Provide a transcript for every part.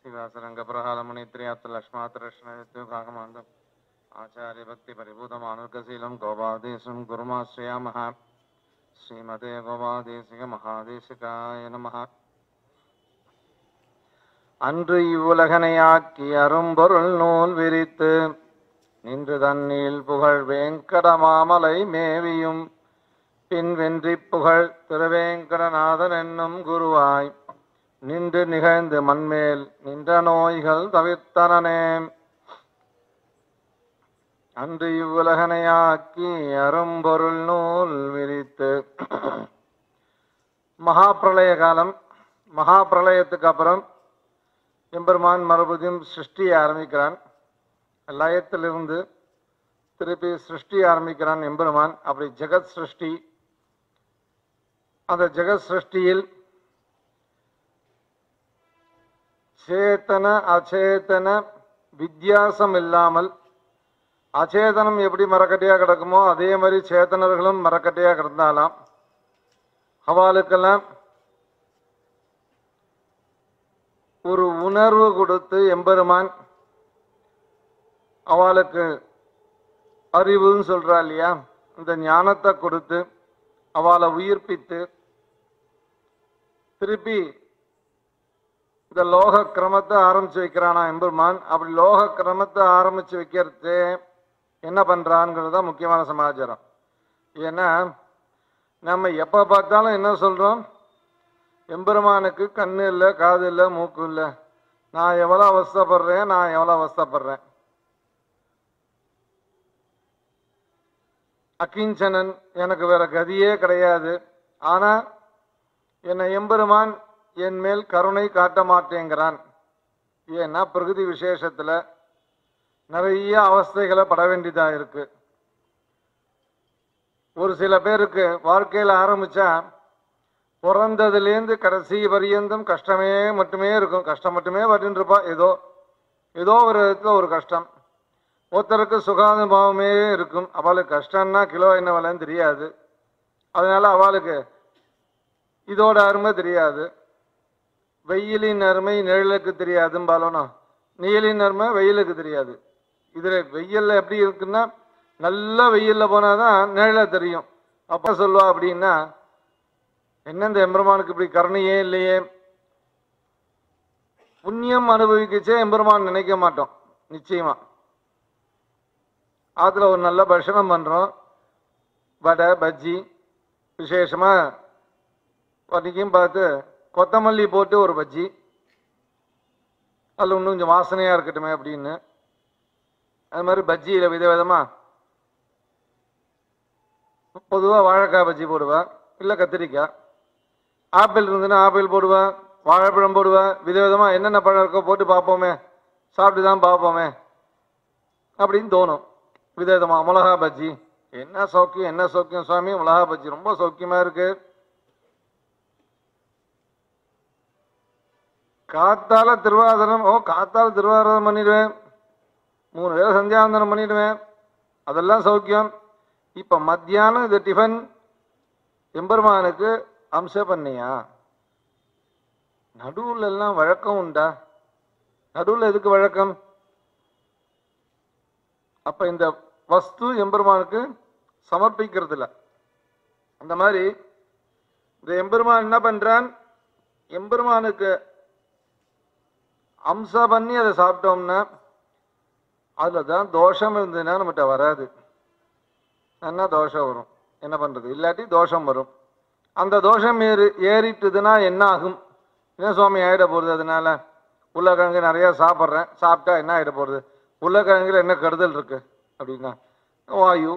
श्रीवासरङ्गप्रहालमुनित्र्यात्तलक्ष्मात्रश्नयुक्तकाकमान्दम् आचार्यभक्तिपरिभूतमानुर्गशीलं गोपादेशं गुरुमाश्रयामः श्रीमते गोपादेशिकमहादेशिकाय नमः அன்று இவ்வுலகனையாக்கி அரும்பொருள் நூல் விரித்து நின்று தன்னில் புகழ் வேங்கடமாமலை மேவியும் பின் வென்றி புகழ் திருவேங்கடநாதன் என்னும் குருவாய் நின்று நிகழ்ந்து மண்மேல் நின்ற நோய்கள் தவிர்த்தனனே அன்று இவ்வுலகனையாக்கி அரும்பொருள் நூல் விரித்து மகா பிரளய காலம் மகா பிரளயத்துக்கு அப்புறம் எம்பெருமான் மறுபடியும் சிருஷ்டியை ஆரம்பிக்கிறான் லயத்திலிருந்து திருப்பி சிருஷ்டி ஆரம்பிக்கிறான் எம்பெருமான் அப்படி ஜெகத் சிருஷ்டி அந்த ஜெகத் சிருஷ்டியில் சேத்தன அச்சேதன வித்தியாசம் இல்லாமல் அச்சேதனம் எப்படி மரக்கட்டையா கிடக்குமோ அதே மாதிரி சேத்தனர்களும் மரக்கட்டையா கிடந்தாலாம் அவளுக்கெல்லாம் ஒரு உணர்வு கொடுத்து எம்பெருமான் அவளுக்கு அறிவுன்னு சொல்றா இல்லையா இந்த ஞானத்தை கொடுத்து அவளை உயிர்ப்பித்து திருப்பி இந்த லோக கிரமத்தை ஆரம்பிச்சு வைக்கிறானா எம்பெருமான் அப்படி லோக கிரமத்தை ஆரம்பிச்சு வைக்கிறது என்ன பண்றான்ங்கிறது தான் முக்கியமான சமாச்சாரம் ஏன்னா நம்ம எப்ப பார்த்தாலும் என்ன சொல்றோம் எம்பெருமானுக்கு கண்ணு இல்லை காது இல்லை மூக்கு இல்லை நான் எவ்வளோ அவஸ்தைப்படுறேன் நான் எவ்வளோ அவஸ்தைப்படுறேன் அக்கிஞ்சனன் எனக்கு வேற கதியே கிடையாது ஆனா என்னை எம்பெருமான் என் மேல் கருணை காட்ட மாட்டேங்கிறான் ஏன்னா பிரகிருதி விசேஷத்துல நிறைய அவஸ்தைகளை பட வேண்டியதா இருக்கு ஒரு சில பேருக்கு வாழ்க்கையில ஆரம்பிச்சா பிறந்ததுலேருந்து கடைசி பரியந்தம் கஷ்டமே மட்டுமே இருக்கும் கஷ்டம் மட்டுமே பட்டு இருப்பா ஏதோ ஏதோ ஒரு விதத்துல ஒரு கஷ்டம் ஒருத்தருக்கு சுகானுபவமே இருக்கும் அவளுக்கு கஷ்டம்னா கிலோ என்ன விலைன்னு தெரியாது அதனால அவளுக்கு இதோட அருமை தெரியாது வெயிலின் அருமை நிழலுக்கு தெரியாதும்பாலோனா நீலின் அருமை வெயிலுக்கு தெரியாது இதுல வெயில்ல எப்படி இருக்குன்னா நல்ல வெயில்ல போனாதான் நிழல தெரியும் அப்ப சொல்லுவா அப்படின்னா என்ன இந்த எம்பெருமானுக்கு இப்படி கருணையே இல்லையே புண்ணியம் அனுபவிக்கச்சே எம்பெருமான் நினைக்க மாட்டோம் நிச்சயமா ஆத்துல ஒரு நல்ல பட்சணம் பண்றோம் வடை பஜ்ஜி விசேஷமா அன்னைக்கும் பார்த்து கொத்தமல்லி போட்டு ஒரு பஜ்ஜி அதில் இன்னும் கொஞ்சம் வாசனையா இருக்கட்டுமே அப்படின்னு அது மாதிரி பஜ்ஜியில விதவிதமா பொதுவாக வாழைக்காய் பஜ்ஜி போடுவேன் இல்லை கத்திரிக்காய் ஆப்பிள் இருந்ததுன்னா ஆப்பிள் போடுவேன் வாழைப்பழம் போடுவேன் விதவிதமா என்னென்ன பழம் இருக்கோ போட்டு பார்ப்போமே சாப்பிட்டு தான் பார்ப்போமே அப்படின்னு தோணும் விதவிதமா மிளகா பஜ்ஜி என்ன சௌக்கியம் என்ன சௌக்கியம் சுவாமி மிளகா பஜ்ஜி ரொம்ப சௌக்கியமா இருக்கு காத்தால திருவாதிரம் ஓ காத்தால திருவாதிரம் பண்ணிடுவேன் மூணு வேளை சந்தியாவந்தனம் பண்ணிடுவேன் அதெல்லாம் சௌக்கியம் இப்ப மத்தியானம் இது டிஃபன் எம்பெருமானுக்கு அம்ச பண்ணியா நடுவுல எல்லாம் வழக்கம் உண்டா நடுவுல எதுக்கு வழக்கம் அப்ப இந்த வஸ்து எம்பெருமானுக்கு சமர்ப்பிக்கிறது இல்ல அந்த மாதிரி இந்த எம்பெருமான் என்ன பண்றான் எம்பெருமானுக்கு அம்சா பண்ணி அதை சாப்பிட்டோம்னா அதுல தான் தோஷம் இருந்ததுன்னா நம்மகிட்ட வராது என்ன தோஷம் வரும் என்ன பண்றது இல்லாட்டி தோஷம் வரும் அந்த தோஷம் ஏறி ஏறிட்டுதுன்னா என்ன ஆகும் என்ன சுவாமி ஆயிட போறது அதனால உருளைக்கிழங்கு நிறைய சாப்பிட்றேன் சாப்பிட்டா என்ன ஆயிட போறது உருளைக்கிழங்குல என்ன கெடுதல் இருக்கு அப்படின்னா வாயு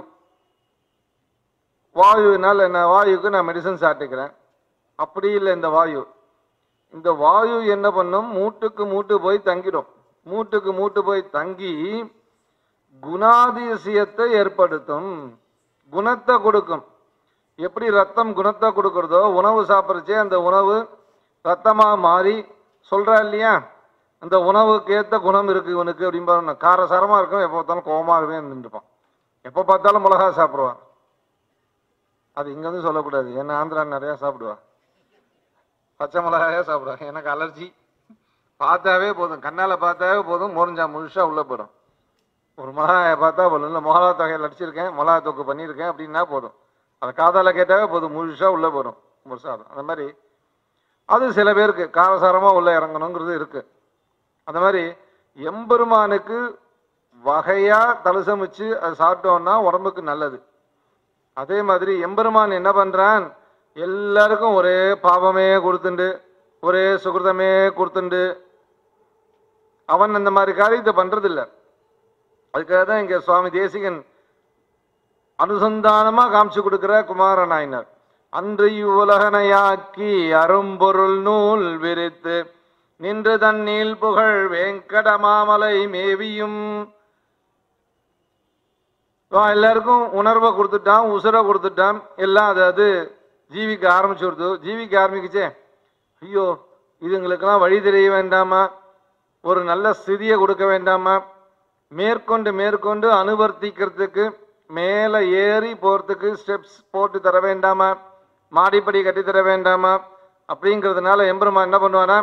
வாயுனால என்ன வாயுக்கு நான் மெடிசன் சாப்பிட்டுக்கிறேன் அப்படி இல்லை இந்த வாயு இந்த வாயு என்ன பண்ணும் மூட்டுக்கு மூட்டு போய் தங்கிடும் மூட்டுக்கு மூட்டு போய் தங்கி குணாதிசயத்தை ஏற்படுத்தும் குணத்தை கொடுக்கும் எப்படி ரத்தம் குணத்தை கொடுக்கறதோ உணவு சாப்பிட்றச்சே அந்த உணவு ரத்தமா மாறி சொல்றா இல்லையா அந்த உணவுக்கு ஏத்த குணம் இருக்கு இவனுக்கு அப்படின்னு காரசாரமா இருக்கும் எப்போ பார்த்தாலும் கோபமாகவே நின்றுப்பான் எப்போ பார்த்தாலும் மிளகா சாப்பிடுவான் அது இங்க வந்து சொல்லக்கூடாது ஏன்னா ஆந்திரா நிறைய சாப்பிடுவா பச்சை மிளகாயே சாப்பிடுவேன் எனக்கு அலர்ஜி பார்த்தாவே போதும் கண்ணால் பார்த்தாவே போதும் முறிஞ்சா முழுசாக உள்ளே போயிடும் ஒரு மிளகாயை பார்த்தா போதும் இல்லை மிளகா தொகையில் அடிச்சிருக்கேன் மிளகா தொக்கு பண்ணியிருக்கேன் அப்படின்னா போதும் அதை காதால் கேட்டாவே போதும் முழுசாக உள்ளே போயிடும் பிரசாதம் அந்த மாதிரி அது சில பேருக்கு காரசாரமாக உள்ளே இறங்கணுங்கிறது இருக்குது அந்த மாதிரி எம்பெருமானுக்கு வகையாக தலசமிச்சு அதை சாப்பிட்டோம்னா உடம்புக்கு நல்லது அதே மாதிரி எம்பெருமான் என்ன பண்ணுறான் எல்லாருக்கும் ஒரே பாவமே கொடுத்துண்டு ஒரே சுகிருதமே கொடுத்துண்டு அவன் அந்த மாதிரி காரியத்தை பண்றதில்ல அதுக்காக தான் இங்க சுவாமி தேசிகன் அனுசந்தானமா காமிச்சு கொடுக்கிற குமார நாயனர் அன்று இவ்வுலகனையாக்கி அரும்பொருள் நூல் விரித்து நின்று தண்ணீல் புகழ் வேங்கடமாமலை மேவியும் இவன் எல்லாருக்கும் உணர்வை கொடுத்துட்டான் உசுரை கொடுத்துட்டான் எல்லாம் அது அது ஜீவிக்க ஆரம்பிச்சு கொடுத்து ஜீவிக்க ஆரம்பிக்குச்சே ஐயோ இதுங்களுக்கெல்லாம் வழி தெரிய வேண்டாமா ஒரு நல்ல ஸ்திதியை கொடுக்க வேண்டாமா மேற்கொண்டு மேற்கொண்டு அனுவர்த்திக்கிறதுக்கு மேலே ஏறி போகிறதுக்கு ஸ்டெப்ஸ் போட்டு தர வேண்டாமா மாடிப்படி கட்டி தர வேண்டாமா அப்படிங்கிறதுனால எம்பெருமான் என்ன பண்ணுவானா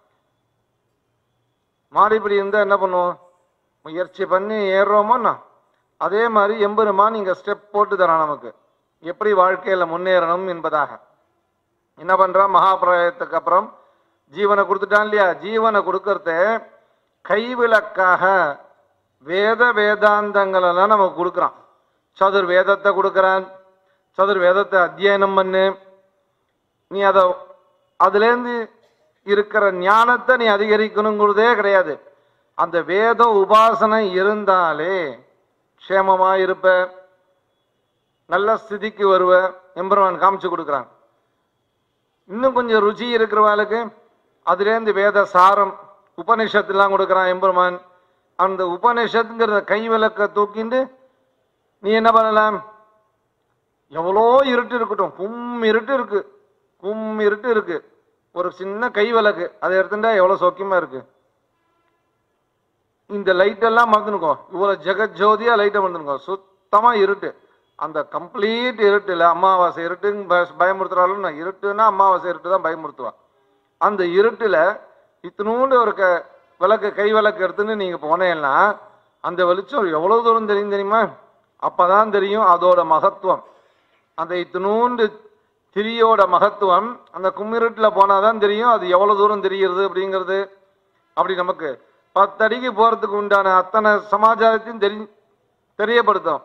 மாடிப்படி இருந்தால் என்ன பண்ணுவோம் முயற்சி பண்ணி ஏறுறோமோன்னா அதே மாதிரி எம்பெருமான் இங்கே ஸ்டெப் போட்டு தரான் நமக்கு எப்படி வாழ்க்கையில் முன்னேறணும் என்பதாக என்ன பண்ணுறான் மகாபிரயத்துக்கு அப்புறம் ஜீவனை கொடுத்துட்டான் இல்லையா ஜீவனை கொடுக்கறத கைவிளக்காக வேத வேதாந்தங்களெல்லாம் நமக்கு கொடுக்குறான் சதுர் வேதத்தை கொடுக்குறான் சதுர் வேதத்தை அத்தியனம் பண்ணு நீ அதை அதுலேருந்து இருக்கிற ஞானத்தை நீ அதிகரிக்கணுங்கிறதே கிடையாது அந்த வேத உபாசனை இருந்தாலே க்ஷேமமா இருப்ப நல்ல ஸ்திதிக்கு வருவ எம்பெருமான் காமிச்சு கொடுக்குறான் இன்னும் கொஞ்சம் ருச்சி இருக்கிறவாளுக்கு அதுலேருந்து வேத சாரம் உபனிஷத்துலாம் கொடுக்குறான் எம்பெருமான் அந்த உபனிஷத்துங்கிற கை விளக்க தூக்கிண்டு நீ என்ன பண்ணலாம் எவ்வளோ இருட்டு இருக்கட்டும் கும் இருட்டு இருக்கு கும் இருட்டு இருக்கு ஒரு சின்ன கை விளக்கு அதை எடுத்துட்டா எவ்வளோ சௌக்கியமா இருக்கு இந்த லைட் எல்லாம் மறந்துனுக்கோ இவ்வளோ ஜெகஜோதியா லைட்டை மறந்துனுக்கோ சுத்தமா இருட்டு அந்த கம்ப்ளீட் இருட்டுல அமாவாசை இருட்டுன்னு பய- பயமுறுத்துறாலும் நான் இருட்டுன்னா அமாவாசை இருட்டு தான் பயமுறுத்துவா அந்த இருட்டுல இத்தினூண்டு ஒரு க விளக்கு கை விளக்கு எடுத்துன்னு நீங்க போனேன்னா அந்த வெளிச்சம் எவ்வளவு தூரம் தெரியும் தெரியுமா அப்பதான் தெரியும் அதோட மகத்துவம் அந்த இத்தினூண்டு திரியோட மகத்துவம் அந்த கும்மிருட்டில் போனாதான் தெரியும் அது எவ்வளவு தூரம் தெரிகிறது அப்படிங்கிறது அப்படி நமக்கு பத்தடிக்கு போறதுக்கு உண்டான அத்தனை சமாச்சாரத்தையும் தெரி தெரியப்படுத்தும்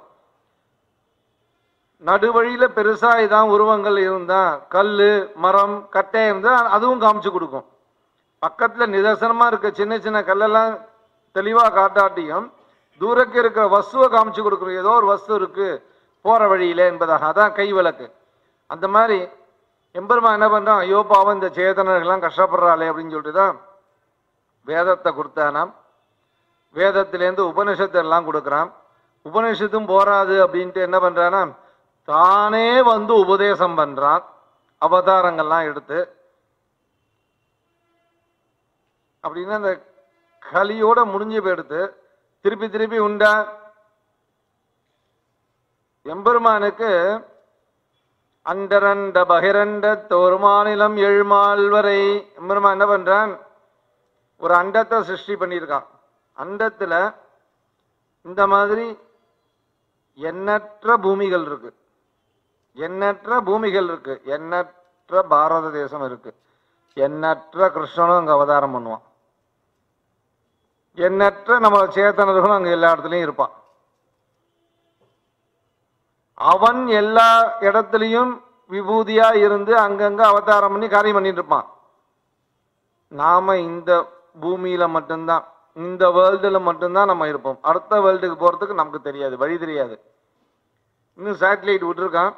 நடுவழியில பெருசா இதான் உருவங்கள் இருந்தா கல்லு மரம் கட்டை இருந்தா அதுவும் காமிச்சு கொடுக்கும் பக்கத்துல நிதர்சனமா இருக்க சின்ன சின்ன கல்லெல்லாம் தெளிவா காட்டாட்டியும் தூரக்கு இருக்கிற வஸ்துவை காமிச்சு கொடுக்குறோம் ஏதோ ஒரு வஸ்து இருக்கு போற வழியில என்பதாக அதான் கை விளக்கு அந்த மாதிரி எம்பெருமா என்ன பண்றான் ஐயோ பாவம் இந்த சேதனர்கள்லாம் கஷ்டப்படுறாளே அப்படின்னு சொல்லிட்டு தான் வேதத்தை கொடுத்தானாம் வேதத்திலேருந்து உபனிஷத்தை எல்லாம் கொடுக்குறான் உபனிஷத்தும் போராது அப்படின்ட்டு என்ன பண்றானா தானே வந்து உபதேசம் பண்றான் அவதாரங்கள்லாம் எடுத்து அப்படின்னா அந்த கலியோட முடிஞ்சு போயிடுத்து திருப்பி திருப்பி உண்டா எம்பெருமானுக்கு அண்டரண்ட பகிரண்ட தோறு மாநிலம் எழுமால் வரை எம்பெருமான் என்ன பண்றான் ஒரு அண்டத்தை சிருஷ்டி பண்ணியிருக்கான் அண்டத்துல இந்த மாதிரி எண்ணற்ற பூமிகள் இருக்கு எண்ணற்ற பூமிகள் இருக்கு எண்ணற்ற பாரத தேசம் இருக்கு எண்ணற்ற கிருஷ்ணனும் அங்க அவதாரம் பண்ணுவான் எண்ணற்ற நம்ம சேத்தனர்களும் அங்க எல்லா இடத்துலயும் இருப்பான் அவன் எல்லா இடத்துலயும் விபூதியா இருந்து அங்கங்க அவதாரம் பண்ணி காரியம் பண்ணிட்டு இருப்பான் நாம இந்த பூமியில மட்டும்தான் இந்த வேர்ல்டுல மட்டும்தான் நம்ம இருப்போம் அடுத்த வேர்ல்டுக்கு போறதுக்கு நமக்கு தெரியாது வழி தெரியாது இன்னும் சேட்டலைட் விட்டுருக்கான்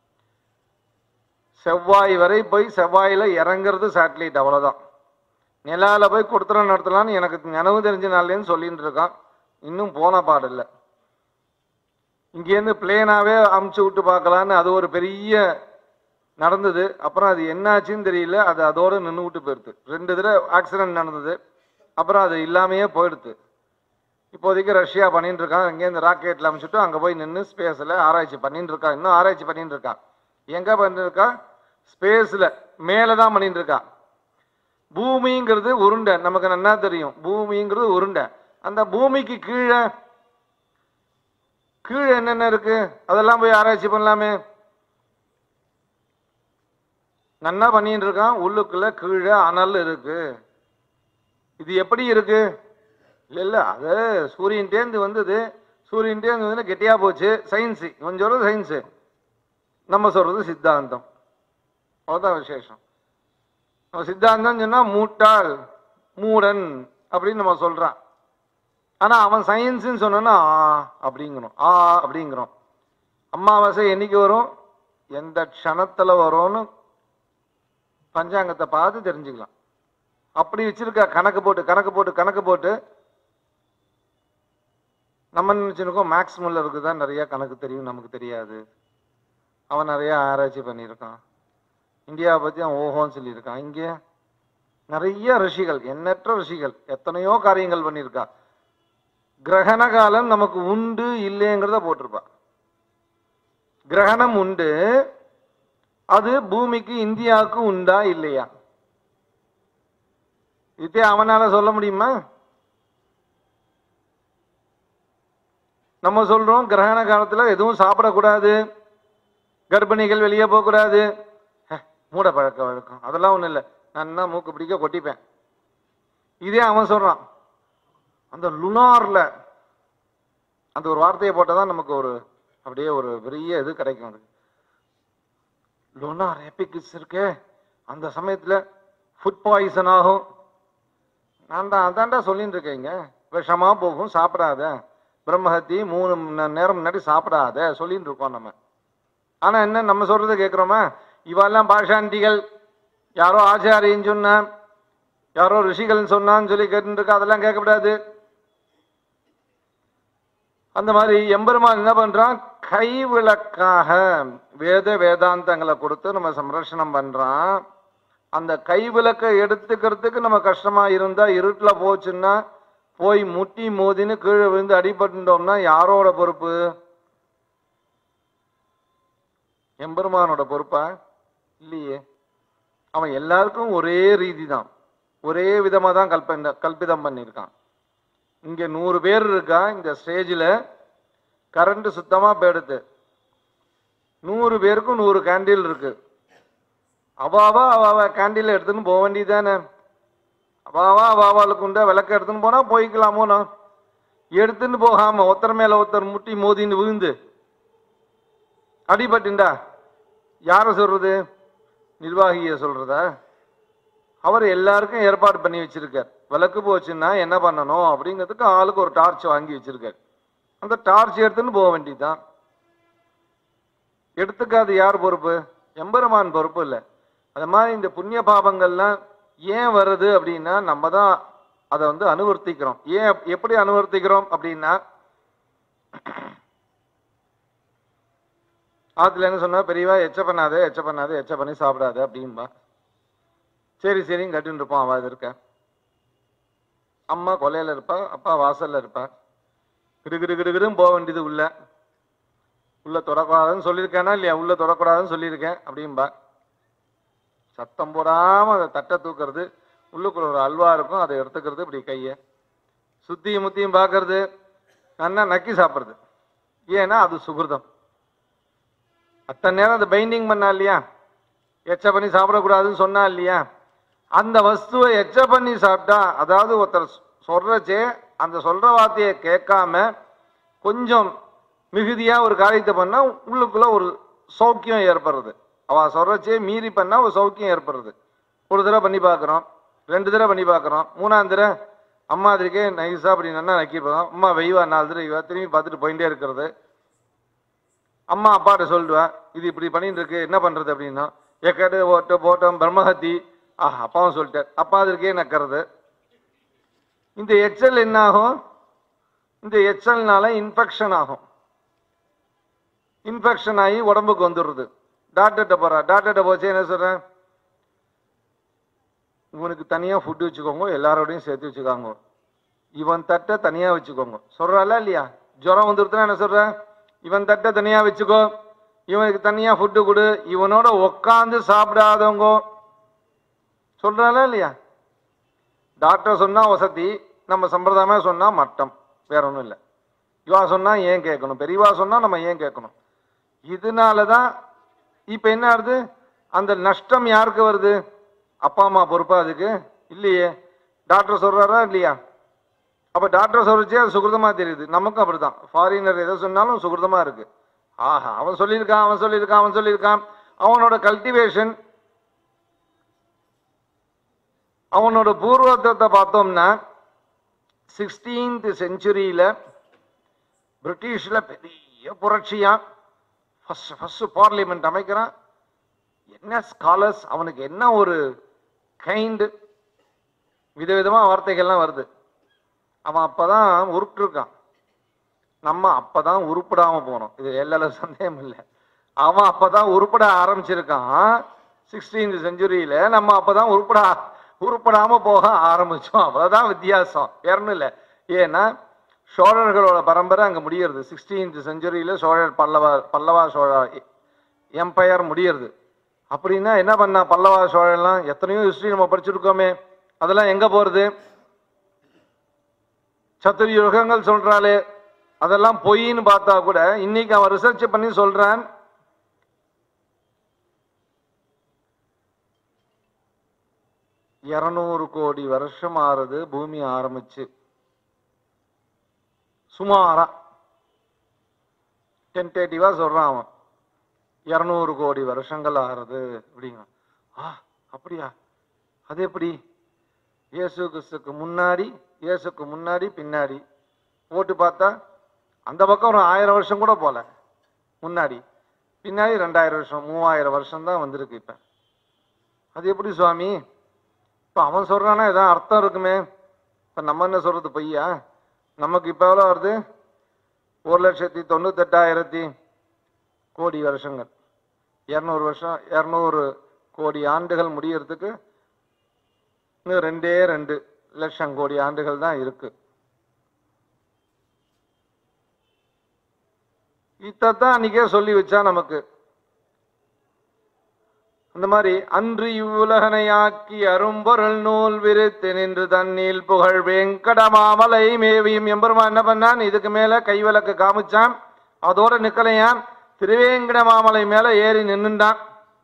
செவ்வாய் வரை போய் செவ்வாயில இறங்குறது சேட்டலைட் அவ்வளவுதான் நிலால போய் கொடுத்துறம் நடத்தலாம்னு எனக்கு நினைவு தெரிஞ்ச நாள்லேருந்து சொல்லிட்டு இருக்கான் இன்னும் போன பாடில்லை இங்கேருந்து பிளேனாவே அமுச்சு விட்டு பார்க்கலான்னு அது ஒரு பெரிய நடந்தது அப்புறம் அது என்னாச்சுன்னு தெரியல அது அதோட நின்று விட்டு போயிடுது ரெண்டு தடவை ஆக்சிடென்ட் நடந்தது அப்புறம் அது இல்லாமையே போயிடுது இப்போதைக்கு ரஷ்யா பண்ணிட்டு இருக்கான் இங்கேருந்து ராக்கெட்ல அமுச்சுட்டு அங்கே போய் நின்று ஸ்பேஸில் ஆராய்ச்சி பண்ணிட்டு இருக்கான் இன்னும் ஆராய்ச்சி பண்ணிட்டு இருக்கான் எங்கே பண்ணிட்டு இருக்கான் ஸ்பேஸில் மேலே தான் பண்ணிட்டு இருக்கான் பூமிங்கிறது உருண்டை நமக்கு நன்னா தெரியும் பூமிங்கிறது உருண்டை அந்த பூமிக்கு கீழே கீழே என்னென்ன இருக்கு அதெல்லாம் போய் ஆராய்ச்சி பண்ணலாமே நன்னா பண்ணிட்டு இருக்கான் உள்ளுக்குள்ள கீழே அனல் இருக்கு இது எப்படி இருக்கு இல்ல இல்ல அது சூரியன்டேந்து வந்தது சூரியன்டேந்து வந்து கெட்டியா போச்சு சயின்ஸ் இவன் சொல்றது சயின்ஸ் நம்ம சொல்றது சித்தாந்தம் அவ்வளோதான் விசேஷம் நம்ம சித்தாந்தம் சொன்னா மூட்டாள் மூடன் அப்படின்னு நம்ம சொல்றான் ஆனா அவன் சயின்ஸ்ன்னு சொன்னா அப்படிங்கிறோம் ஆ அப்படிங்கிறோம் அமாவாசை என்னைக்கு வரும் எந்த க்ஷணத்துல வரும்னு பஞ்சாங்கத்தை பார்த்து தெரிஞ்சுக்கலாம் அப்படி வச்சிருக்க கணக்கு போட்டு கணக்கு போட்டு கணக்கு போட்டு நம்ம நினைச்சிருக்கோம் மேக்ஸ் முல்லருக்கு தான் நிறைய கணக்கு தெரியும் நமக்கு தெரியாது அவன் நிறைய ஆராய்ச்சி பண்ணியிருக்கான் இந்தியாவை பத்தி அவன் ஓஹோன்னு சொல்லியிருக்கான் இங்கே நிறைய ரிஷிகள் எண்ணற்ற ரிஷிகள் எத்தனையோ காரியங்கள் பண்ணியிருக்கா கிரகண காலம் நமக்கு உண்டு இல்லைங்கிறத போட்டிருப்பா கிரகணம் உண்டு அது பூமிக்கு இந்தியாவுக்கு உண்டா இல்லையா இதே அவனால சொல்ல முடியுமா நம்ம சொல்றோம் கிரகண காலத்துல எதுவும் சாப்பிடக்கூடாது கர்ப்பிணிகள் வெளியே போகக்கூடாது ஹே, மூட பழக்க வழக்கம் அதெல்லாம் ஒண்ணும் இல்லை நான் என்ன மூக்கு பிடிக்க கொட்டிப்பேன் இதே அவன் சொல்றான் அந்த லுனார்ல அந்த ஒரு வார்த்தையை போட்டால் நமக்கு ஒரு அப்படியே ஒரு பெரிய இது கிடைக்கும் அது லுனார் எபிக்ஸ் இருக்கே அந்த சமயத்துல ஃபுட் பாய்சன் ஆகும் நான் தான் அதான்டா சொல்லிட்டு இருக்கேங்க விஷமா போகும் சாப்பிடாத பிரம்மஹத்தி மூணு மணி நேரம் முன்னாடி சாப்பிடாத சொல்லிட்டு இருக்கோம் நம்ம ஆனா என்ன நம்ம சொல்றதை கேட்குறோமா இவெல்லாம் பாஷாண்டிகள் யாரோ ஆச்சாரியன்னு சொன்னா யாரோ ரிஷிகள்னு சொன்னான்னு சொல்லி கேட்டுட்டு இருக்கா அதெல்லாம் கேட்கக்கூடாது அந்த மாதிரி எம்பெருமான் என்ன பண்றான் கைவிளக்காக வேத வேதாந்தங்களை கொடுத்து நம்ம சம்ரட்சணம் பண்றான் அந்த கைவிளக்கை எடுத்துக்கிறதுக்கு நம்ம கஷ்டமா இருந்தா இருட்டுல போச்சுன்னா போய் முட்டி மோதின்னு கீழே விழுந்து அடிபட்டுட்டோம்னா யாரோட பொறுப்பு எம்பெருமானோட பொறுப்பா இல்லையே அவன் எல்லாருக்கும் ஒரே ரீதி தான் ஒரே விதமா தான் கல்ப கல்பிதம் பண்ணியிருக்கான் இங்க நூறு பேர் இருக்கா இந்த ஸ்டேஜில் கரண்ட் சுத்தமா போயிடுது நூறு பேருக்கும் நூறு கேண்டில் இருக்கு அவாவா அவாவா கேண்டில் எடுத்துன்னு போக வேண்டியதானே அவாவா அவாவாளுக்கு உண்டா விளக்க எடுத்துன்னு போனா போய்க்கலாமோண்ணா எடுத்துன்னு போகாம ஒருத்தர் மேல ஒருத்தர் முட்டி மோதின்னு விழுந்து அடிபட்டுண்டா யாரை சொல்றது நிர்வாகிய சொல்றதா அவர் எல்லாருக்கும் ஏற்பாடு பண்ணி வச்சிருக்கார் விளக்கு போச்சுன்னா என்ன பண்ணணும் அப்படிங்கிறதுக்கு ஆளுக்கு ஒரு டார்ச் வாங்கி வச்சிருக்கார் அந்த டார்ச் எடுத்துன்னு போக வேண்டியதுதான் எடுத்துக்காது யார் பொறுப்பு எம்பெருமான் பொறுப்பு இல்லை அது மாதிரி இந்த புண்ணிய பாபங்கள்லாம் ஏன் வருது அப்படின்னா நம்ம தான் அதை வந்து அனுவர்த்திக்கிறோம் ஏன் எப்படி அனுவர்த்திக்கிறோம் அப்படின்னா ஆத்துல என்ன சொன்னா பெரியவா எச்ச பண்ணாத எச்ச பண்ணாத எச்ச பண்ணி சாப்பிடாத அப்படின்பா சரி சரின்னு கட்டின்னு இருப்பான் அவ இது இருக்க அம்மா கொலையில இருப்பா அப்பா வாசல்ல இருப்பா கிடு கிடு கிடு கிடுன்னு போக வேண்டியது உள்ள உள்ள தொடக்கூடாதுன்னு சொல்லியிருக்கேனா இல்லையா உள்ள தொடக்கூடாதுன்னு சொல்லியிருக்கேன் அப்படின்பா சத்தம் போடாம அதை தட்டை தூக்குறது உள்ளுக்குள்ள ஒரு அல்வா இருக்கும் அதை எடுத்துக்கிறது இப்படி கையை சுத்தியும் முத்தியும் பார்க்கறது நல்லா நக்கி சாப்பிட்றது ஏன்னா அது சுகிருதம் அத்தனை நேரம் அதை பைண்டிங் பண்ணா இல்லையா எச்ச பண்ணி சாப்பிடக்கூடாதுன்னு சொன்னா இல்லையா அந்த வஸ்துவை எச்ச பண்ணி சாப்பிட்டா அதாவது ஒருத்தர் சொ- சொல்றச்சே அந்த சொல்ற வார்த்தையை கேட்காம கொஞ்சம் மிகுதியா ஒரு காரியத்தை பண்ணா உள்ளுக்குள்ள ஒரு சௌக்கியம் ஏற்படுறது அவ சொல்றச்சே மீறி பண்ணா ஒரு சௌக்கியம் ஏற்படுறது ஒரு தடவை பண்ணி பார்க்குறோம் ரெண்டு தடவை பண்ணி பார்க்குறோம் மூணாம் தடவை அம்மா அதுக்கே நைஸா அப்படி நல்லா நக்கிப்போம் அம்மா வெய்வா நாலு தடவை வெய்வா, திரும்பி பார்த்துட்டு போயிட்டே இருக்கிறது அம்மா அப்பாட்ட சொல்லுவேன் இது இப்படி பண்ணிட்டு இருக்கு என்ன பண்றது அப்படின்னா எக்கடு ஓட்ட போட்டம் பிரம்மஹத்தி ஆஹ் அப்பாவும் சொல்லிட்டார் அப்பா அதற்கே நக்கிறது இந்த எச்சல் என்ன ஆகும் இந்த எச்சல்னால இன்ஃபெக்ஷன் ஆகும் இன்ஃபெக்ஷன் ஆகி உடம்புக்கு வந்துடுறது டாக்டர்கிட்ட போறா டாக்டர்கிட்ட போச்சு என்ன சொல்றேன் இவனுக்கு தனியா ஃபுட் வச்சுக்கோங்க எல்லாரோடையும் சேர்த்து வச்சுக்காங்க இவன் தட்டை தனியா வச்சுக்கோங்க சொல்றாளா இல்லையா ஜுரம் வந்துருச்சுன்னா என்ன சொல்ற இவன் தட்டை தனியா வச்சுக்கோ இவனுக்கு தனியா ஃபுட்டு கொடு இவனோட உக்காந்து சாப்பிடாதவங்க சொல்றாளா இல்லையா டாக்டர் சொன்னா வசதி நம்ம சம்பிரதாயமாக சொன்னா மட்டம் வேற ஒன்றும் இல்லை இவா சொன்னா ஏன் கேட்கணும் பெரியவா சொன்னா நம்ம ஏன் கேட்கணும் இதனால தான் இப்போ என்ன ஆகுது அந்த நஷ்டம் யாருக்கு வருது அப்பா அம்மா பொறுப்பா அதுக்கு இல்லையே டாக்டர் சொல்றாரா இல்லையா அப்ப டாக்டர் சொல்லிச்சே அது சுகிருதமா தெரியுது நமக்கும் அப்படிதான் ஃபாரினர் எதை சொன்னாலும் சுகிருதமா இருக்கு ஆஹா அவன் சொல்லியிருக்கான் அவன் சொல்லியிருக்கான் அவன் சொல்லியிருக்கான் அவனோட கல்டிவேஷன் அவனோட பூர்வத்தை பார்த்தோம்னா சிக்ஸ்டீன்த் செஞ்சுரியில பிரிட்டிஷ்ல பெரிய புரட்சியா ஃபர்ஸ்ட் ஃபர்ஸ்ட் பார்லிமெண்ட் அமைக்கிறான் என்ன ஸ்காலர்ஸ் அவனுக்கு என்ன ஒரு கைண்டு விதவிதமா வார்த்தைகள்லாம் வருது அவன் அப்பதான் உருப்பிட்டுருக்கான் நம்ம அப்பதான் உருப்படாம போனோம் இது எல்லா சந்தேகம் இல்லை அவன் அப்பதான் உருப்பட ஆரம்பிச்சிருக்கான் சிக்ஸ்டீன்த் செஞ்சுரியில நம்ம அப்பதான் உருப்பட உருப்படாம போக ஆரம்பிச்சோம் அவ்வளவுதான் வித்தியாசம் வேறணும் இல்லை ஏன்னா சோழர்களோட பரம்பரை அங்க முடியறது சிக்ஸ்டீன்த் செஞ்சுரியில சோழர் பல்லவா பல்லவா சோழ எம்பையர் முடியறது அப்படின்னா என்ன பண்ணா பல்லவா சோழன்லாம் எத்தனையோ ஹிஸ்டரி நம்ம படிச்சிருக்கோமே அதெல்லாம் எங்க போறது சத்துரு யுகங்கள் சொல்றாளே அதெல்லாம் பொய்ன்னு பார்த்தா கூட இன்னைக்கு அவன் ரிசர்ச் பண்ணி சொல்றான் இருநூறு கோடி வருஷம் ஆறுது பூமி ஆரம்பிச்சு சுமாரா டென்டேட்டிவா சொல்றான் அவன் இருநூறு கோடி வருஷங்கள் ஆறுது அப்படிங்க ஆ அப்படியா அது எப்படி இயேசு கிறிஸ்துக்கு முன்னாடி இயேசுக்கு முன்னாடி பின்னாடி போட்டு பார்த்தா அந்த பக்கம் ஒரு ஆயிரம் வருஷம் கூட போல முன்னாடி பின்னாடி ரெண்டாயிரம் வருஷம் மூவாயிரம் வருஷம் தான் வந்திருக்கு இப்ப அது எப்படி சுவாமி இப்ப அவன் சொல்றானா ஏதாவது அர்த்தம் இருக்குமே இப்ப நம்ம என்ன சொல்றது பொய்யா நமக்கு இப்ப எவ்வளவு வருது ஒரு லட்சத்தி தொண்ணூத்தெட்டாயிரத்தி கோடி வருஷங்கள் இரநூறு வருஷம் இரநூறு கோடி ஆண்டுகள் முடியறதுக்கு இன்னும் ரெண்டே ரெண்டு லட்சம் கோடி ஆண்டுகள் தான் இருக்கு இத்தான் அன்னைக்கே சொல்லி வச்சா நமக்கு அந்த மாதிரி அன்று இவ்வுலகனையாக்கி அரும்பொருள் நூல் விரித்து நின்று தண்ணீல் புகழ் வெங்கடமாமலை மேவியும் எம்பெருமா என்ன பண்ணான் இதுக்கு மேல கைவிளக்கு காமிச்சான் அதோட நிக்கலையான் திருவேங்கட மாமலை மேல ஏறி நின்னுண்டான்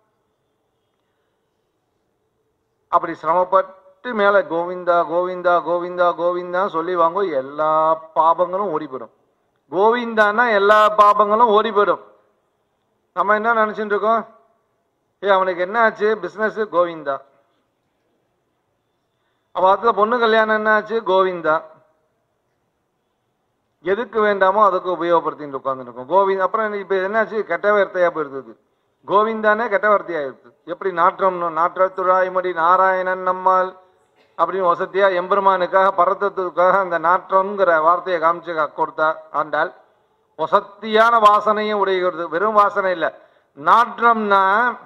அப்படி சிரமப்பட்டு மேல கோவிந்தா கோவிந்தா கோவிந்தா கோவிந்தா சொல்லி வாங்க எல்லா பாபங்களும் ஓடி போயிடும் கோவிந்தான்னா எல்லா பாபங்களும் ஓடி போயிடும் நம்ம என்ன நினைச்சிட்டு இருக்கோம் ஏ அவனுக்கு என்ன ஆச்சு பிசினஸ் கோவிந்தா அவ அதுல பொண்ணு கல்யாணம் என்ன ஆச்சு கோவிந்தா எதுக்கு வேண்டாமோ அதுக்கு உபயோகப்படுத்திட்டு உட்காந்துருக்கோம் கோவிந்த் அப்புறம் இப்ப என்னாச்சு கெட்ட வார்த்தையா போயிருந்தது கோவிந்தானே கெட்ட வார்த்தையாயிருது எப்படி நாற்றம்னு நாற்றத்துழாய்மடி நாராயணன் நம்மால் அப்படின்னு வசதியா எம்பெருமானுக்காக பரத்தத்துக்காக அந்த நாற்றம்ங்கிற வார்த்தையை காமிச்சு கொடுத்தா ஆண்டாள் வசத்தியான வாசனையும் உடைகிறது வெறும் வாசனை இல்லை நாற்றம்னா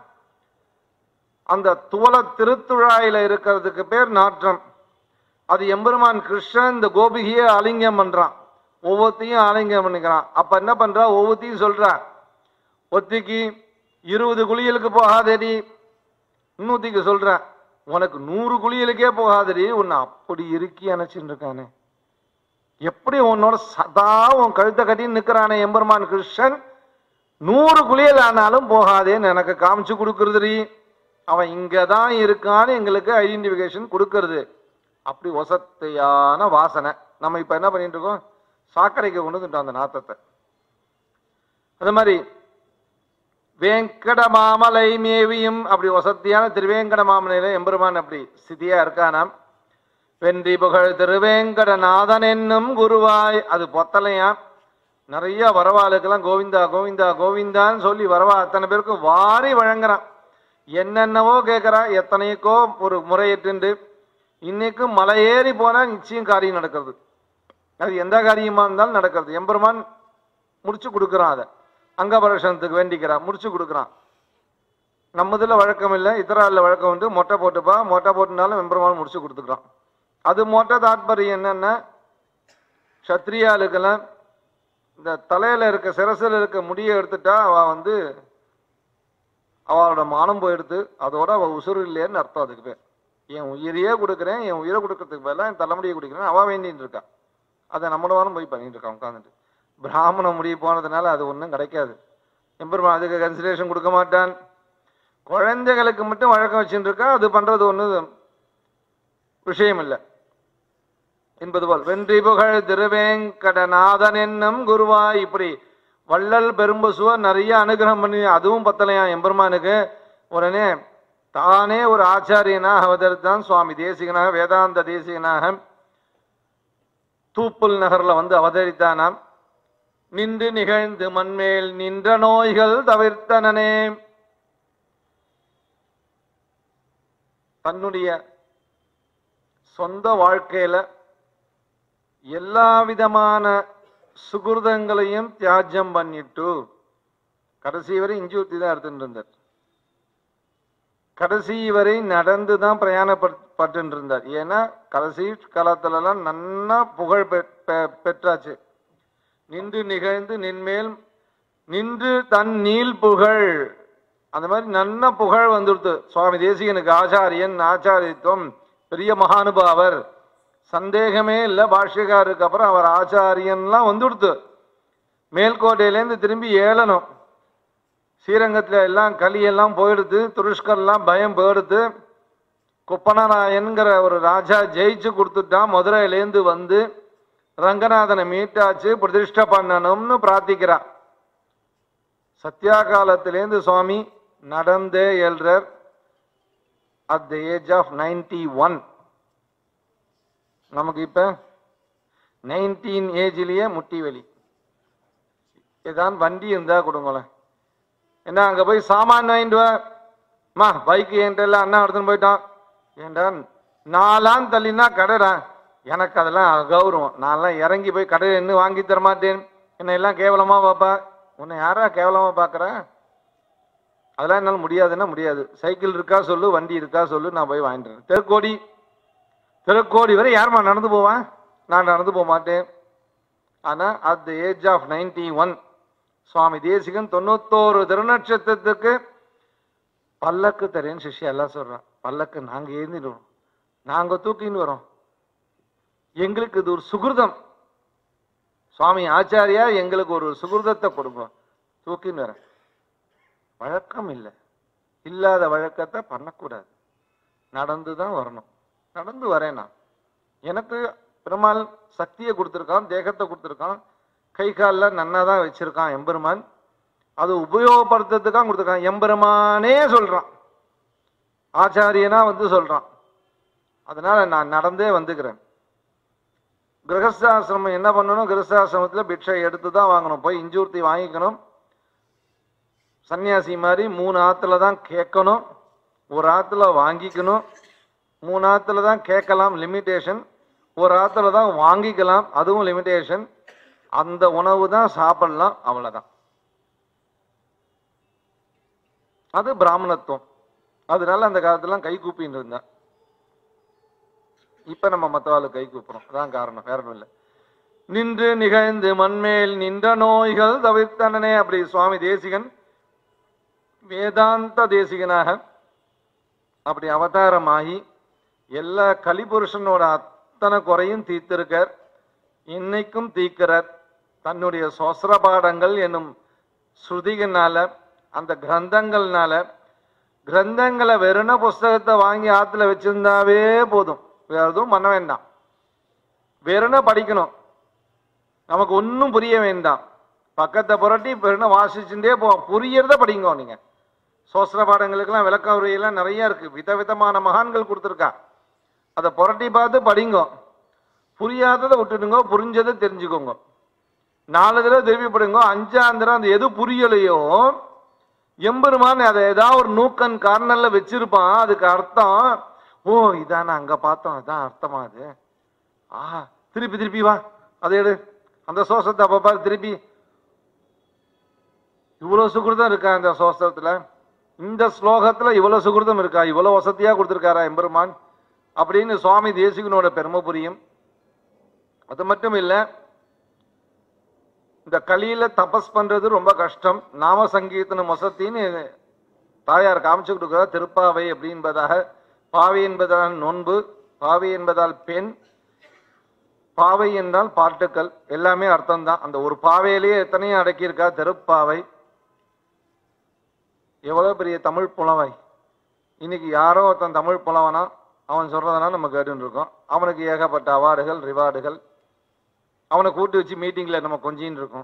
அந்த துவல திருத்துழாயில இருக்கிறதுக்கு பேர் நாற்றம் அது எம்பெருமான் கிருஷ்ணன் இந்த கோபிகையை அலிங்கம் பண்றான் ஒவ்வொருத்தையும் ஆலிங்கம் பண்ணிக்கிறான் அப்ப என்ன பண்றா ஒவ்வொருத்தையும் சொல்றா ஒத்திக்கு இருபது குளியலுக்கு போகாதடி இன்னொத்திக்கு சொல்றேன் உனக்கு நூறு குளியலுக்கே போகாதடி உன்னை அப்படி இறுக்கி அணைச்சிட்டு இருக்கானே எப்படி உன்னோட சதா உன் கழுத்தை கட்டி நிக்கிறானே எம்பெருமான் கிருஷ்ணன் நூறு குளியல் ஆனாலும் போகாதேன்னு எனக்கு காமிச்சு கொடுக்கறதுடி அவன் இங்க தான் இருக்கான்னு எங்களுக்கு ஐடென்டிஃபிகேஷன் கொடுக்கறது அப்படி வசத்தையான வாசனை நம்ம இப்ப என்ன பண்ணிட்டு இருக்கோம் சாக்கடைக்கு கொண்டு வந்துட்டோம் அந்த நாத்தத்தை அது மாதிரி வேங்கட மாமலை மேவியும் அப்படி வசத்தியான திருவேங்கட மாமலையில எம்பெருமான் அப்படி ஸ்திதியா இருக்கானாம் வென்றி புகழ் திருவேங்கடநாதன் என்னும் குருவாய் அது பொத்தலையா நிறைய வரவாளுக்கெல்லாம் கோவிந்தா கோவிந்தா கோவிந்தான்னு சொல்லி வரவா அத்தனை பேருக்கும் வாரி வழங்குறான் என்னென்னவோ கேட்குறான் எத்தனைக்கோ ஒரு முறையிட்டு இன்னைக்கும் மலையேறி போனா நிச்சயம் காரியம் நடக்கிறது அது எந்த காரியமா இருந்தாலும் நடக்கிறது எம்பெருமான் முடிச்சு கொடுக்குறான் அதை அங்கபரஷனத்துக்கு வேண்டிக்கிறான் முடிச்சு கொடுக்குறான் நம்மதுல வழக்கம் இல்லை இத்தரால வழக்கம் உண்டு மொட்டை போட்டுப்பா மொட்டை போட்டுனாலும் எம்பெருமான் முடிச்சு கொடுத்துக்கிறான் அது மொட்டை தாத்பரியம் என்னன்னா சத்திரியாளுக்கெல்லாம் இந்த தலையில இருக்க சிரசில் இருக்க முடியை எடுத்துட்டா அவ வந்து அவளோட மானம் போயிடுத்து அதோட அவ உசுறு இல்லையேன்னு அர்த்தம் அதுக்கு பேர் என் உயிரையே கொடுக்குறேன் என் உயிரை கொடுக்கறதுக்கு பதிலாக என் தலைமுடியை கொடுக்குறேன் அவ வேண்டின்னு இருக்கா அதை நம்மளவாலும் போய் பண்ணிட்டு இருக்கான் உட்காந்துட்டு பிராமண முடிய போனதுனால அது ஒன்றும் கிடைக்காது எம்பெருமான் அதுக்கு கன்சிடரேஷன் கொடுக்க மாட்டான் குழந்தைகளுக்கு மட்டும் வழக்கம் வச்சுட்டு இருக்கா அது பண்றது ஒன்றும் விஷயம் இல்லை என்பது போல் வென்றி புகழ் திருவேங்கடநாதன் என்னும் குருவாய் இப்படி வள்ளல் பெரும்பசுவ நிறைய அனுகிரகம் பண்ணி அதுவும் பத்தலையாம் எம்பெருமானுக்கு உடனே தானே ஒரு ஆச்சாரியனாக அவதரித்தான் சுவாமி தேசிகனாக வேதாந்த தேசிகனாக தூப்புல் நகர்ல வந்து அவதரித்தானாம் நின்று நிகழ்ந்து மண்மேல் நின்ற நோய்கள் தவிர்த்தனனே தன்னுடைய சொந்த வாழ்க்கையில எல்லா விதமான சுகிருதங்களையும் தியாஜ்யம் பண்ணிட்டு கடைசி வரை இஞ்சி தான் எடுத்துட்டு இருந்தார் கடைசி வரை நடந்து தான் பிரயாணப்பட்டு இருந்தார் ஏன்னா கடைசி காலத்துலலாம் நன்னா புகழ் பெ- பெ- பெற்றாச்சு நின்று நிகழ்ந்து நின்மேல் நின்று தன் நீள் புகழ் அந்த மாதிரி நன்ன புகழ் வந்துடுத்து சுவாமி தேசிகனுக்கு ஆச்சாரியன் ஆச்சாரியத்துவம் பெரிய மகானுபாவர் சந்தேகமே இல்லை பாஷ்யக்காருக்கு அப்புறம் அவர் ஆச்சாரியன்லாம் வந்துடுத்து மேல்கோட்டையிலேருந்து திரும்பி ஏழணும் ஸ்ரீரங்கத்தில் எல்லாம் கலியெல்லாம் போயிடுது துருஷ்கர்லாம் பயம் போயிடுது குப்பனராயன்கிற ஒரு ராஜா ஜெயிச்சு கொடுத்துட்டான் மதுரையிலேருந்து வந்து ரங்கநாதனை மீட்டாச்சு பிரதிஷ்டை பண்ணணும்னு பிரார்த்திக்கிறான் சத்யா காலத்திலேருந்து சுவாமி நடந்தே எழுறார் at the age of ninety one நமக்கு இப்ப நைன்டீன் ஏஜ்லயே முட்டி வலி ஏதான் வண்டி இருந்தா கொடுங்களேன் என்ன அங்க போய் சாமான் வாங்கிட்டு வா அம்மா பைக் என்கிட்ட எல்லாம் அண்ணா எடுத்துன்னு போயிட்டான் ஏண்டா நாலாம் தள்ளினா கடைடா எனக்கு அதெல்லாம் கௌரவம் நான்லாம் இறங்கி போய் கடையில் இன்னும் வாங்கி தர மாட்டேன் என்னை எல்லாம் கேவலமா பார்ப்பா உன்னை யாரா கேவலமா பார்க்கறேன் அதெல்லாம் என்னால் முடியாதுன்னா முடியாது சைக்கிள் இருக்கா சொல்லு வண்டி இருக்கா சொல்லு நான் போய் வாங்கிட்டு வரேன் தெருக்கோடி தெருக்கோடி வரை யாரும்மா நடந்து போவான் நான் நடந்து போக மாட்டேன் ஆனால் at the age of ninety one Swami Desikan தொண்ணூத்தோரு திருநட்சத்திரத்துக்கு பல்லக்கு தரேன்னு சிஷ்யா எல்லாம் சொல்றான் பல்லக்கு நாங்க ஏந்திட்டு வரோம் நாங்க தூக்கின்னு வரோம் எங்களுக்கு இது ஒரு சுகிருதம் சுவாமி ஆச்சாரியா எங்களுக்கு ஒரு சுகிருதத்தை கொடுப்போம் தூக்கின்னு வரேன் வழக்கம் இல்லை இல்லாத வழக்கத்தை பண்ணக்கூடாது நடந்து தான் வரணும் நடந்து வரேன் நான் எனக்கு பெருமாள் சக்தியை கொடுத்துருக்கான் தேகத்தை கொடுத்துருக்கான் கை காலில் நன்னா தான் வச்சிருக்கான் எம்பெருமான் அது உபயோகப்படுத்துறதுக்காக கொடுத்துருக்கான் எம்பெருமானே சொல்றான் ஆச்சாரியனா வந்து சொல்றான் அதனால நான் நடந்தே வந்துக்கிறேன் கிரகஸ்தாசிரமம் என்ன பண்ணணும் கிரகஸ்தாசிரமத்துல பிக்ஷை எடுத்து தான் வாங்கணும் போய் இஞ்சூர்த்தி வாங்கிக்கணும் சன்னியாசி மாதிரி மூணு ஆத்துல தான் கேட்கணும் ஒரு ஆத்துல வாங்கிக்கணும் மூணு ஆத்துல தான் கேட்கலாம் லிமிட்டேஷன் ஒரு ஆத்துல தான் வாங்கிக்கலாம் அதுவும் லிமிட்டேஷன் அந்த உணவு தான் சாப்பிடலாம் அவ்வளவுதான் அது பிராமணத்துவம் அதனால அந்த காலத்துலாம் கை கூப்பின்னு இருந்தா இப்ப நம்ம மத்தவாளு கை கூப்புறோம் அதான் காரணம் வேற ஒண்ணும் இல்லை நின்று நிகழ்ந்து மண்மேல் நின்ற நோய்கள் தவிர்த்தனனே அப்படி சுவாமி தேசிகன் வேதாந்த தேசிகனாக அப்படி அவதாரமாகி எல்லா கலிபுருஷனோட அத்தனை குறையும் தீர்த்திருக்கார் இன்னைக்கும் தீர்க்கிறார் தன்னுடைய சொசர பாடங்கள் என்னும் ஸ்ருதிகனால அந்த கிரந்தங்கள்னால கிரந்தங்களை வெறுன புஸ்தகத்தை வாங்கி ஆத்துல வச்சிருந்தாவே போதும் வேற எதுவும் பண்ண வேண்டாம் வெறுன படிக்கணும் நமக்கு ஒன்றும் புரிய வேண்டாம் பக்கத்தை புரட்டி வெறுன வாசிச்சுட்டே போ புரியறத படிங்க நீங்க சோஸ்திர பாடங்களுக்கெல்லாம் விளக்க உரையெல்லாம் நிறைய இருக்கு விதவிதமான மகான்கள் கொடுத்துருக்கா அதை புரட்டி பார்த்து படிங்க புரியாததை விட்டுடுங்க புரிஞ்சதை தெரிஞ்சுக்கோங்க நாலு தடவை திருப்பி படிங்க அஞ்சாம் தடவை அந்த எது புரியலையோ எம்பெருமான் அதை ஏதாவது ஒரு நூக்கன் கார்னர்ல வச்சிருப்பான் அதுக்கு அர்த்தம் ஓ இதான அங்க பார்த்தோம் அதான் அர்த்தமா அது ஆஹா திருப்பி திருப்பி வா அதை எடு அந்த சோசத்தை அப்ப பாரு திருப்பி இவ்வளவு சுகிருதம் இருக்கா இந்த சோஸ்திரத்துல இந்த ஸ்லோகத்துல இவ்வளவு சுகிருதம் இருக்கா இவ்வளவு வசதியா கொடுத்திருக்காரா எம்பெருமான் அப்படின்னு சுவாமி தேசிகனோட பெருமை புரியும் அது மட்டும் இல்ல இந்த கலியில தபஸ் பண்றது ரொம்ப கஷ்டம் நாம சங்கீர்த்தனம் வசத்தின்னு தாயார் காமிச்சு கொடுக்குறா திருப்பாவை அப்படின்பதாக பாவை என்பதால் நோன்பு பாவை என்பதால் பெண் பாவை என்றால் பாட்டுக்கள் எல்லாமே அர்த்தம்தான் அந்த ஒரு பாவையிலேயே எத்தனையும் அடக்கியிருக்கா தெருப்பாவை எவ்வளவு பெரிய தமிழ் புலவை இன்னைக்கு யாரோ ஒருத்தன் தமிழ் புலவனா அவன் சொல்றதெல்லாம் நம்ம கேட்டுன்னு இருக்கோம் அவனுக்கு ஏகப்பட்ட அவார்டுகள் ரிவார்டுகள் அவனை கூட்டு வச்சு மீட்டிங்ல நம்ம கொஞ்சின்னு இருக்கோம்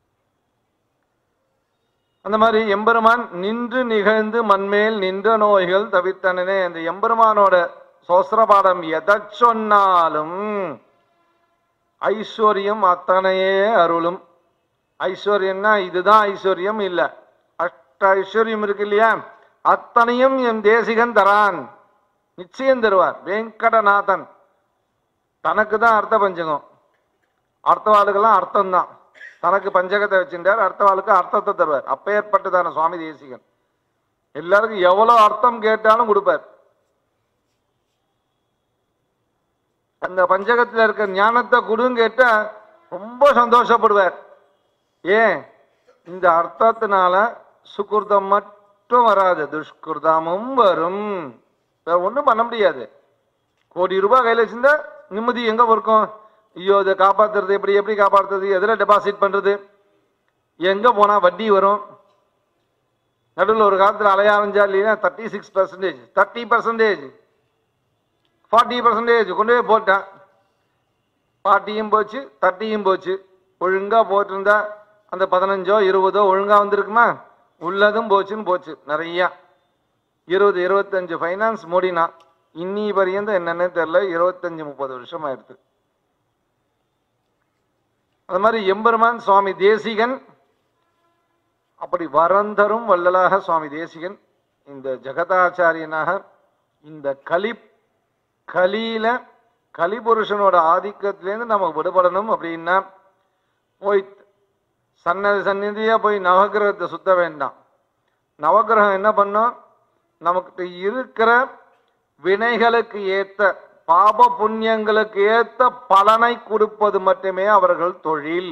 அந்த மாதிரி எம்பெருமான் நின்று நிகழ்ந்து மண்மேல் நின்ற நோய்கள் தவிர்த்தனனே அந்த எம்பெருமானோட சோஸ்திரபாடம் எதை சொன்னாலும் ஐஸ்வர்யம் அத்தனையே அருளும் ஐஸ்வர்யம்னா இதுதான் ஐஸ்வர்யம் இல்ல அஷ்ட ஐஸ்வர்யம் இருக்கு இல்லையா அத்தனையும் என் தேசிகன் தரான் நிச்சயம் தருவார் வெங்கடநாதன் தனக்கு தான் அர்த்த பஞ்சகம் அர்த்தவாளுக்கெல்லாம் அர்த்தம் தான் தனக்கு பஞ்சகத்தை வச்சிருந்தார் அர்த்தவாளுக்கு அர்த்தத்தை தருவார் அப்பேற்பட்டதான சுவாமி தேசிகன் எல்லாருக்கும் எவ்வளவு அர்த்தம் கேட்டாலும் கொடுப்பார் அந்த பஞ்சகத்துல இருக்க ஞானத்தை கொடுன்னு கேட்டா ரொம்ப சந்தோஷப்படுவார் ஏன் இந்த அர்த்தத்தினால சுகிருதம் மட்டும் வராது துஷ்கிருதமும் வரும் வேற ஒண்ணும் பண்ண முடியாது கோடி ரூபாய் கையில வச்சிருந்தா நிம்மதி எங்க இருக்கும் ஐயோ இதை காப்பாத்துறது எப்படி எப்படி காப்பாத்துறது எதில் டெபாசிட் பண்றது எங்க போனா வட்டி வரும் நடுவில் ஒரு காலத்தில் அலையாரஞ்சா இல்லைன்னா thirty six percentage thirty percentage forty percentage கொண்டு போய் போட்டேன் ஃபார்ட்டியும் போச்சு தேர்ட்டியும் போச்சு ஒழுங்கா போட்டிருந்தா அந்த பதினஞ்சோ இருபதோ ஒழுங்கா வந்திருக்குமா உள்ளதும் போச்சுன்னு போச்சு நிறையா இருபது இருபத்தஞ்சு ஃபைனான்ஸ் மூடினா இன்னி பரியந்தம் என்னன்னு தெரியல இருபத்தஞ்சு முப்பது வருஷம் ஆயிடுது அது மாதிரி எம்பெருமான் சுவாமி தேசிகன் அப்படி வரந்தரும் வள்ளலாக சுவாமி தேசிகன் இந்த ஜெகதாச்சாரியனாக இந்த கலி கலியில கலிபுருஷனோட ஆதிக்கத்திலேருந்து நம்ம விடுபடணும் அப்படின்னா போய் சன்னதி சந்நிதியா போய் நவகிரகத்தை சுத்த வேண்டாம் நவகிரகம் என்ன பண்ணும் நமக்கு இருக்கிற வினைகளுக்கு ஏத்த பாப புண்ணியங்களுக்கு ஏத்த பலனை கொடுப்பது மட்டுமே அவர்கள் தொழில்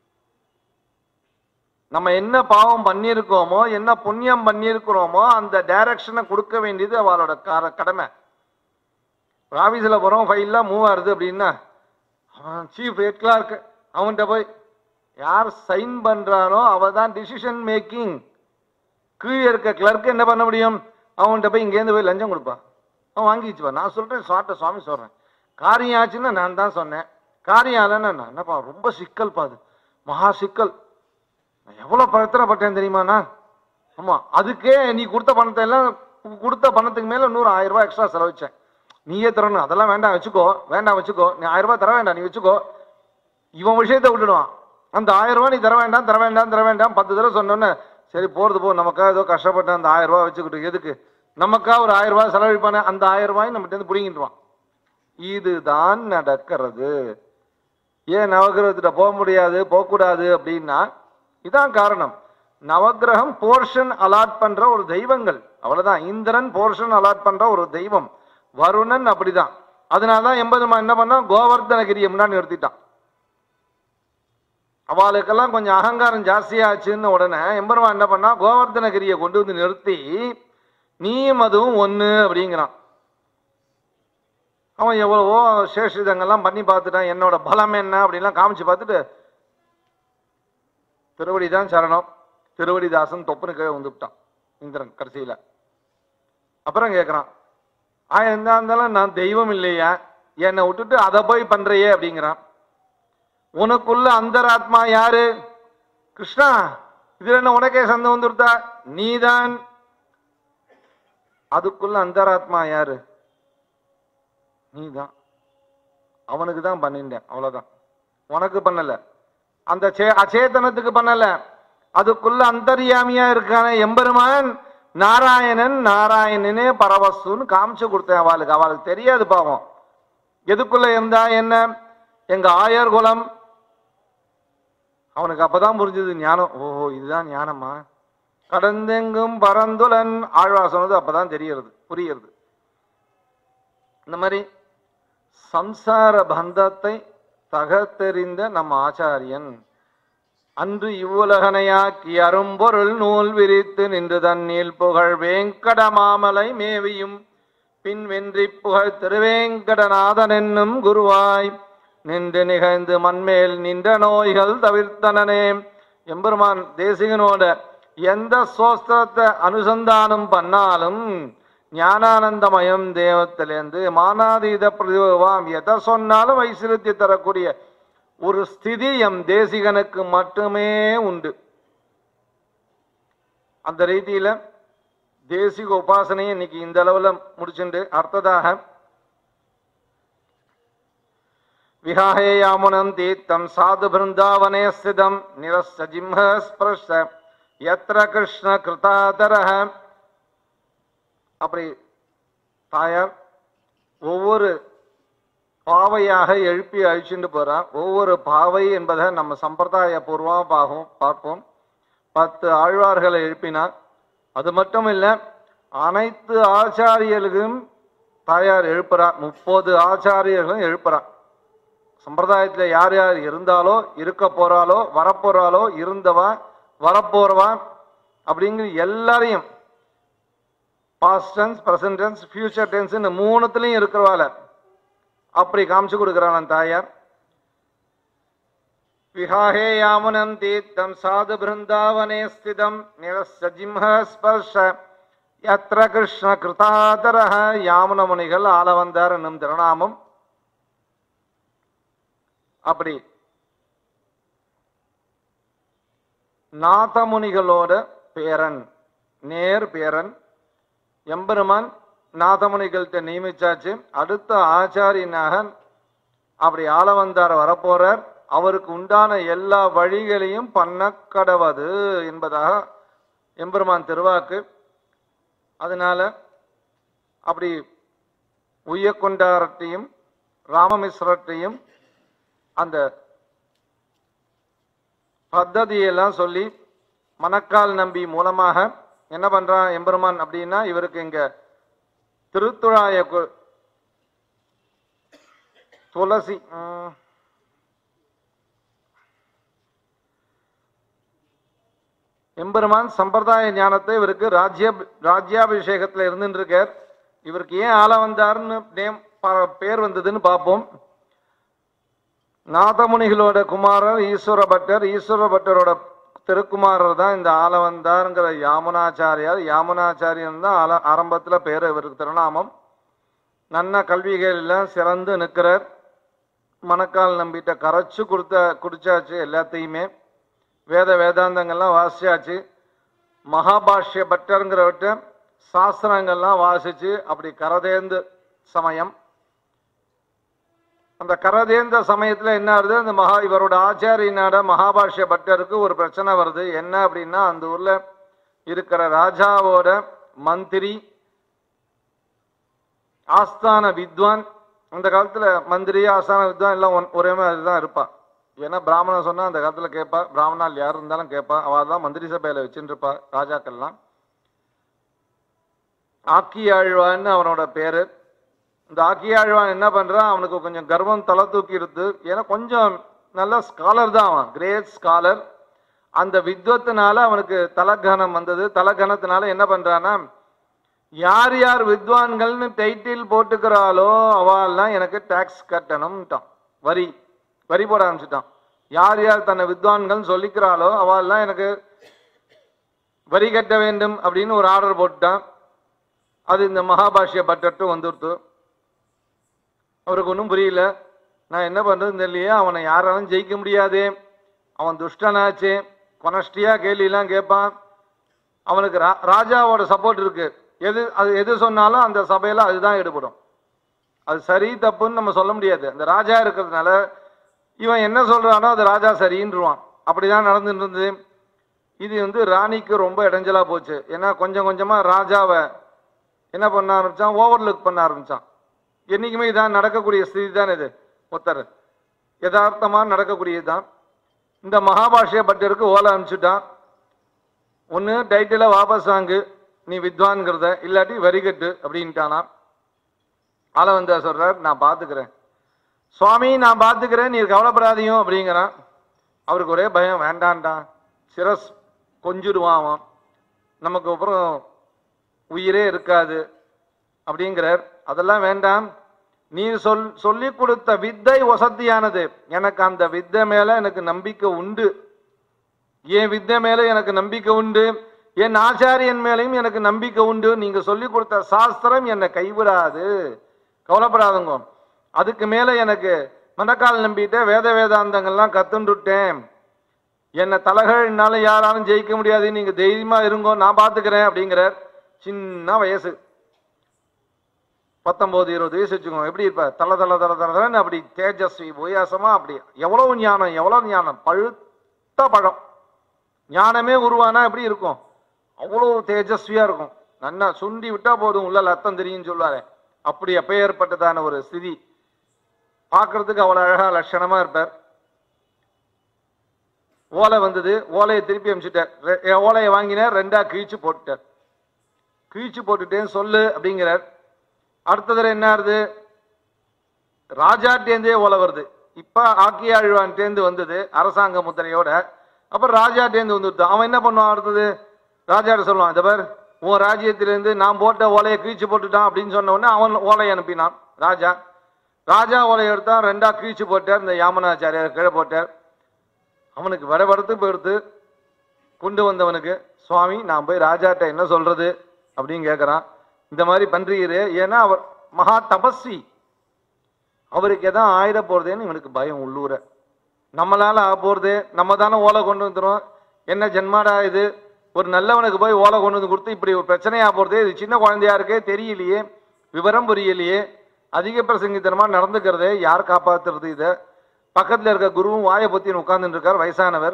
நம்ம என்ன பாவம் பண்ணியிருக்கோமோ என்ன புண்ணியம் பண்ணியிருக்கிறோமோ அந்த டைரக்ஷனை கொடுக்க வேண்டியது அவளோட கார- கடமை ஆஃபீஸில் போகிறோம் ஃபைல்லாம் மூவ் ஆகுது அப்படின்னா அவன் சீஃப் ஹெட் கிளார்க் அவன்கிட்ட போய் யார் சைன் பண்றானோ அவ தான் டிசிஷன் மேக்கிங் கீழே இருக்க கிளர்க் என்ன பண்ண முடியும் அவன்கிட்ட போய் இங்கேருந்து போய் லஞ்சம் கொடுப்பான் அவன் வாங்கி வச்சுப்பான் நான் சொல்றேன் சாட்ட சுவாமி சொல்றேன் காரியம் ஆச்சுன்னா நான் தான் சொன்னேன் காரியம் ஆகலைன்னா நான் என்னப்பா ரொம்ப சிக்கல் பாது மகா சிக்கல் நான் எவ்வளவு பிரச்சனைப்பட்டேன் தெரியுமாண்ணா ஆமா அதுக்கே நீ கொடுத்த பணத்தை எல்லாம் கு- கொடுத்த பணத்துக்கு மேல நூறு ஆயிரம் ரூபாய் எக்ஸ்ட்ரா செலவிச்சேன் நீயே தரணும் அதெல்லாம் வேண்டாம் வச்சுக்கோ வேண்டாம் வச்சுக்கோ நீ ஆயிரம் ரூபாய் தர வேண்டாம் நீ வச்சுக்கோ இவன் விஷயத்தை விட்டுடுவான் அந்த ஆயிரம் ரூபாய் நீ தர வேண்டாம் தர வேண்டாம் தர வேண்டாம் பத்து தடவை சொன்னோன்னே சரி போறது போ நமக்கா ஏதோ கஷ்டப்பட்டு அந்த ஆயிரம் ரூபாய் வச்சுக்கிட்டு எதுக்கு நமக்கா ஒரு ஆயிரம் ரூபாய் செலவழிப்பானே அந்த ஆயிரம் ரூபாய் நம்மகிட்ட இருந்து பிடிங்கிட்டுவான் இதுதான் நடக்கிறது ஏன் நவகிரகத்திட்ட போக முடியாது போகக்கூடாது அப்படின்னா இதான் காரணம் நவகிரகம் போர்ஷன் அலாட் பண்ற ஒரு தெய்வங்கள் அவ்வளவுதான் இந்திரன் போர்ஷன் அலாட் பண்ற ஒரு தெய்வம் வருணன் அப்படிதான் அதனாலதான் எண்பதுமா என்ன பண்ணா கோவர்தனகிரியை முன்னாடி நிறுத்திட்டான் அவளுக்கெல்லாம் கொஞ்சம் அகங்காரம் ஜாஸ்தியாச்சுன்னு உடனே எம்பெருமான் என்ன பண்ணா கோவர்தனகிரியை கொண்டு வந்து நிறுத்தி நீயும் அதுவும் ஒண்ணு அப்படிங்கிறான் அவன் எவ்வளவோ சேஷிதங்கள்லாம் பண்ணி பார்த்துட்டான் என்னோட பலம் என்ன அப்படின்லாம் காமிச்சு பார்த்துட்டு திருவடி தான் சரணம் திருவடிதாசன் தொப்புனு கீழே வந்துவிட்டான் இந்திரன் கடைசியில அப்புறம் கேட்குறான் ஆ என்ன இருந்தாலும் நான் தெய்வம் இல்லையா என்னை விட்டுட்டு அதை போய் பண்றியே அப்படிங்கிறான் உனக்குள்ள அந்தராத்மா யாரு கிருஷ்ணா இதுல என்ன உனக்கே சந்தம் வந்துருத்தா நீதான் அதுக்குள்ள அந்தராத்மா யாரு நீதான் அவனுக்கு தான் பண்ணிட்டேன் அவ்வளவுதான் உனக்கு பண்ணல அந்த சே- அச்சேதனத்துக்கு பண்ணல அதுக்குள்ள அந்தர்யாமியா இருக்கான எம்பெருமான் நாராயணன் நாராயணனே பரவசுன்னு காமிச்சு கொடுத்தேன் அவளுக்கு அவளுக்கு தெரியாது பாவம் எதுக்குள்ள இருந்தா என்ன எங்க ஆயர் குலம் அவனுக்கு அப்பதான் புரிஞ்சது ஞானம் ஓஹோ இதுதான் ஞானமா கடந்தெங்கும் பரந்துலன் ஆழ்வா சொன்னது அப்பதான் தெரியறது புரியுறது இந்த மாதிரி சம்சார பந்தத்தை தகத்தெறிந்த நம் ஆச்சாரியன் அன்று இவ்வுலகனையாக்கி அரும்பொருள் நூல் விரித்து நின்று தன்னில் புகழ் வேங்கட மாமலை மேவியும் பின் வென்றி புகழ் திருவேங்கடநாதன் என்னும் குருவாய் நின்று நிகழ்ந்து மண்மேல் நின்ற நோய்கள் தவிர்த்தனனே எம்பெருமான் தேசிகனோட எந்த சோஸ்திரத்தை அனுசந்தானம் பண்ணாலும் ஞானானந்தமயம் தேவத்திலேருந்து மானாதீத பிரதிபவாம் எதை சொன்னாலும் வைசிருத்தி தரக்கூடிய ஒரு ஸ்திதி எம் தேசிகனுக்கு மட்டுமே உண்டு அந்த ரீதியில தேசிக உபாசனையை இன்னைக்கு இந்த அளவுல முடிச்சுண்டு அடுத்ததாக விஹாயே யாமுனம் தீர்த்தம் சாது பிருந்தாவனே ஸ்திதம் நிரஸ்த ஜிம்ஹ ஸ்பர்ஷ யத்ர கிருஷ்ண கிருதாதரஹ அப்படி தாயார் ஒவ்வொரு பாவையாக எழுப்பி அழிச்சுட்டு போறான் ஒவ்வொரு பாவை என்பதை நம்ம சம்பிரதாய பூர்வமாக பார்ப்போம் பார்ப்போம் பத்து ஆழ்வார்களை எழுப்பினார் அது மட்டும் இல்லை அனைத்து ஆச்சாரியர்களும் தாயார் எழுப்புறார் முப்பது ஆச்சாரியர்களும் எழுப்புறார் சம்பிரதாயத்தில் யார் யார் இருந்தாலோ இருக்க போறாளோ வரப்போறாளோ இருந்தவா வரப்போறவா அப்படிங்கிற எல்லாரையும் past tense present tense future tense இந்த மூணுத்துலையும் இருக்கிறவால அப்படி காமிச்சு கொடுக்குறான் தாயார் விஹாஹே யாமுனம் தீர்த்தம் சாது பிருந்தாவனே ஸ்திதம் நிரசஜிம்ஹ ஸ்பர்ஷ யத்ர கிருஷ்ண கிருதாதரஹ யாமுன முனிகள் ஆள வந்தார் என்னும் திருநாமம் அப்படி நாதமுனிகளோட பேரன் நேர் பேரன் எம்பெருமான் நாதமுனிகள்கிட்ட நியமிச்சாச்சு அடுத்த ஆச்சாரியனாக அப்படி ஆள வந்தார் வரப்போறார் அவருக்கு உண்டான எல்லா வழிகளையும் பண்ண கடவது என்பதாக எம்பெருமான் திருவாக்கு அதனால அப்படி உய்யக்கொண்டாரத்தையும் ராமமிஸ்ரத்தையும் அந்த பத்ததியெல்லாம் சொல்லி மணக்கால் நம்பி மூலமாக என்ன பண்றான் எம்பெருமான் அப்படின்னா இவருக்கு இங்க திருத்துழாய கு- துளசி ம், எம்பெருமான் சம்பிரதாய ஞானத்தை இவருக்கு ராஜ்ய ராஜ்யாபிஷேகத்துல இருந்துட்டு இருக்கார் இவருக்கு ஏன் ஆள வந்தாருன்னு நேம் ப- பேர் வந்ததுன்னு பார்ப்போம் நாதமுனிகளோட குமாரர் ஈஸ்வர பட்டர் ஈஸ்வர பட்டரோட திருக்குமாரர் தான் இந்த ஆள வந்தாருங்கிற யாமுனாச்சாரியார் யாமுனாச்சாரியன் தான் ஆல ஆரம்பத்துல பேர் இவருக்கு திருநாமம் நன்ன கல்விகள் எல்லாம் சிறந்து நிற்கிறார் மணக்கால் நம்பிட்ட கரைச்சு கொடுத்த குடிச்சாச்சு எல்லாத்தையுமே வேத வேதாந்தங்கள்லாம் வாசிச்சாச்சு மகாபாஷ்ய பட்டருங்கிறவர்கிட்ட சாஸ்திரங்கள்லாம் வாசிச்சு அப்படி கரதேந்து சமயம் அந்த கரதேந்த சமயத்துல என்ன ஆகுது அந்த மகா இவரோட ஆச்சாரியனாட மகாபாஷ்ய பட்டருக்கு ஒரு பிரச்சனை வருது என்ன அப்படின்னா அந்த ஊர்ல இருக்கிற ராஜாவோட மந்திரி ஆஸ்தான வித்வான் அந்த காலத்துல மந்திரி ஆஸ்தான வித்வான் எல்லாம் ஒன்- ஒரே மாதிரி தான் இருப்பா ஏன்னா பிராமணன் சொன்னா அந்த காலத்துல கேட்பா பிராமணால் யார் இருந்தாலும் கேட்பா அவ தான் மந்திரி சபையில வச்சுட்டு இருப்பா ராஜாக்கள்லாம் ஆக்கியாழ்வான்னு அவனோட பேரு இந்த ஆக்கியாழ்வான் என்ன பண்றான் அவனுக்கு கொஞ்சம் கர்வம் தலை தூக்கி இருக்கு ஏன்னா கொஞ்சம் நல்ல ஸ்காலர் தான் அவன் கிரேட் ஸ்காலர் அந்த வித்வத்தினால அவனுக்கு தலகனம் வந்தது தலகணத்தினால என்ன பண்றான்னா யார் யார் வித்வான்கள்னு டைட்டில் போட்டுக்கிறாளோ அவெல்லாம் எனக்கு டாக்ஸ் கட்டணும்ட்டான் வரி வரி போட ஆரம்பிச்சிட்டான் யார் யார் தன்னை வித்வான்கள் சொல்லிக்கிறாளோ அவெல்லாம் எனக்கு வரி கட்ட வேண்டும் அப்படின்னு ஒரு ஆர்டர் போட்டுட்டான் அது இந்த மகாபாஷ்ய பட்டட்டு வந்துடுத்து அவருக்கு ஒன்றும் புரியல நான் என்ன பண்றதுன்னு தெரியலையே அவனை யாராலும் ஜெயிக்க முடியாதே அவன் துஷ்டனாச்சே கொனஸ்டியா கேள்வியெல்லாம் கேட்பான் அவனுக்கு ரா- ராஜாவோட சப்போர்ட் இருக்கு எது அது எது சொன்னாலும் அந்த சபையில அதுதான் ஈடுபடும் அது சரி தப்புன்னு நம்ம சொல்ல முடியாது அந்த ராஜா இருக்கிறதுனால இவன் என்ன சொல்றானோ அது ராஜா சரின்றுவான் அப்படிதான் நடந்துட்டு இருந்தது இது வந்து ராணிக்கு ரொம்ப இடைஞ்சலா போச்சு ஏன்னா கொஞ்சம் கொஞ்சமா ராஜாவை என்ன பண்ண ஆரம்பிச்சான் ஓவர்லுக் பண்ண ஆரம்பிச்சான் என்னைக்குமே இதான் நடக்கக்கூடிய ஸ்திதி தான் இது ஒருத்தர் யதார்த்தமா நடக்கக்கூடியதுதான் இந்த மகாபாஷ்ய பட்டருக்கு ஓலை அனுப்பிச்சுட்டான் ஒன்று டைட்டில வாபஸ் வாங்கு நீ வித்வான்கிறத இல்லாட்டி வரிகட்டு அப்படின்ட்டானா ஆளை வந்து சொல்றார் நான் பார்த்துக்கிறேன் சுவாமி நான் பார்த்துக்கிறேன் நீ கவலைப்படாதீங்க அப்படிங்கிறான் அவருக்கு ஒரே பயம் வேண்டான்டான் சிரஸ் கொஞ்சிடுவான் அவன் நமக்கு அப்புறம் உயிரே இருக்காது அப்படிங்கிறார் அதெல்லாம் வேண்டாம் நீ சொல் சொல்லி கொடுத்த வித்தை வசதியானது எனக்கு அந்த வித்தை மேல எனக்கு நம்பிக்கை உண்டு என் வித்தை மேல எனக்கு நம்பிக்கை உண்டு என் ஆச்சாரியன் மேலையும் எனக்கு நம்பிக்கை உண்டு நீங்க சொல்லி கொடுத்த சாஸ்திரம் என்னை கைவிடாது கவலைப்படாதுங்க அதுக்கு மேல எனக்கு மனக்கால் நம்பிட்டேன் வேத வேதாந்தங்கள்லாம் கத்துண்டுட்டேன் என்னை தலைகள்னால யாராலும் ஜெயிக்க முடியாது நீங்க தைரியமா இருங்கோ நான் பாத்துக்கிறேன் அப்படிங்கிறார் சின்ன வயசு பத்தொன்பது இருபது வயசு வச்சுக்கோங்க எப்படி இருப்ப தல தல தல தலன்னு அப்படி தேஜஸ்வி உயாசமா அப்படி எவ்வளவு ஞானம் எவ்வளவு ஞானம் பழுத்த பழம் ஞானமே உருவானா எப்படி இருக்கும் அவ்வளவு தேஜஸ்வியா இருக்கும் நன்னா சுண்டி விட்டா போதும் உள்ள லத்தம் தெரியும்னு சொல்லுவாரு அப்படி அப்பேற்பட்டதான ஒரு ஸ்திதி பார்க்கறதுக்கு அவ்வளவு அழகா லட்சணமா இருப்பார் ஓலை வந்தது ஓலையை திருப்பி அனுப்பிச்சிட்டார் ரெ- எ- ஓலையை வாங்கினார் ரெண்டா கிழிச்சு போட்டுட்டார் கிழிச்சு போட்டுட்டேன்னு சொல்லு அப்படிங்கிறார் அடுத்த தடவை என்ன ஆகுது ராஜாட்டேந்தே ஓலை வருது இப்ப ஆக்கியாழ்வான்டேந்து வந்தது அரசாங்க முத்திரையோட அப்புறம் ராஜாட்டேந்து வந்துடுது அவன் என்ன பண்ணுவான் அடுத்தது ராஜாட்ட சொல்லுவான் இந்த பார் உன் ராஜ்யத்திலேருந்து நான் போட்ட ஓலையை கிழிச்சு போட்டுட்டான் அப்படின்னு சொன்ன உடனே அவன் ஓலையை அனுப்பினான் ராஜா ராஜா ஓலையை எடுத்தான் ரெண்டா கிழிச்சு போட்டார் இந்த யாமனாச்சாரியார் கீழே போட்டார் அவனுக்கு வடபடுத்து போயிடுத்து கொண்டு வந்தவனுக்கு சுவாமி நான் போய் ராஜாட்ட என்ன சொல்றது அப்படின்னு கேட்குறான் இந்த மாதிரி பண்றீரு ஏன்னா அவர் மகா தபஸ்வி அவருக்கு எதாவது ஆயிட போறதேன்னு இவனுக்கு பயம் உள்ளூர நம்மளால ஆக போறது நம்ம தானே ஓலை கொண்டு வந்துடும் என்ன ஜென்மாடா இது ஒரு நல்லவனுக்கு போய் ஓலை கொண்டு வந்து கொடுத்து இப்படி ஒரு பிரச்சனையா போறது இது சின்ன குழந்தையா இருக்கே தெரியலையே விவரம் புரியலையே அதிக பிரசங்கித்தனமா நடந்துக்கிறதே யார் காப்பாத்துறது இதை பக்கத்துல இருக்க குருவும் வாயை பொத்தின்னு உட்கார்ந்துட்டு இருக்கார் வயசானவர்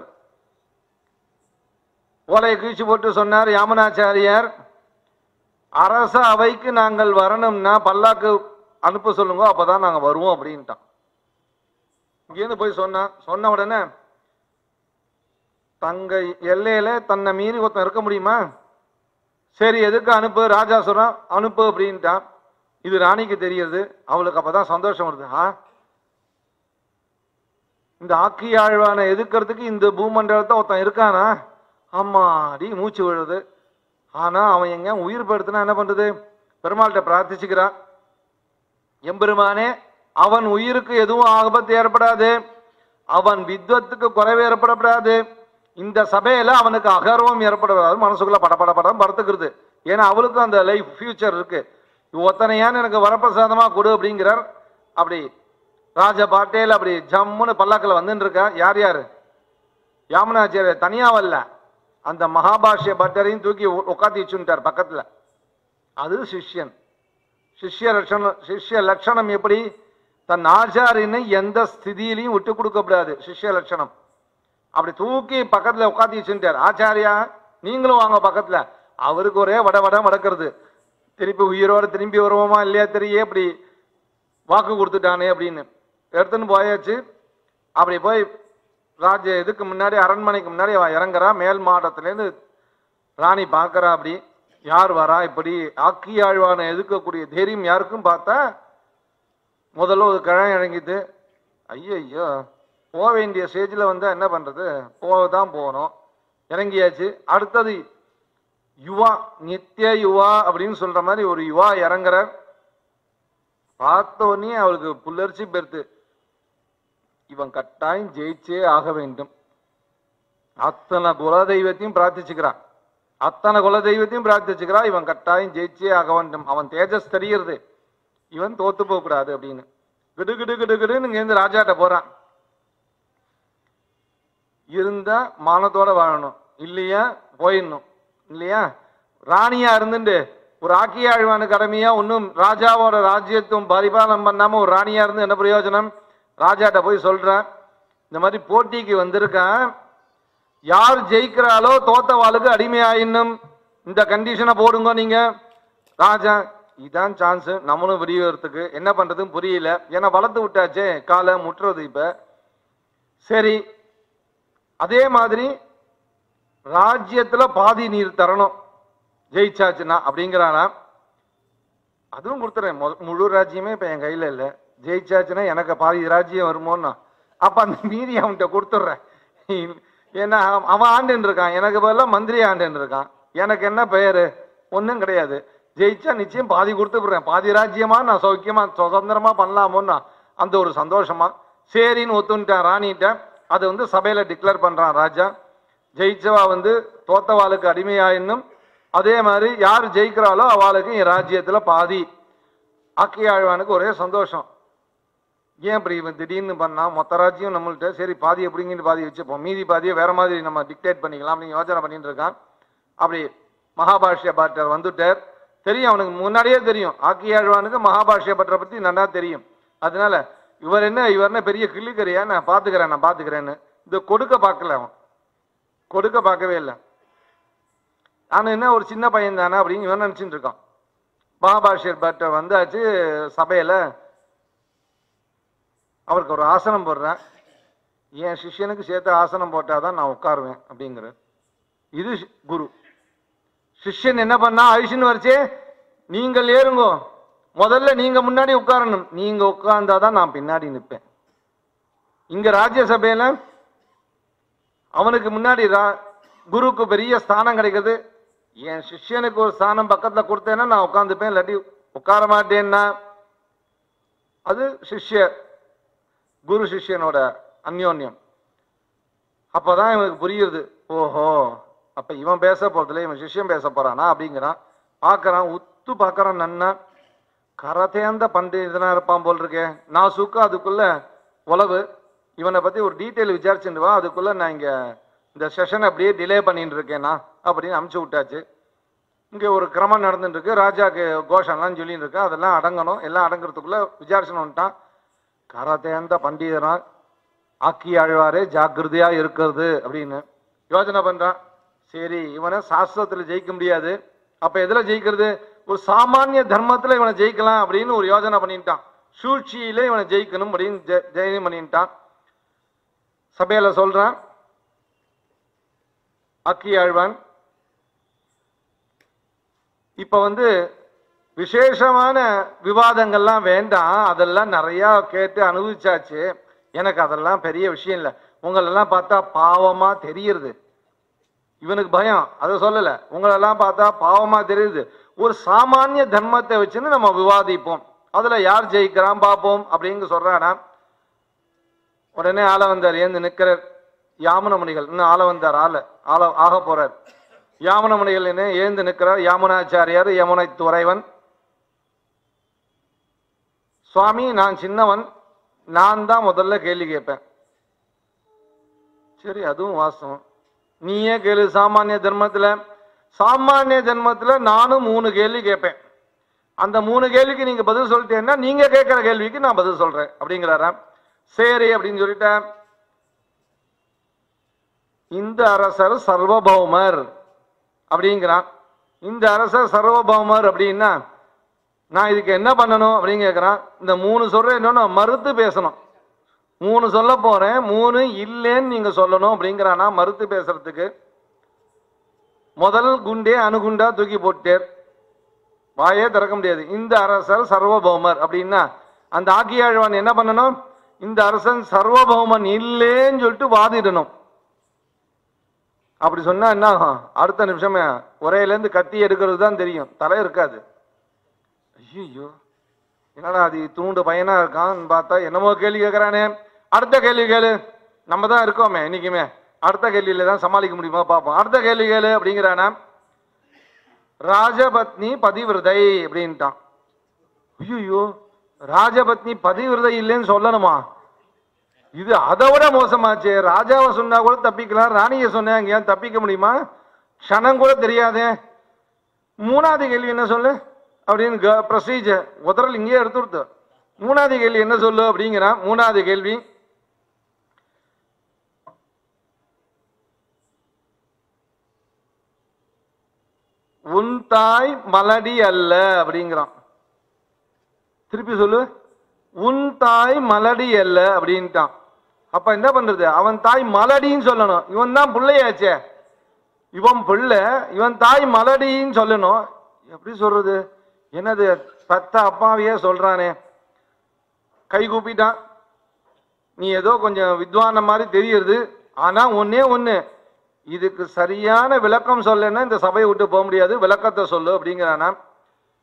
ஓலையை கிழிச்சு போட்டு சொன்னார் யாமனாச்சாரியார் அரச அவைக்கு நாங்கள் வரணும்னா பல்லாக்கு அனுப்ப சொல்லுங்க அப்பதான் நாங்க வருவோம் அப்படின்ட்டான் இங்கேருந்து போய் சொன்னான் சொன்ன உடனே தங்க எல்லையில தன்னை மீறி ஒருத்தன் இருக்க முடியுமா சரி எதுக்கு அனுப்பு ராஜா சொல்றான் அனுப்பு அப்படின்ட்டான் இது ராணிக்கு தெரியுது அவளுக்கு அப்பதான் சந்தோஷம் வருது ஆ இந்த ஆக்கி ஆழ்வானை எதுக்கிறதுக்கு இந்த பூமண்டலத்தை ஒருத்தன் இருக்கானா அம்மாடி மூச்சு விழுது ஆனா அவன் எங்க உயிர் படுத்தினா என்ன பண்றது பெருமாள்கிட்ட பிரார்த்திச்சுக்கிறான் எம்பெருமானே அவன் உயிருக்கு எதுவும் ஆபத்து ஏற்படாது அவன் வித்வத்துக்கு குறைவு ஏற்படப்படாது இந்த சபையில அவனுக்கு அகர்வம் ஏற்படக்கூடாது மனசுக்குள்ள படபட படம் படுத்துக்கிறது ஏன்னா அவளுக்கும் அந்த லைஃப் ஃபியூச்சர் இருக்கு ஒத்தனையான்னு எனக்கு வரப்பிரசாதமா கொடு அப்படிங்கிறார் அப்படி ராஜ பாட்டேல் அப்படி ஜம்முன்னு பல்லாக்கில் வந்துட்டு இருக்கா யார் யாரு யாமுனாச்சாரியர் தனியா வரல அந்த மகாபாஷ்ய பட்டரையும் தூக்கி உ- உட்காத்தி வச்சுட்டார் பக்கத்துல அது சிஷ்யன் சிஷ்ய லட்சணம் சிஷ்ய லட்சணம் எப்படி தன் ஆச்சாரியனை எந்த ஸ்திதியிலையும் விட்டு கொடுக்கக்கூடாது சிஷ்ய லட்சணம் அப்படி தூக்கி பக்கத்துல உட்காத்தி வச்சுட்டார் ஆச்சாரியா நீங்களும் வாங்க பக்கத்துல அவருக்கு ஒரே வட வட வடக்கிறது திருப்பி உயிரோட திரும்பி வருவோமா இல்லையா தெரிய இப்படி வாக்கு கொடுத்துட்டானே அப்படின்னு எடுத்துன்னு போயாச்சு அப்படி போய் ராஜ இதுக்கு முன்னாடி அரண்மனைக்கு முன்னாடி அவன் இறங்குறா மேல் மாடத்துலேருந்து ராணி பார்க்கறா அப்படி யார் வரா இப்படி ஆக்கி ஆழ்வானை எதுக்கக்கூடிய தைரியம் யாருக்கும் பார்த்தா முதல்ல ஒரு கிழமை இறங்கிட்டு ஐயோ போக வேண்டிய ஸ்டேஜில் வந்தால் என்ன பண்ணுறது போக தான் போகணும் இறங்கியாச்சு அடுத்தது யுவா நித்திய யுவா அப்படின்னு சொல்ற மாதிரி ஒரு யுவா இறங்குறார் பார்த்த உடனே அவளுக்கு புல்லரிச்சு பெருத்து இவன் கட்டாயம் ஜெயிச்சே ஆக வேண்டும் அத்தனை குலதெய்வத்தையும் பிரார்த்திச்சுக்கிறான் அத்தனை குலதெய்வத்தையும் பிரார்த்திச்சுக்கிறா இவன் கட்டாயம் ஜெயிச்சே ஆக வேண்டும் அவன் தேஜஸ் தெரிகிறது இவன் தோத்து போக கூடாது அப்படின்னு கிடு கிடு கிடு கிடுன்னு இங்கேருந்து ராஜாட்ட போறான் இருந்தா மானத்தோட வாழணும் இல்லையா போயிடணும் இல்லையா ராணியா இருந்துட்டு ஒரு ஆக்கிய ஆழ்வானு கடமையா ஒன்றும் ராஜாவோட ராஜ்யத்துவம் பரிபாலனம் பண்ணாம ஒரு ராணியா இருந்து என்ன பிரயோஜனம் ராஜாட்ட போய் சொல்றான் இந்த மாதிரி போட்டிக்கு வந்திருக்கான் யார் ஜெயிக்கிறாளோ தோத்தவாளுக்கு அடிமையாயினும் இந்த கண்டிஷனை போடுங்க நீங்க ராஜா இதான் சான்ஸ் நம்மளும் விடியறதுக்கு என்ன பண்றதுன்னு புரியல ஏன்னா வளர்த்து விட்டாச்சே காலை முட்டுறது இப்ப சரி அதே மாதிரி ராஜ்யத்துல பாதி நீர் தரணும் ஜெயிச்சாச்சுன்னா அப்படிங்கிறானா அதுவும் கொடுத்துறேன் மொ- முழு ராஜ்யமே இப்ப என் கையில இல்ல ஜெயிச்சாச்சுன்னா எனக்கு பாதி ராஜ்யம் வருமோன்னா அப்ப அந்த மீதி அவன்கிட்ட கொடுத்துட்றேன் ஏன்னா அவன் அவன் ஆண்டுன்னு இருக்கான் எனக்கு பதிலாக மந்திரி ஆண்டுன்னு இருக்கான் எனக்கு என்ன பெயரு ஒன்றும் கிடையாது ஜெயிச்சா நிச்சயம் பாதி கொடுத்து விடுறேன் பாதி ராஜ்யமா நான் சௌக்கியமா சுதந்திரமா பண்ணலாமோன்னா அந்த ஒரு சந்தோஷமா சரின்னு ஒத்துன்ட்டான் ராணிகிட்ட அது வந்து சபையில டிக்ளேர் பண்றான் ராஜா ஜெயிச்சவா வந்து தோத்தவாளுக்கு அடிமையாயின்னும் அதே மாதிரி யார் ஜெயிக்கிறாளோ அவளுக்கு என் ராஜ்யத்துல பாதி ஆக்கியாழ்வானுக்கு ஒரே சந்தோஷம் ஏன் இப்படி இவன் திடீர்னு பண்ணா மொத்த ராஜ்யம் நம்மள்ட்ட சரி பாதி எப்படிங்கிட்டு பாதி வச்சுப்போம் மீதி பாதியை வேற மாதிரி நம்ம டிக்டேட் பண்ணிக்கலாம் அப்படின்னு யோசனை பண்ணிட்டு இருக்கான் அப்படி மகாபாஷ்ய பாட்டர் வந்துட்டார் தெரியும் அவனுக்கு முன்னாடியே தெரியும் ஆக்கியாழ்வானுக்கு மகாபாஷ்ய பட்டரை பத்தி நல்லா தெரியும் அதனால இவர் என்ன இவர் என்ன பெரிய கிள்ளிக்கறியா நான் பாத்துக்கிறேன் நான் பாத்துக்கிறேன்னு இது கொடுக்க பார்க்கல அவன் கொடுக்க பார்க்கவே இல்லை நான் என்ன ஒரு சின்ன பையன் தானே அப்படின்னு இவன் நினைச்சிட்டு இருக்கான் மகாபாஷ்யர் பட்டர் வந்தாச்சு சபையில அவருக்கு ஒரு ஆசனம் போடுறேன் என் சிஷ்யனுக்கு சேர்த்து ஆசனம் போட்டாதான் நான் உட்காருவேன் அப்படிங்கிற இது சி- குரு சிஷ்யன் என்ன பண்ணா ஐஷன் வரைச்சே நீங்கள் ஏறுங்கோ முதல்ல நீங்க முன்னாடி உட்காரணும் நீங்க உட்கார்ந்தாதான் நான் பின்னாடி நிற்பேன் இங்க ராஜ்யசபையில அவனுக்கு முன்னாடி ரா- குருக்கு பெரிய ஸ்தானம் கிடைக்குது என் சிஷ்யனுக்கு ஒரு ஸ்தானம் பக்கத்துல கொடுத்தேன்னா நான் உட்காந்துப்பேன் இல்லாட்டி உட்கார மாட்டேன்னா அது சிஷ்ய குரு சிஷ்யனோட அந்யோன்யம் அப்பதான் இவனுக்கு புரியுது ஓஹோ அப்ப இவன் பேச போறதுல இவன் சிஷ்யன் பேச போறானா அப்படிங்கிறான் பார்க்கறான் உத்து பார்க்கறான் நன்னா கரத்தேந்த பண்டிதனா இருப்பான் போல் இருக்கே நான் சுக்கு அதுக்குள்ள உளவு இவனை பத்தி ஒரு டீட்டெயில் விசாரிச்சுட்டு வா அதுக்குள்ள நான் இங்க இந்த செஷன் அப்படியே டிலே பண்ணிட்டு இருக்கேனா அப்படின்னு அமுச்சு விட்டாச்சு இங்க ஒரு கிரமம் நடந்துட்டு இருக்கு ராஜாக்கு கோஷம்லாம் சொல்லிட்டு இருக்கு அதெல்லாம் அடங்கணும் எல்லாம் அடங்குறதுக்குள்ள விசாரிச்சுட்டான் கரத்தேந்த பண்டிதனா ஆக்கி ஆழ்வாரே ஜாக்கிரதையா இருக்கிறது அப்படின்னு யோசனை பண்றான் சரி இவனை சாஸ்திரத்துல ஜெயிக்க முடியாது அப்ப எதுல ஜெயிக்கிறது ஒரு சாமானிய தர்மத்துல இவனை ஜெயிக்கலாம் அப்படின்னு ஒரு யோசனை பண்ணிட்டான் சூழ்ச்சியில இவனை ஜெயிக்கணும் அப்படின்னு ஜெ- ஜெயம் பண்ணிட்டான் சபையில சொல்றான் அக்கி ஆழ்வான் இப்ப வந்து விசேஷமான விவாதங்கள்லாம் வேண்டாம் அதெல்லாம் நிறைய கேட்டு அனுபவிச்சாச்சு எனக்கு அதெல்லாம் பெரிய விஷயம் இல்லை உங்களெல்லாம் பார்த்தா பாவமா தெரியுது இவனுக்கு பயம் அதை சொல்லல உங்களெல்லாம் பார்த்தா பாவமா தெரியுது ஒரு சாமானிய தர்மத்தை வச்சுன்னு நம்ம விவாதிப்போம் அதுல யார் ஜெயிக்கிறான் பார்ப்போம் அப்படின்னு சொல்றானா உடனே ஆள வந்தார் ஏந்து நிற்கிறார் யாமுன முனிகள் இன்னும் ஆள வந்தார் ஆள ஆள ஆக போறார் யாமுன முனிகள் என்ன ஏந்து நிற்கிறார் யாமுனாச்சாரியார் யமுனை துறைவன் சுவாமி நான் சின்னவன் நான் தான் முதல்ல கேள்வி கேட்பேன் சரி அதுவும் வாஸ்தவம் நீயே கேளு சாமானிய தர்மத்துல சாமானிய ஜென்மத்துல நானும் மூணு கேள்வி கேட்பேன் அந்த மூணு கேள்விக்கு நீங்க பதில் சொல்லிட்டேன்னா நீங்க கேட்கிற கேள்விக்கு நான் பதில் சொல்றேன் அப்படிங்கிறாராம் சரி அப்படின்னு சொல்லிட்டேன் இந்த அரசர் சர்வபௌமர் அப்படிங்கிறான் இந்த அரசர் சர்வபௌமர் அப்படின்னா நான் இதுக்கு என்ன பண்ணணும் அப்படின்னு கேட்குறான் இந்த மூணு சொல்றேன் என்னன்னா மறுத்து பேசணும் மூணு சொல்ல போறேன் மூணு இல்லைன்னு நீங்க சொல்லணும் அப்படிங்கிறானா மறுத்து பேசுறதுக்கு முதல் குண்டே அணுகுண்டா தூக்கி போட்டார் வாயே திறக்க முடியாது இந்த அரசர் சர்வபௌமர் அப்படின்னா அந்த ஆக்கியாழ்வான் என்ன பண்ணணும் இந்த அரசன் சர்வபௌமன் இல்லேன்னு சொல்லிட்டு வாதிடணும் அப்படி சொன்னா என்ன ஆகும் அடுத்த நிமிஷமே உரையிலேருந்து கத்தி எடுக்கிறது தான் தெரியும் தலை இருக்காது ஐயோ என்னடா அது தூண்டு பையனா இருக்கான்னு பார்த்தா என்னமோ கேள்வி கேட்கறானே அடுத்த கேள்வி கேளு நம்ம தான் இருக்கோமே இன்னைக்குமே அடுத்த கேள்வியில தான் சமாளிக்க முடியுமா பார்ப்போம் அடுத்த கேள்வி கேளு அப்படிங்கிறானா ராஜபத்னி பதிவிரதை அப்படின்ட்டான் ஐயோ ராஜபத்னி பதிவிரதை இல்லைன்னு சொல்லணுமா இது அதை விட மோசமாச்சே ராஜாவை சொன்னா கூட தப்பிக்கலாம் ராணியை சொன்னா ஏன் தப்பிக்க முடியுமா க்ஷணம் கூட தெரியாதே மூணாவது கேள்வி என்ன சொல்லு அப்படின்னு ப்ரொசீஜர் உதறல் இங்கேயே எடுத்து கொடுத்து மூணாவது கேள்வி என்ன சொல்லு அப்படிங்கிறான் மூணாவது கேள்வி உன் தாய் மலடி அல்ல அப்படிங்கிறான் திருப்பி சொல்லு உன் தாய் மலடி அல்ல அப்படின்ட்டான் அப்ப என்ன பண்றது அவன் தாய் மலடின்னு சொல்லணும் இவன் தான் பிள்ளையாச்சே இவன் பிள்ளை இவன் தாய் மலடின்னு சொல்லணும் எப்படி சொல்றது என்னது பத்த அப்பாவையே சொல்றானே கை கூப்பிட்டான் நீ ஏதோ கொஞ்சம் வித்வான மாதிரி தெரியுது ஆனா ஒன்னே ஒண்ணு இதுக்கு சரியான விளக்கம் சொல்லலைன்னா இந்த சபையை விட்டு போக முடியாது விளக்கத்தை சொல்லு அப்படிங்கிறானா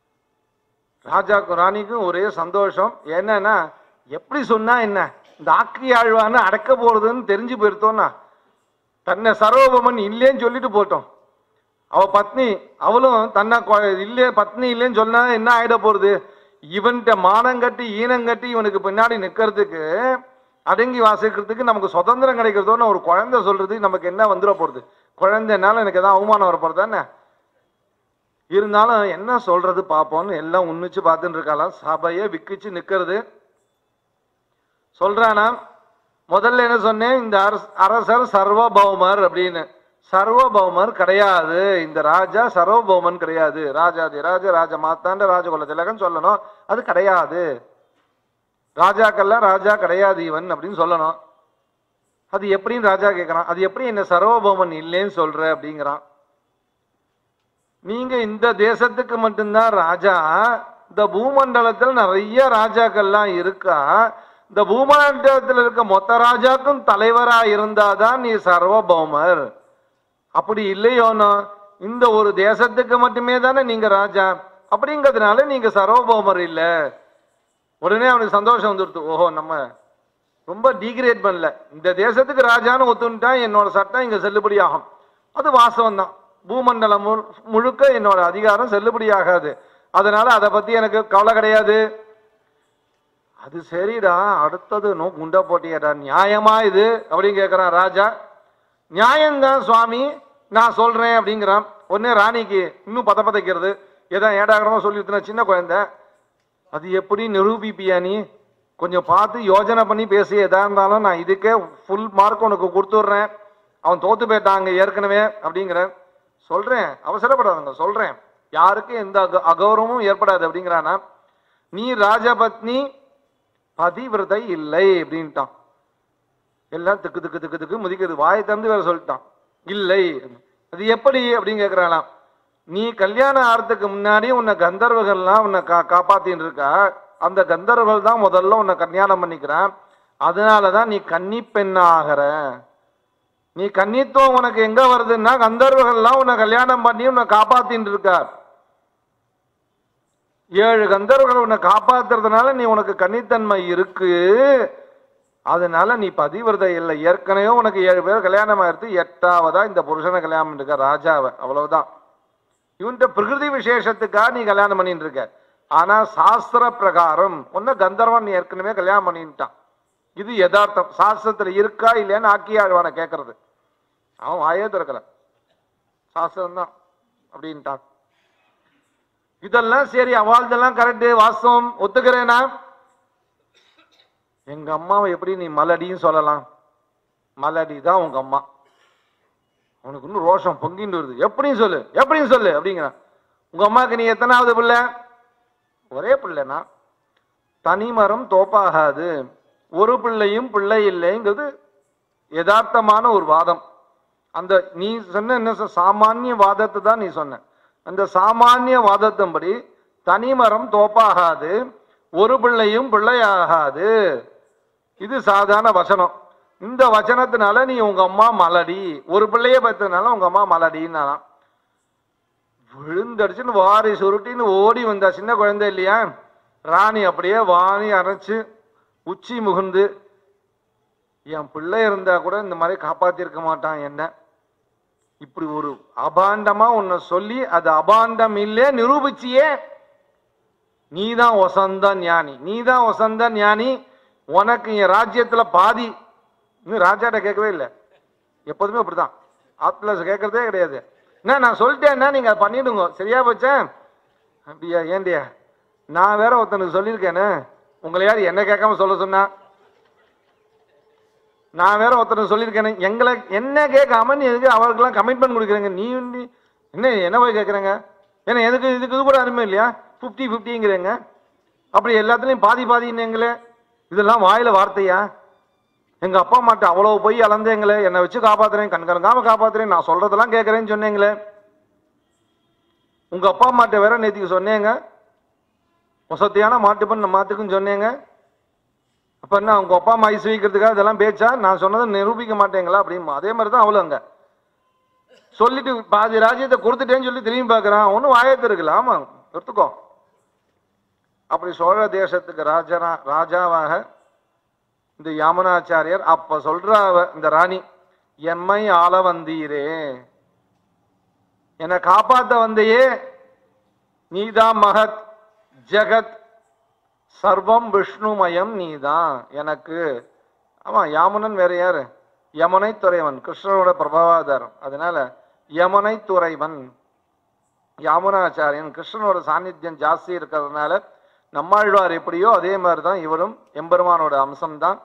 ராஜாக்கும் ராணிக்கும் ஒரே சந்தோஷம் என்னன்னா எப்படி சொன்னா என்ன இந்த ஆக்கி ஆழ்வான்னு அடக்க போறதுன்னு தெரிஞ்சு போயிருத்தோம்னா தன்னை சர்வபமன் இல்லேன்னு சொல்லிட்டு போட்டோம் அவ பத்னி அவளும் தன்னை கொ- இல்லே பத்னி இல்லைன்னு சொன்னா என்ன ஆயிட போறது இவன்கிட்ட மானங்கட்டி ஈனங்கட்டி இவனுக்கு பின்னாடி நிக்கிறதுக்கு அடங்கி வாசிக்கிறதுக்கு நமக்கு சுதந்திரம் கிடைக்கிறதோன்னு ஒரு குழந்தை சொல்றது நமக்கு என்ன வந்துட போறது குழந்தைனால எனக்கு எதாவது அவமானம் வர போறதானே இருந்தாலும் என்ன சொல்றது பாப்போம்னு எல்லாம் உன்னிச்சு பார்த்துட்டு இருக்கலாம் சபையை விக்கிச்சு நிக்கிறது சொல்றானா முதல்ல என்ன சொன்னேன் இந்த அரச- அரசர் சர்வபௌமர் அப்படின்னு சர்வபௌமர் கிடையாது இந்த ராஜா சர்வபௌமன் கிடையாது ராஜாதி ராஜ ராஜ மாத்தாண்ட ராஜகுல திலகன் சொல்லணும் அது கிடையாது ராஜாக்கள்லாம் ராஜா கிடையாது இவன் அப்படின்னு சொல்லணும் அது எப்படின்னு ராஜா கேட்கறான் அது எப்படி என்ன சர்வபௌமன் இல்லைன்னு சொல்ற அப்படிங்கிறான் நீங்க இந்த தேசத்துக்கு மட்டும்தான் ராஜா இந்த பூமண்டலத்தில் நிறைய ராஜாக்கள்லாம் இருக்கா இந்த பூமண்டலத்தில் இருக்க மொத்த ராஜாக்கும் தலைவரா இருந்தாதான் நீ சர்வபௌமர் அப்படி இல்லையோனோ இந்த ஒரு தேசத்துக்கு மட்டுமே தானே நீங்க ராஜா அப்படிங்கிறதுனால நீங்க சர்வபௌமர் இல்ல உடனே அவனுக்கு சந்தோஷம் வந்துடுது ஓஹோ நம்ம ரொம்ப டீக்ரேட் பண்ணல இந்த தேசத்துக்கு ராஜான்னு ஒத்துன்ட்டா என்னோட சட்டம் இங்க செல்லுபடி ஆகும் அது வாஸ்தவம் தான் பூமண்டலம் முழு- முழுக்க என்னோட அதிகாரம் செல்லுபடி ஆகாது அதனால அதை பத்தி எனக்கு கவலை கிடையாது அது சரிடா அடுத்தது நோ குண்டா போட்டியாடா நியாயமா இது அப்படின்னு கேட்கிறான் ராஜா நியாயம்தான் சுவாமி நான் சொல்றேன் அப்படிங்கிறான் உடனே ராணிக்கு இன்னும் பத பதைக்கிறது ஏதோ ஏடாகடமா சொல்லி சின்ன குழந்தை அது எப்படி நிரூபிப்பியா நீ கொஞ்சம் பார்த்து யோசனை பண்ணி பேசி எதா இருந்தாலும் நான் இதுக்கே ஃபுல் மார்க் உனக்கு கொடுத்துட்றேன் அவன் தோத்து போயிட்டாங்க ஏற்கனவே அப்படிங்கிறேன் சொல்றேன் அவசரப்படாதுங்க சொல்றேன் யாருக்கும் எந்த அக அகௌரவமும் ஏற்படாது அப்படிங்கிறானா நீ ராஜபத்னி பதிவிரதை இல்லை அப்படின்ட்டான் எல்லாம் திக்கு திக்கு திக்கு திக்கு முதிக்கிறது வாயை திறந்து வேற சொல்லிட்டான் இல்லை அது எப்படி அப்படின்னு கேட்கிறானாம் நீ கல்யாணம் ஆறதுக்கு முன்னாடி உன்னை கந்தர்வர்கள்லாம் உன்னை கா காப்பாத்தின்னு இருக்கா அந்த கந்தர்வர்கள் தான் முதல்ல உன்னை கல்யாணம் பண்ணிக்கிறான் அதனால தான் நீ கன்னி பெண்ணாகிற நீ கன்னித்துவம் உனக்கு எங்க வருதுன்னா கந்தர்வர்கள்லாம் உன்னை கல்யாணம் பண்ணி உன்னை காப்பாத்தின்னு இருக்கா ஏழு கந்தர்வர்கள் உன்னை காப்பாத்துறதுனால நீ உனக்கு கன்னித்தன்மை இருக்கு அதனால நீ பதிவிரதை இல்லை ஏற்கனவே உனக்கு ஏழு பேர் கல்யாணம் ஆயிடுத்து எட்டாவதா இந்த புருஷனை கல்யாணம் பண்ணிருக்க ராஜாவை அவ்வளவுதான் இவன்கிட்ட பிரகிருதி விசேஷத்துக்காக நீ கல்யாணம் பண்ணிட்டு இருக்க ஆனா சாஸ்திர பிரகாரம் உன்ன கந்தர்வன் நீ ஏற்கனவே கல்யாணம் பண்ணிட்டான் இது யதார்த்தம் சாஸ்திரத்துல இருக்கா இல்லையான்னு ஆக்கி ஆழ்வான கேட்கறது அவன் வாயே திறக்கல சாஸ்திரம் தான் அப்படின்ட்டான் இதெல்லாம் சரி அவாழ்தெல்லாம் கரெக்டு வாஸ்தவம் ஒத்துக்கிறேனா எங்க அம்மாவை எப்படி நீ மலடின்னு சொல்லலாம் மலடி தான் உங்க அம்மா அவனுக்கு இன்னும் ரோஷம் பொங்கிட்டு வருது எப்படின்னு சொல்லு எப்படின்னு சொல்லு அப்படிங்கிறான் உங்க அம்மாவுக்கு நீ எத்தனாவது பிள்ளை ஒரே பிள்ளைனா தனிமரம் தோப்பாகாது ஒரு பிள்ளையும் பிள்ளை இல்லைங்கிறது யதார்த்தமான ஒரு வாதம் அந்த நீ சொன்ன என்ன சொ- சாமானிய வாதத்தை தான் நீ சொன்ன அந்த சாமானிய வாதத்தின்படி தனிமரம் தோப்பாகாது ஒரு பிள்ளையும் பிள்ளையாகாது இது சாதாரண வசனம் இந்த வசனத்தினால நீ உங்க அம்மா மலடி ஒரு பிள்ளைய பெற்றதுனால உங்க அம்மா மலடின்னாலாம் விழுந்தடிச்சுன்னு வாரி சுருட்டின்னு ஓடி வந்தா சின்ன குழந்தை இல்லையா ராணி அப்படியே வாணி அரைச்சு உச்சி முகுந்து என் பிள்ளை இருந்தா கூட இந்த மாதிரி காப்பாத்திருக்க மாட்டான் என்ன இப்படி ஒரு அபாண்டமா உன்னை சொல்லி அது அபாண்டம் இல்லே நிரூபிச்சியே நீதான் வசந்த ஞானி நீதான் வசந்த ஞானி உனக்கு என் ராஜ்யத்துல பாதி இன்னும் ராஜாட்ட கேட்கவே இல்லை எப்போதுமே அப்படிதான் ஆத்துல கேட்கறதே கிடையாது என்ன நான் சொல்லிட்டேன்னா நீங்க அதை பண்ணிடுங்க சரியா போச்சேன் அப்படியா ஏண்டியா நான் வேற ஒருத்தனுக்கு சொல்லியிருக்கேனே உங்களை யார் என்ன கேட்காம சொல்ல சொன்னா நான் வேற ஒருத்தனுக்கு சொல்லியிருக்கேனே எங்களை என்ன கேட்காம நீ எதுக்கு அவருக்கெல்லாம் கமிட்மெண்ட் கொடுக்குறீங்க நீ நீ- என்ன என்ன போய் கேட்குறேங்க ஏன்னா எதுக்கு இதுக்கு இது கூட அருமை இல்லையா ஃபிஃப்டி ஃபிஃப்டிங்கிறீங்க அப்படி எல்லாத்துலேயும் பாதி பாதின்னீங்களே இதெல்லாம் வாயில வார்த்தையா எங்க அப்பா அம்மாட்ட அவ்வளவு போய் அளந்தேங்களே என்னை வச்சு காப்பாத்துறேன் கண்கலங்காம காப்பாத்துறேன் நான் சொல்றதெல்லாம் கேட்கறேன்னு சொன்னீங்களே உங்க அப்பா அம்மாட்ட வேற நேத்திக்கு சொன்னேங்க வசதியான மாட்டு பண்ண மாத்துக்குன்னு சொன்னேங்க அப்ப என்ன உங்க அப்பா அம்மா ஐஸ் வைக்கிறதுக்காக இதெல்லாம் பேச்சா நான் சொன்னதை நிரூபிக்க மாட்டேங்களா அப்படின்னு அதே மாதிரி தான் அவளும் அங்க சொல்லிட்டு பாதி ராஜ்யத்தை கொடுத்துட்டேன்னு சொல்லி திரும்பி பார்க்கறான் ஒன்றும் வாயத்து இருக்குல்ல ஆமா எடுத்துக்கோ அப்படி சோழ தேசத்துக்கு ராஜனா ராஜாவாக இந்த யாமுனாச்சாரியர் அப்ப சொல்ற அவ- இந்த ராணி எம்மை ஆள வந்தீரே என்னை காப்பாத்த வந்தையே நீதான் மகத் ஜெகத் சர்வம் விஷ்ணுமயம் நீதான் எனக்கு ஆமா யாமுனன் வேற யாரு யமுனை துறைவன் கிருஷ்ணனோட பிரபாவாதாரம் அதனால யமுனை துறைவன் யாமுனாச்சாரியன் கிருஷ்ணனோட சாநித்தியம் ஜாஸ்தி இருக்கிறதுனால நம்மாழ்வார் எப்படியோ அதே மாதிரி தான் இவரும் எம்பெருமானோட அம்சம்தான்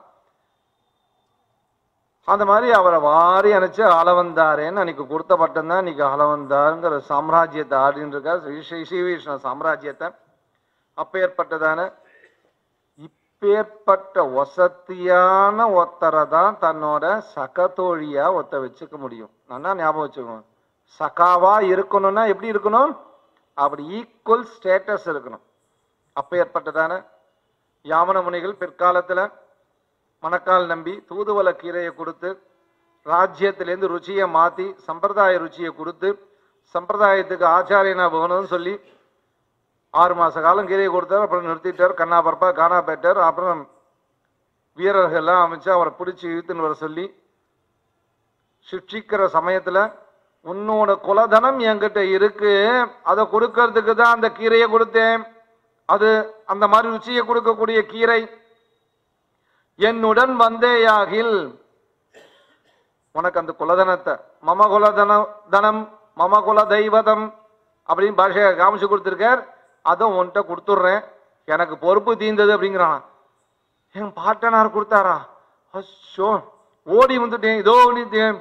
அந்த மாதிரி அவரை வாரி அணைச்சு ஆள வந்தாரேன்னு அன்னைக்கு கொடுத்த பட்டம் தான் இன்னைக்கு ஆள வந்தாருங்கிற சாம்ராஜ்யத்தை ஆடின்னு இருக்கார் ஸ்ரீ ஸ்ரீ ஸ்ரீவிஷ்ணு சாம்ராஜ்யத்தை அப்பேற்பட்டதான இப்பேற்பட்ட வசத்தியான ஒத்தரை தான் தன்னோட சகதோழியா ஒத்த வச்சுக்க முடியும் நல்லா ஞாபகம் வச்சுக்கணும் சகாவா இருக்கணும்னா எப்படி இருக்கணும் அப்படி ஈக்குவல் ஸ்டேட்டஸ் இருக்கணும் அப்பேற்பட்டதான யாமன முனிகள் பிற்காலத்துல மணக்கால் நம்பி தூதுவள கீரையை கொடுத்து ராஜ்யத்திலேருந்து ருச்சியை மாத்தி சம்பிரதாய ருச்சியை கொடுத்து சம்பிரதாயத்துக்கு ஆச்சாரியனா போகணும்னு சொல்லி ஆறு மாச காலம் கீரையை கொடுத்தார் அப்புறம் நிறுத்திட்டார் கண்ணா பரப்பா காணா போயிட்டார் அப்புறம் வீரர்கள்லாம் அமைச்சு அவரை பிடிச்சி இழுத்துன்னு வர சொல்லி சிக்ஷிக்கிற சமயத்துல உன்னோட குலதனம் என்கிட்ட இருக்கு அதை கொடுக்கறதுக்கு தான் அந்த கீரையை கொடுத்தேன் அது அந்த மாதிரி ருச்சியை கொடுக்கக்கூடிய கீரை என்னுடன் வந்தேயாகில் உனக்கு அந்த குலதனத்தை மம குலதன தனம் மம குல தெய்வதம் அப்படின்னு பாஷையை காமிச்சு கொடுத்துருக்கார் அதை உன்கிட்ட கொடுத்துட்றேன் எனக்கு பொறுப்பு தீர்ந்தது அப்படிங்கிறான் என் பாட்டனார் கொடுத்தாரா அச்சோ ஓடி வந்துட்டேன் இதோ வந்துட்டேன்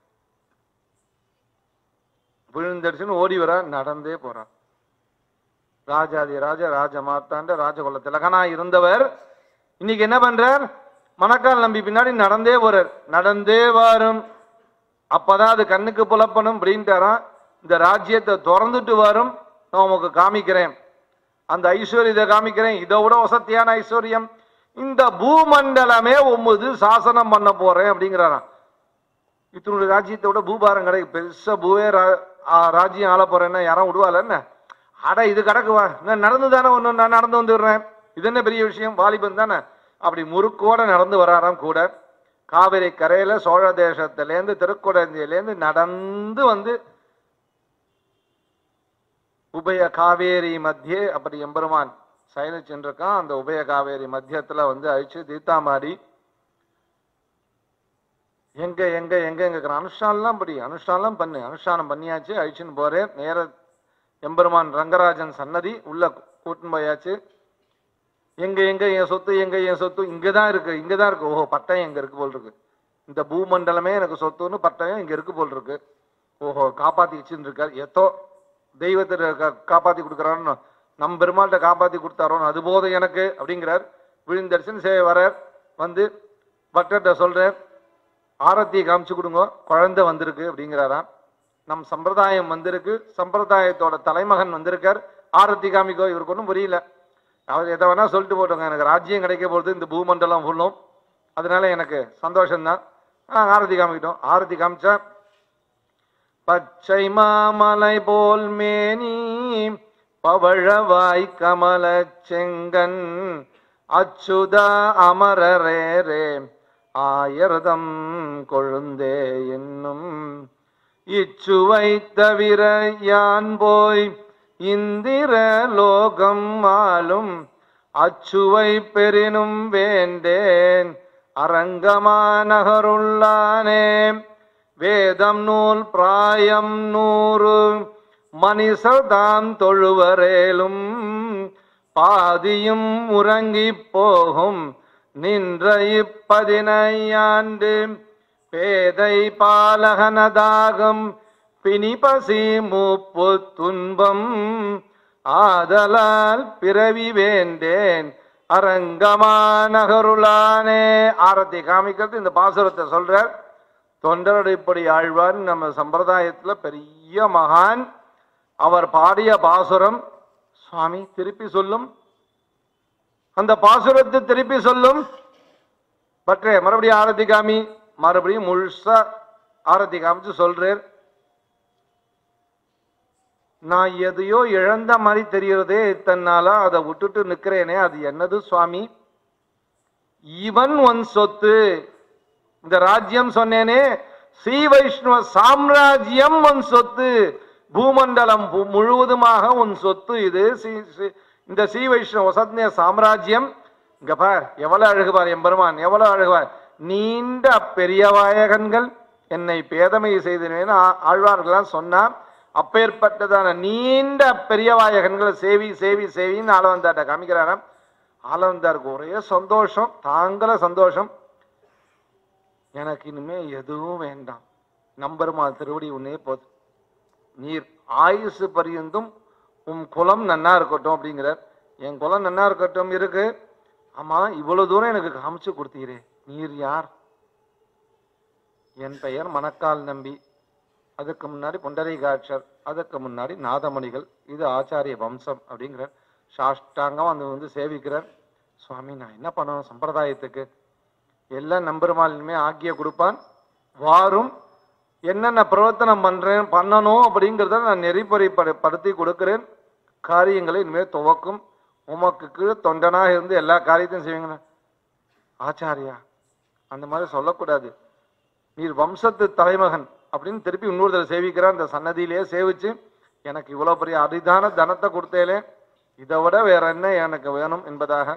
விழுந்தடிச்சுன்னு ஓடி வர நடந்தே போறான் ராஜாதி ராஜ ராஜ மார்த்தாண்ட ராஜகுல திலகனா இருந்தவர் இன்னைக்கு என்ன பண்றார் மணக்கால் நம்பி பின்னாடி நடந்தே போறார் நடந்தே வரும் அப்பதான் அது கண்ணுக்கு புலப்படும் அப்படின்ட்டாராம் இந்த ராஜ்யத்தை திறந்துட்டு வரும் நான் உமக்கு காமிக்கிறேன் அந்த ஐஸ்வர்யத்தை காமிக்கிறேன் இதை விட வசத்தியான ஐஸ்வர்யம் இந்த பூமண்டலமே ஒன்பது சாசனம் பண்ண போறேன் அப்படிங்கிறாராம் இத்தனுடைய ராஜ்யத்தை விட பூபாரம் கிடைக்கு பெருசா பூவே ரா- ஆ, ராஜ்யம் ஆள போறேன்னா யாரும் விடுவாள் என்ன அட இது கிடக்குவா நான் நடந்து தானே ஒன்று நான் நடந்து வந்துடுறேன் இது என்ன பெரிய விஷயம் வாலிபன் தானே அப்படி முறுக்கோட நடந்து வராராம் கூட காவிரி கரையில சோழ தேசத்திலேருந்து திருக்குடந்தையிலேருந்து நடந்து வந்து உபய காவேரி மத்தியே அப்படி எம்பெருமான் சயனிச்சுருக்கான் அந்த உபய காவேரி மத்தியத்துல வந்து அழிச்சு தீத்தாமாடி எங்க எங்க எங்க எங்க இருக்கிற அனுஷ்டானம்லாம் படி அனுஷ்டானம் பண்ணு அனுஷ்டானம் பண்ணியாச்சு அழிச்சுன்னு போறேன் நேர எம்பெருமான் ரங்கராஜன் சன்னதி உள்ள கூட்டின்னு போயாச்சு எங்க எங்க என் சொத்து எங்க என் சொத்து இங்கதான் இருக்கு இங்கதான் இருக்கு ஓஹோ பட்டயம் எங்க இருக்கு போல் இருக்கு இந்த பூமண்டலமே எனக்கு சொத்துன்னு பட்டயம் இங்க இருக்கு போல் இருக்கு ஓஹோ காப்பாத்தி வச்சுன்னு இருக்காரு எத்தோ தெய்வத்தை கா- காப்பாத்தி கொடுக்குறாருன்னு நம் பெருமாள்கிட்ட காப்பாத்தி கொடுத்தாரோன்னு அது போதும் எனக்கு அப்படிங்கிறார் விழுந்தரிசன் சே வரார் வந்து பக்தர்கிட்ட சொல்றார் ஆரத்தியை காமிச்சு கொடுங்க குழந்தை வந்திருக்கு அப்படிங்கிறாராம் நம் சம்பிரதாயம் வந்திருக்கு சம்பிரதாயத்தோட தலைமகன் வந்திருக்கார் ஆரத்தி காமிக்கோ இவருக்கு ஒன்றும் புரியல அவர் எதை வேணா சொல்லிட்டு போட்டோங்க எனக்கு ராஜ்யம் கிடைக்க போகிறது இந்த பூமண்டலம் ஃபுல்லும் அதனால எனக்கு சந்தோஷம்தான் ஆ ஆரத்தி காமிக்கிட்டோம் ஆரத்தி காமிச்சா பச்சை மாமலை போல் மேனி பவழவாய் கமல செங்கன் அச்சுதா அமரரே ரே ஆயிரதம் கொழுந்தே என்னும் இச்சுவை தவிர யான் போய் இந்திர லோகம் ஆளும் அச்சுவை பெரினும் வேண்டேன் அரங்கமா நகருள்ளானே வேதம் நூல் பிராயம் நூறு மனிசர்தாம் தொழுவரேலும் பாதியும் உறங்கிப் போகும் நின்ற இப்பதினையாண்டு பேதை பாலகனதாகம் பிணிபசி மூப்பு துன்பம் ஆதலால் பிறவி வேண்டேன் அரங்கமா நகருளானே ஆரத்தி காமிக்கிறது இந்த பாசுரத்தை சொல்றார் தொண்டரடிப்படி ஆழ்வார் நம்ம சம்பிரதாயத்துல பெரிய மகான் அவர் பாடிய பாசுரம் சுவாமி திருப்பி சொல்லும் அந்த பாசுரத்தை திருப்பி சொல்லும் பற்றே மறுபடியும் ஆரத்தி காமி மறுபடியும் முழுசா ஆரத்தி காமிச்சு சொல்றார் நான் எதையோ இழந்த மாதிரி தெரியறதே இத்தனை நாளா அதை விட்டுட்டு நிக்கிறேனே அது என்னது சுவாமி இவன் உன் சொத்து இந்த ராஜ்யம் சொன்னேனே ஸ்ரீ வைஷ்ணவ சாம்ராஜ்யம் உன் சொத்து பூமண்டலம் பு- முழுவதுமாக உன் சொத்து இது ஸ்ரீ- ஸ்ரீ- இந்த ஸ்ரீ வைஷ்ணவ வசத்ய சாம்ராஜ்யம் இங்க பார் எவ்வளவு அழகுபார் எம்பெருமான் எவ்வளவு அழகுபார் நீண்ட பெரியவாயகன்கள் என்னை பேதமை செய்தேன் ஆழ்வார்கள்லாம் சொன்னா அப்பேற்பட்டதான நீண்ட பெரியவாயகன்களை சேவி சேவி சேவின்னு ஆளவந்தாட்ட காமிக்கிறாராம் ஆளவந்தாருக்கு ஒரே சந்தோஷம் தாங்கள சந்தோஷம் எனக்கு இனிமே எதுவும் வேண்டாம் நம்பருமா திருவடி உன்னே போதும் நீர் ஆயுசு பரியந்தும் உன் குலம் நன்னா இருக்கட்டும் அப்படிங்கிறார் என் குலம் நன்னா இருக்கட்டும் இருக்கு ஆமா இவ்வளவு தூரம் எனக்கு காமிச்சு கொடுத்தீரே நீர் யார் என் பெயர் மணக்கால் நம்பி அதுக்கு முன்னாடி புண்டரீகாட்சர் அதுக்கு முன்னாடி நாதமணிகள் இது ஆச்சாரிய வம்சம் அப்படிங்கிறார் சாஷ்டாங்கம் வந்து வந்து சேவிக்கிறார் சுவாமி நான் என்ன பண்ணணும் சம்பிரதாயத்துக்கு எல்லாம் நம்பெருமாளுமே ஆக்கிய கொடுப்பான் வாரும் என்னென்ன பிரவர்த்தனம் பண்றேன் பண்ணணும் அப்படிங்கிறத நான் நெறிப்பறி படு- படுத்தி கொடுக்கிறேன் காரியங்களை இனிமேல் துவக்கும் உமக்கு தொண்டனாக இருந்து எல்லா காரியத்தையும் செய்வீங்க ஆச்சாரியா அந்த மாதிரி சொல்லக்கூடாது நீர் வம்சத்து தலைமகன் அப்படின்னு திருப்பி இன்னொரு தடவை சேவிக்கிறான் அந்த சன்னதியிலேயே சேவிச்சு எனக்கு இவ்வளவு பெரிய அரிதான தனத்தை கொடுத்தேலே இதை விட வேற என்ன எனக்கு வேணும் என்பதாக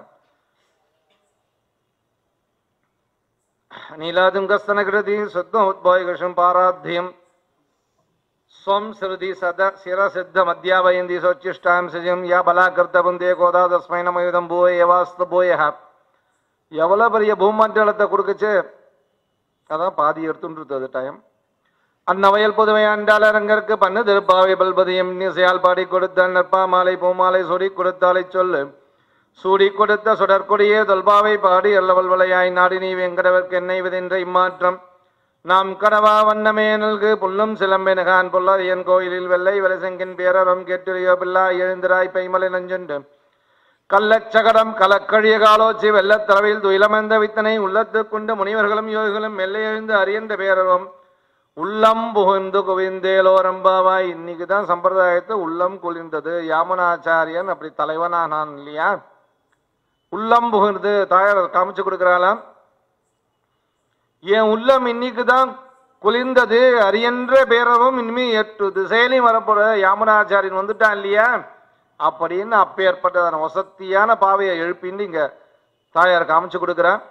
நீலாதுங்கஸ்தனகிருதி சுத்தம் உத்போயகிருஷம் பாராத்தியம் ஸ்வம் ஸ்ருதி சத சிரசித்த மத்தியாவயந்தி சோச்சிஷ்டாம் சிஜம் யா பலாகிருத்த புந்தே கோதா தஸ்மை நமயுதம் பூய யவாஸ்த பூய எவ்வளோ பெரிய பூமண்டலத்தை கொடுக்குச்சு அதான் பாதி எடுத்துட்டு அது டைம் அன்னவயல் புதுவை ஆண்டாளரங்கருக்கு பண்ணு திருப்பாவை பல்பதியம் இசையால் பாடி கொடுத்த நற்பா மாலை பூமாலை சுடி கொடுத்தாலை சொல்லு சூடி கொடுத்த சுடற்கொடியே தொல்பாவை பாடி அல்லவல் வளையாய் நாடி நீ வெங்கடவர்க்கு என்னை விதின்ற இம்மாற்றம் நாம் கடவா வண்ணமே நல்கு புல்லும் சிலம்பெனகான் பொல்லாரியன் கோயிலில் வெள்ளை வலசெங்கின் பேரறம் கேட்டுரியோ பிள்ளா எழுந்திராய் பைமலை நஞ்சுண்டு கள்ளச்சகடம் கலக்கழிய காலோச்சி வெள்ளத்தளவில் துயிலமந்த வித்தனை உள்ளத்து கொண்டு முனிவர்களும் யோகிகளும் மெல்ல எழுந்து அறியன்ற பேரரும் உள்ளம் புகுந்து குவிந்தேலோரம்பாவாய் இன்னைக்கு தான் சம்பிரதாயத்தை உள்ளம் குளிர்ந்தது யாமுனாச்சாரியன் அப்படி தலைவனானான் இல்லையா உள்ளம் புகுந்து தாயார் காமிச்சு கொடுக்கிறாளாம் என் உள்ளம் இன்னைக்கு தான் குளிர்ந்தது அரியன்ற பேரவும் இனிமே எட்டு திசையிலையும் வரப்போற யாமுனாச்சாரியன் வந்துட்டான் இல்லையா அப்படின்னு அப்பேற்பட்டதான வசத்தியான பாவையை எழுப்பின்னு இங்க தாயார் காமிச்சு கொடுக்குறான்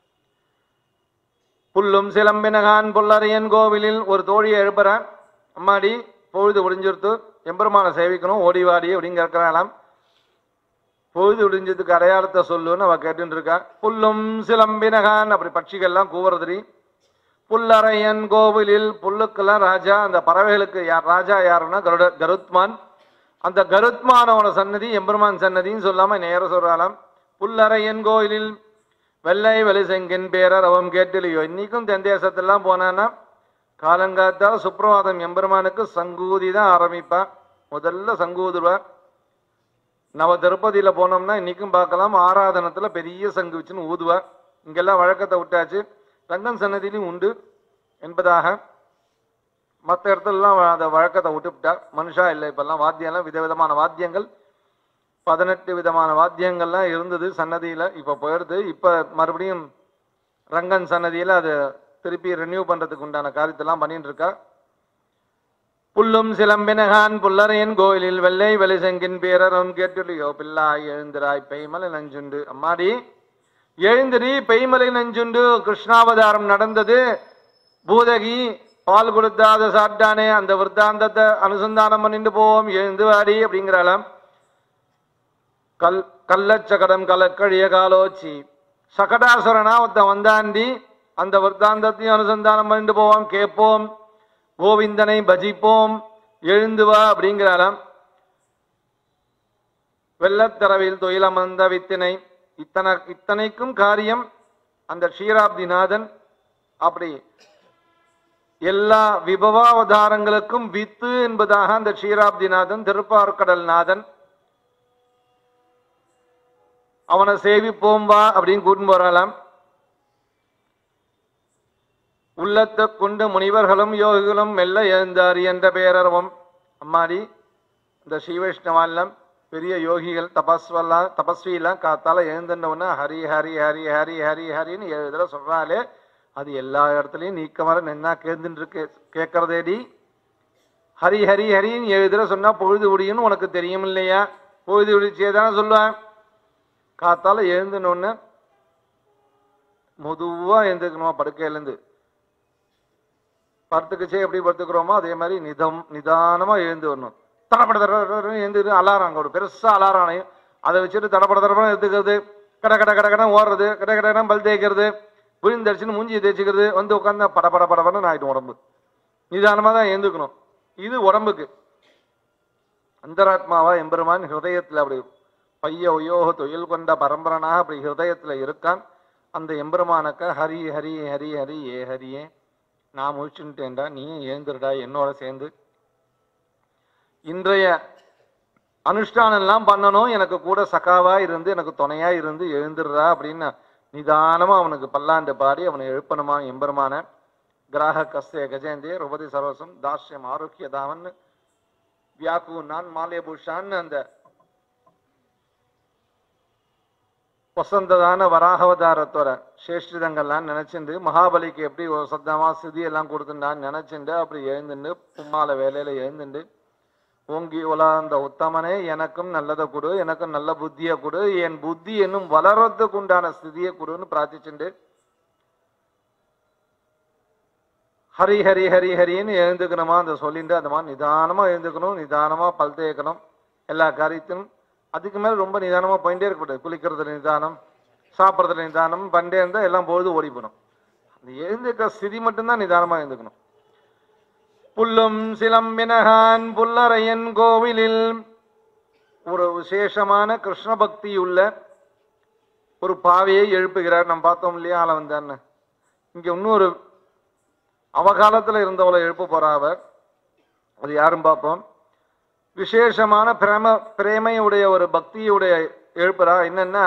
புல்லும் சிலம்பினகான் புல்லரையன் கோவிலில் ஒரு தோழியை எழுப்புறான் அம்மாடி பொழுது ஒடிஞ்சிருத்து எம்பெருமானை சேவிக்கணும் ஓடி வாடி அப்படின்னு கேட்கிறாளாம் பொழுது ஒடிஞ்சதுக்கு அடையாளத்தை சொல்லுன்னு அவ கேட்டுட்டு இருக்கா புல்லும் சிலம்பினகான் அப்படி பட்சிகள்லாம் கூவுறதுரி புல்லரையன் கோவிலில் புல்லுக்கெல்லாம் ராஜா அந்த பறவைகளுக்கு யார் ராஜா யாருன்னா கருட கருத்மான் அந்த கருத்மானோட சன்னதி எம்பெருமான் சன்னதின்னு சொல்லாம நேர சொல்றாளாம் புல்லரையன் கோயிலில் வெள்ளை வெளிசெங்கின் பேரர் அவன் கேட்டிலையோ இன்னைக்கும் தென் தேசத்தெல்லாம் போனான்னா காலங்காத்தால் சுப்பிரபாதம் எம்பெருமானுக்கு சங்கூதி தான் ஆரம்பிப்பான் முதல்ல சங்கூதுவா நவ திருப்பதியில போனோம்னா இன்னைக்கும் பார்க்கலாம் ஆராதனத்துல பெரிய சங்கு வச்சுன்னு ஊதுவா இங்கெல்லாம் வழக்கத்தை விட்டாச்சு ரங்கன் சன்னதியிலும் உண்டு என்பதாக மற்ற இடத்துலலாம் அந்த வழக்கத்தை விட்டுவிட்டா மனுஷா இல்லை இப்பெல்லாம் வாத்தியம்லாம் விதவிதமான வாத்தியங்கள் பதினெட்டு விதமான வாத்தியங்கள்லாம் இருந்தது சன்னதியில இப்ப போயிடுது இப்ப மறுபடியும் ரங்கன் சன்னதியில அது திருப்பி ரினியூ பண்றதுக்கு உண்டான காரியத்தெல்லாம் பண்ணிட்டு இருக்கா புல்லும் சிலம்பினகான் புல்லரையன் கோயிலில் வெள்ளை வெளிசெங்கின் பேரரும் கேட்டுலையோ பிள்ளாய் எழுந்திராய் பெய்மலை நஞ்சுண்டு அம்மாடி எழுந்திரி பெய்மலை நஞ்சுண்டு கிருஷ்ணாவதாரம் நடந்தது பூதகி பால் கொடுத்தாத சாப்பிட்டானே அந்த விருத்தாந்தத்தை அனுசந்தானம் பண்ணிட்டு போவோம் எழுந்து வாடி அப்படிங்கிறாளாம் கல் கள்ளச்சகடம் கலக்கழிய காலோச்சி சகடாசுரனா ஒருத்தன் வந்தாண்டி அந்த விருத்தாந்தத்தையும் அனுசந்தானம் பண்ணிட்டு போவோம் கேட்போம் கோவிந்தனை பஜிப்போம் எழுந்து வா அப்படிங்கிறாராம் வெள்ளத்தரவில் துயிலமர்ந்த வித்தினை இத்தனை இத்தனைக்கும் காரியம் அந்த க்ஷீராப்திநாதன் அப்படி எல்லா விபவாவதாரங்களுக்கும் வித்து என்பதாக அந்த க்ஷீராப்திநாதன் திருப்பார்கடல் நாதன் அவனை சேவிப்போம் வா அப்படின்னு கூட்டின்னு போறாளாம் உள்ளத்தை கொண்டு முனிவர்களும் யோகிகளும் மெல்ல எழுந்தார் என்ற பேரர்வம் அம்மாடி இந்த ஸ்ரீவைஷ்ணவாலாம் பெரிய யோகிகள் தபஸ்வெல்லாம் தபஸ்வியெல்லாம் காத்தால எழுந்துட்டவுடனே ஹரி ஹரி ஹரி ஹரி ஹரி ஹரின்னு ஏழு தடவை சொல்றாலே அது எல்லா இடத்துலையும் நீக்கமர நின்னா கேந்துட்டு இருக்கு கேட்கறதேடி ஹரி ஹரி ஹரின்னு ஏழு தடவை சொன்னா பொழுது விடியும்னு உனக்கு தெரியும் இல்லையா பொழுது விடிச்சே தானே சொல்லுவேன் காத்தால எழுந்துனோன்னு மெதுவா எழுந்துக்கணுமா படுக்கையிலேருந்து படுத்துக்குச்சே எப்படி படுத்துக்கிறோமோ அதே மாதிரி நிதம் நிதானமா எழுந்து வரணும் தடப்பட தடப்பட எழுந்து அலாரம் அங்கே ஒரு பெருசா அலாரம் அணையும் அதை வச்சுட்டு தடப்பட தடப்பட எடுத்துக்கிறது கட கட கட கடன் ஓடுறது கட கட கடன் பல் தேய்க்கிறது விழுந்தடிச்சுன்னு மூஞ்சி தேய்ச்சிக்கிறது வந்து உட்காந்து பட பட படபடன்னு ஆயிடும் உடம்பு நிதானமா தான் எழுந்துக்கணும் இது உடம்புக்கு அந்தராத்மாவா எம்பெருமான் ஹிருதயத்துல அப்படி பைய ஒய்யோக தொழில் கொண்ட பரம்பரனாக அப்படி ஹிருதயத்துல இருக்கான் அந்த எம்பெருமானக்க ஹரி ஹரி ஹரி ஹரி ஏ ஹரியே நான் முழிச்சுட்டேன்டா நீ எழுந்துருடா என்னோட சேர்ந்து இன்றைய அனுஷ்டானம் எல்லாம் பண்ணணும் எனக்கு கூட சகாவா இருந்து எனக்கு துணையா இருந்து எழுந்துடுறா அப்படின்னு நிதானமா அவனுக்கு பல்லாண்டு பாடி அவனை எழுப்பணுமா எம்பெருமான கிராக கஸ்ய கஜேந்திய ருபதி சர்வசம் தாஸ்யம் ஆரோக்கிய தாவன் வியாக்கு நான் மாலியபூஷான்னு அந்த வசந்ததான வராகவதாரத்தோட சேஷ்டிதங்கள்லாம் நினைச்சுண்டு மகாபலிக்கு எப்படி ஒரு சத்தமா சிதி எல்லாம் கொடுத்துட்டான்னு நினைச்சுண்டு அப்படி எழுந்துண்டு பும்மால வேலையில எழுந்துண்டு ஓங்கி உலாந்த உத்தமனே எனக்கும் நல்லதை கொடு எனக்கும் நல்ல புத்தியை கொடு என் புத்தி என்னும் வளர்றதுக்கு உண்டான ஸ்திதியை கொடுன்னு பிரார்த்திச்சுண்டு ஹரி ஹரி ஹரி ஹரின்னு எழுந்துக்கணுமா அந்த சொல்லிட்டு அந்த மாதிரி நிதானமா எழுந்துக்கணும் நிதானமா பல் தேய்க்கணும் எல்லா காரியத்திலும் அதுக்கு மேல ரொம்ப நிதானமா போயிட்டே இருக்கக்கூடாது குளிக்கிறதுல நிதானம் சாப்பிட்றதுல நிதானம் பண்ணிட்டே இருந்தா எல்லாம் பொழுது ஓடி போடும் அந்த எழுந்துக்கிற ஸ்திதி மட்டும்தான் நிதானமா எழுந்துக்கணும் புல்லும் சிலம்பினகான் புல்லரையன் கோவிலில் ஒரு விசேஷமான கிருஷ்ண பக்தி உள்ள ஒரு பாவையை எழுப்புகிறார் நம்ம பார்த்தோம் இல்லையா ஆள வந்தான்னு இங்க இன்னொரு அவகாலத்துல இருந்தவளை எழுப்ப போறா அவர் அது யாரும் பார்ப்போம் விசேஷமான பிரேம பிரேமையுடைய ஒரு பக்தியுடைய எழுப்புறா என்னன்னா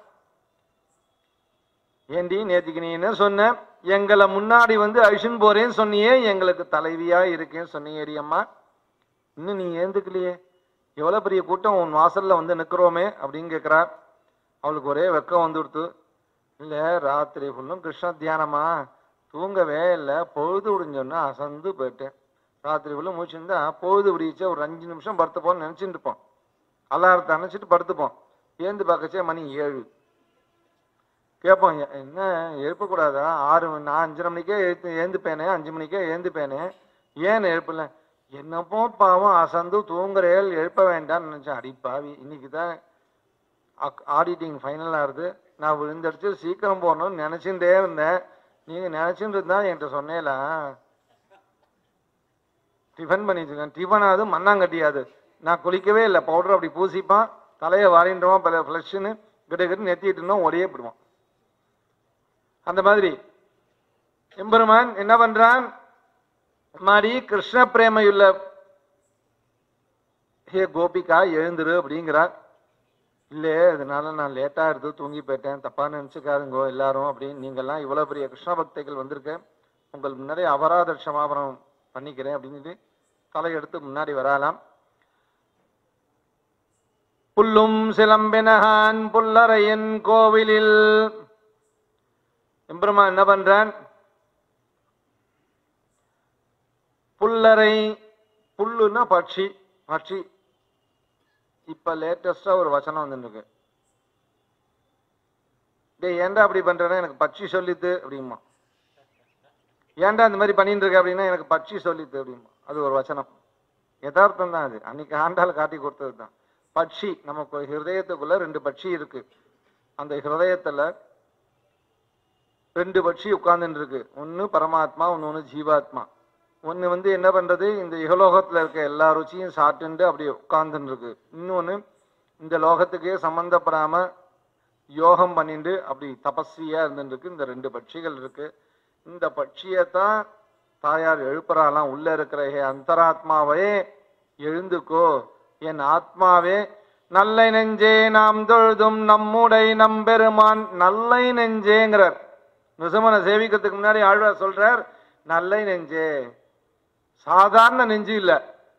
ஏண்டி நேத்திக்கு நீ என்ன சொன்ன எங்களை முன்னாடி வந்து அழிச்சுன்னு போறேன்னு சொன்னியே எங்களுக்கு தலைவியா இருக்கேன்னு சொன்னியேடி அம்மா இன்னும் நீ ஏந்துக்கலையே எவ்வளவு பெரிய கூட்டம் உன் வாசல்ல வந்து நிக்கிறோமே அப்படின்னு கேட்கிறா அவளுக்கு ஒரே வெக்கம் வந்துடுத்து இல்ல ராத்திரி ஃபுல்லும் கிருஷ்ண தியானமா தூங்கவே இல்லை பொழுது விடிஞ்சோன்னா அசந்து போயிட்டேன் ராத்திரி ஃபுல்லும் முடிச்சிருந்தா பொழுது விடிச்சா ஒரு அஞ்சு நிமிஷம் படுத்துப்போம்னு நினைச்சிட்டு இருப்போம் அலாரத்தை அணைச்சிட்டு படுத்துப்போம் ஏந்து பார்க்கச்சே மணி ஏழு கேட்போம் "எ- என்ன எழுப்பக்கூடாதா ஆறு மணி- நான் அஞ்சரை மணிக்கே எழுத்து ஏந்துப்பேனே அஞ்சு மணிக்கே ஏந்துப்பேனே ஏன் எழுப்பல என்னப்போ பாவம் அசந்து தூங்குறேல் எழுப்ப வேண்டாம்னு நினைச்சேன் அடி பாவி இன்னைக்கு தான் ஆடிட்டிங் ஃபைனல் ஆகுது நான் விழுந்தடிச்சு சீக்கிரம் போகணும்னு நினைச்சுட்டே இருந்தேன் நீங்க நினைச்சுட்டு இருந்தா என்கிட்ட சொன்னேலா டிஃபன் பண்ணிச்சுக்கேன் டிஃபன் ஆகுது மண்ணாங்கட்டியாது நான் குளிக்கவே இல்லை பவுடர் அப்படி பூசிப்பான் தலையை வாரின்றவான் பல ஃப்ளஷ்னு கிட்ட கிட்ட நெத்திட்டு இருந்தோம் ஒரே போடுவான் அந்த மாதிரி எம்பெருமான் என்ன பண்றான் மாடி கிருஷ்ண பிரேமையுள்ள ஹே கோபிகா எழுந்துரு அப்படிங்கிறார் இல்லையே அதனால நான் லேட்டா எடுத்து தூங்கி போயிட்டேன் தப்பா நினைச்சுக்காருங்கோ எல்லாரும் அப்படின்னு நீங்கெல்லாம் இவ்வளவு பெரிய கிருஷ்ண பக்தைகள் வந்திருக்கேன் உங்கள் முன்னாடி அபராத க்ஷமாபணம் பண்ணிக்கிறேன் அப்படின்னு தலையெடுத்து முன்னாடி வரலாம் புல்லும் சிலம்பினகான் புல்லரையன் கோவிலில் எம்பெருமான் என்ன பண்றான் புல்லரை புல்லுன்னா பட்சி பட்சி இப்ப லேட்டஸ்டா ஒரு வசனம் வந்துருக்கு டேய் ஏன்டா அப்படி பண்றேன்னா எனக்கு பட்சி சொல்லித்து அப்படிமா ஏன்டா இந்த மாதிரி பண்ணிட்டு இருக்க அப்படின்னா எனக்கு பட்சி சொல்லித்து அப்படிமா அது ஒரு வசனம் யதார்த்தம் தான் அது அன்னைக்கு ஆண்டாள் காட்டி கொடுத்தது தான் பட்சி நமக்கு ஹிருதயத்துக்குள்ள ரெண்டு பட்சி இருக்கு அந்த ஹிருதயத்துல ரெண்டு பட்சி உட்கார்ந்துட்டு இருக்கு ஒன்னு பரமாத்மா ஒன்னு ஒன்று ஜீவாத்மா ஒன்னு வந்து என்ன பண்றது இந்த இகலோகத்துல இருக்க எல்லா ருச்சியும் சாப்பிட்டுட்டு அப்படி உட்கார்ந்துட்டு இருக்கு இன்னொன்னு இந்த லோகத்துக்கே சம்பந்தப்படாம யோகம் பண்ணிட்டு அப்படி தபஸ்வியா இருந்துட்டு இருக்கு இந்த ரெண்டு பட்சிகள் இருக்கு இந்த பட்சியத்தான் தாயார் எழுப்புறாலாம் உள்ள இருக்கிற ஹே அந்தராத்மாவே எழுந்துக்கோ என் ஆத்மாவே நல்லை நெஞ்சே நாம் தொழுதும் நம்முடை நம்பெருமான் நல்லை நெஞ்சேங்கிறார் நிசமனை சேவிக்கிறதுக்கு முன்னாடி ஆழ்வார் சொல்றார் நல்லை நெஞ்சே சாதாரண நெஞ்சு இல்ல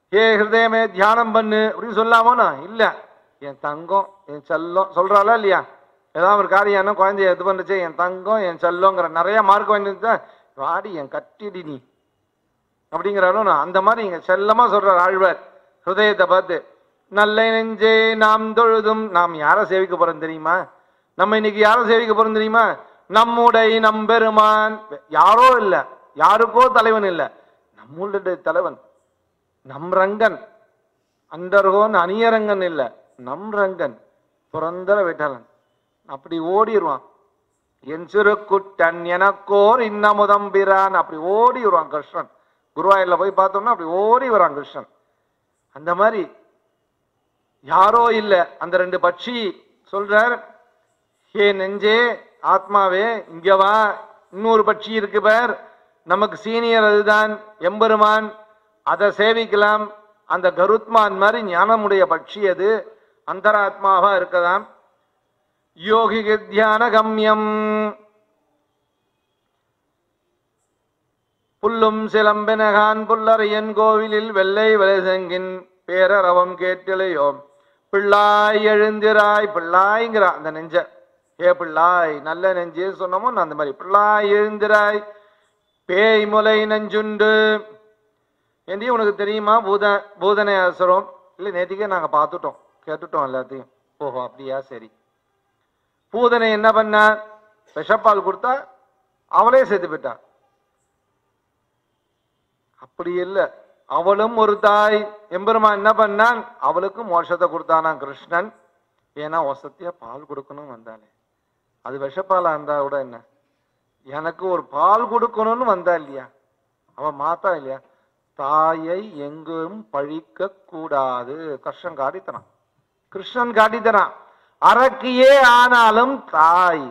ஏ ஹிருதயமே தியானம் பண்ணு அப்படின்னு சொல்லாமோனா இல்ல என் தங்கம் என் செல்லம் சொல்றாளா இல்லையா ஏதாவது ஒரு காரியம் என்ன குழந்தைய இது பண்ணுச்சு என் தங்கம் என் செல்லங்கிற நிறைய மார்க் வாங்கிட்டு வாடி என் கட்டிடி நீ அப்படிங்கிறாலும் நான் அந்த மாதிரி இங்க செல்லமா சொல்றார் ஆழ்வார் ஹிருதயத்தை பார்த்து நல்ல நெஞ்சே நாம் தொழுதும் நாம் யாரை சேவிக்க போறோம் தெரியுமா நம்ம இன்னைக்கு யாரை சேவிக்க போறோம் தெரியுமா நம்முடைய நம்பெருமான் யாரோ இல்ல யாருக்கோ தலைவன் இல்ல நம்மளுடைய தலைவன் நம் ரங்கன் அண்டர்கோன் அணியரங்கன் இல்ல நம் ரங்கன் புரந்தர விட்டலன் அப்படி ஓடிடுவான் என் சிறு குட்டன் எனக்கோர் இன்னமுதம்பிரான் அப்படி ஓடி வருவான் கிருஷ்ணன் குருவாயூர்ல போய் பார்த்தோம்னா அப்படி ஓடி வரான் கிருஷ்ணன் அந்த மாதிரி யாரோ இல்ல அந்த ரெண்டு பட்சி சொல்றார் ஹே நெஞ்சே ஆத்மாவே இங்க வா இன்னொரு பட்சி இருக்கு பார் நமக்கு சீனியர் அதுதான் எம்பெருமான் அதை சேவிக்கலாம் அந்த கருத்மான் மாதிரி ஞானமுடைய பட்சி அது அந்தராத்மாவா இருக்கதாம் யோகிக தியான கம்யம் புல்லும் சிலம்பினகான் புல்லரையன் கோவிலில் வெள்ளை வலசங்கின் பேரரவம் கேட்டிலையோம் பிள்ளாய் எழுந்திராய் பிள்ளாய்ங்கிறான் அந்த நெஞ்ச ஏ பிள்ளாய் நல்ல நெஞ்சே சொன்னமோ நான் அந்த மாதிரி பிள்ளாய் எழுந்திராய் பேய் முலை நஞ்சுண்டு ஏண்டி உனக்கு தெரியுமா பூத பூதனை அசுரம் இல்லை நேற்றுக்கே நாங்கள் பார்த்துட்டோம் கேட்டுட்டோம் எல்லாத்தையும் ஓஹோ அப்படியா சரி பூதனை என்ன பண்ண விஷப்பால் கொடுத்தா அவளே செத்து போயிட்டா அப்படி இல்லை அவளும் ஒரு தாய் எம்பெருமான் என்ன பண்ணான் அவளுக்கு மோட்சத்தை கொடுத்தானா கிருஷ்ணன் ஏன்னா வசத்தியா பால் கொடுக்கணும் வந்தாலே அது விஷப்பாலா இருந்தா கூட என்ன எனக்கு ஒரு பால் கொடுக்கணும்னு வந்தா இல்லையா அவ மாத்தா இல்லையா தாயை எங்கும் பழிக்க கூடாது கிருஷ்ணன் காட்டித்தரான் கிருஷ்ணன் காட்டித்தரான் அரக்கியே ஆனாலும் தாய்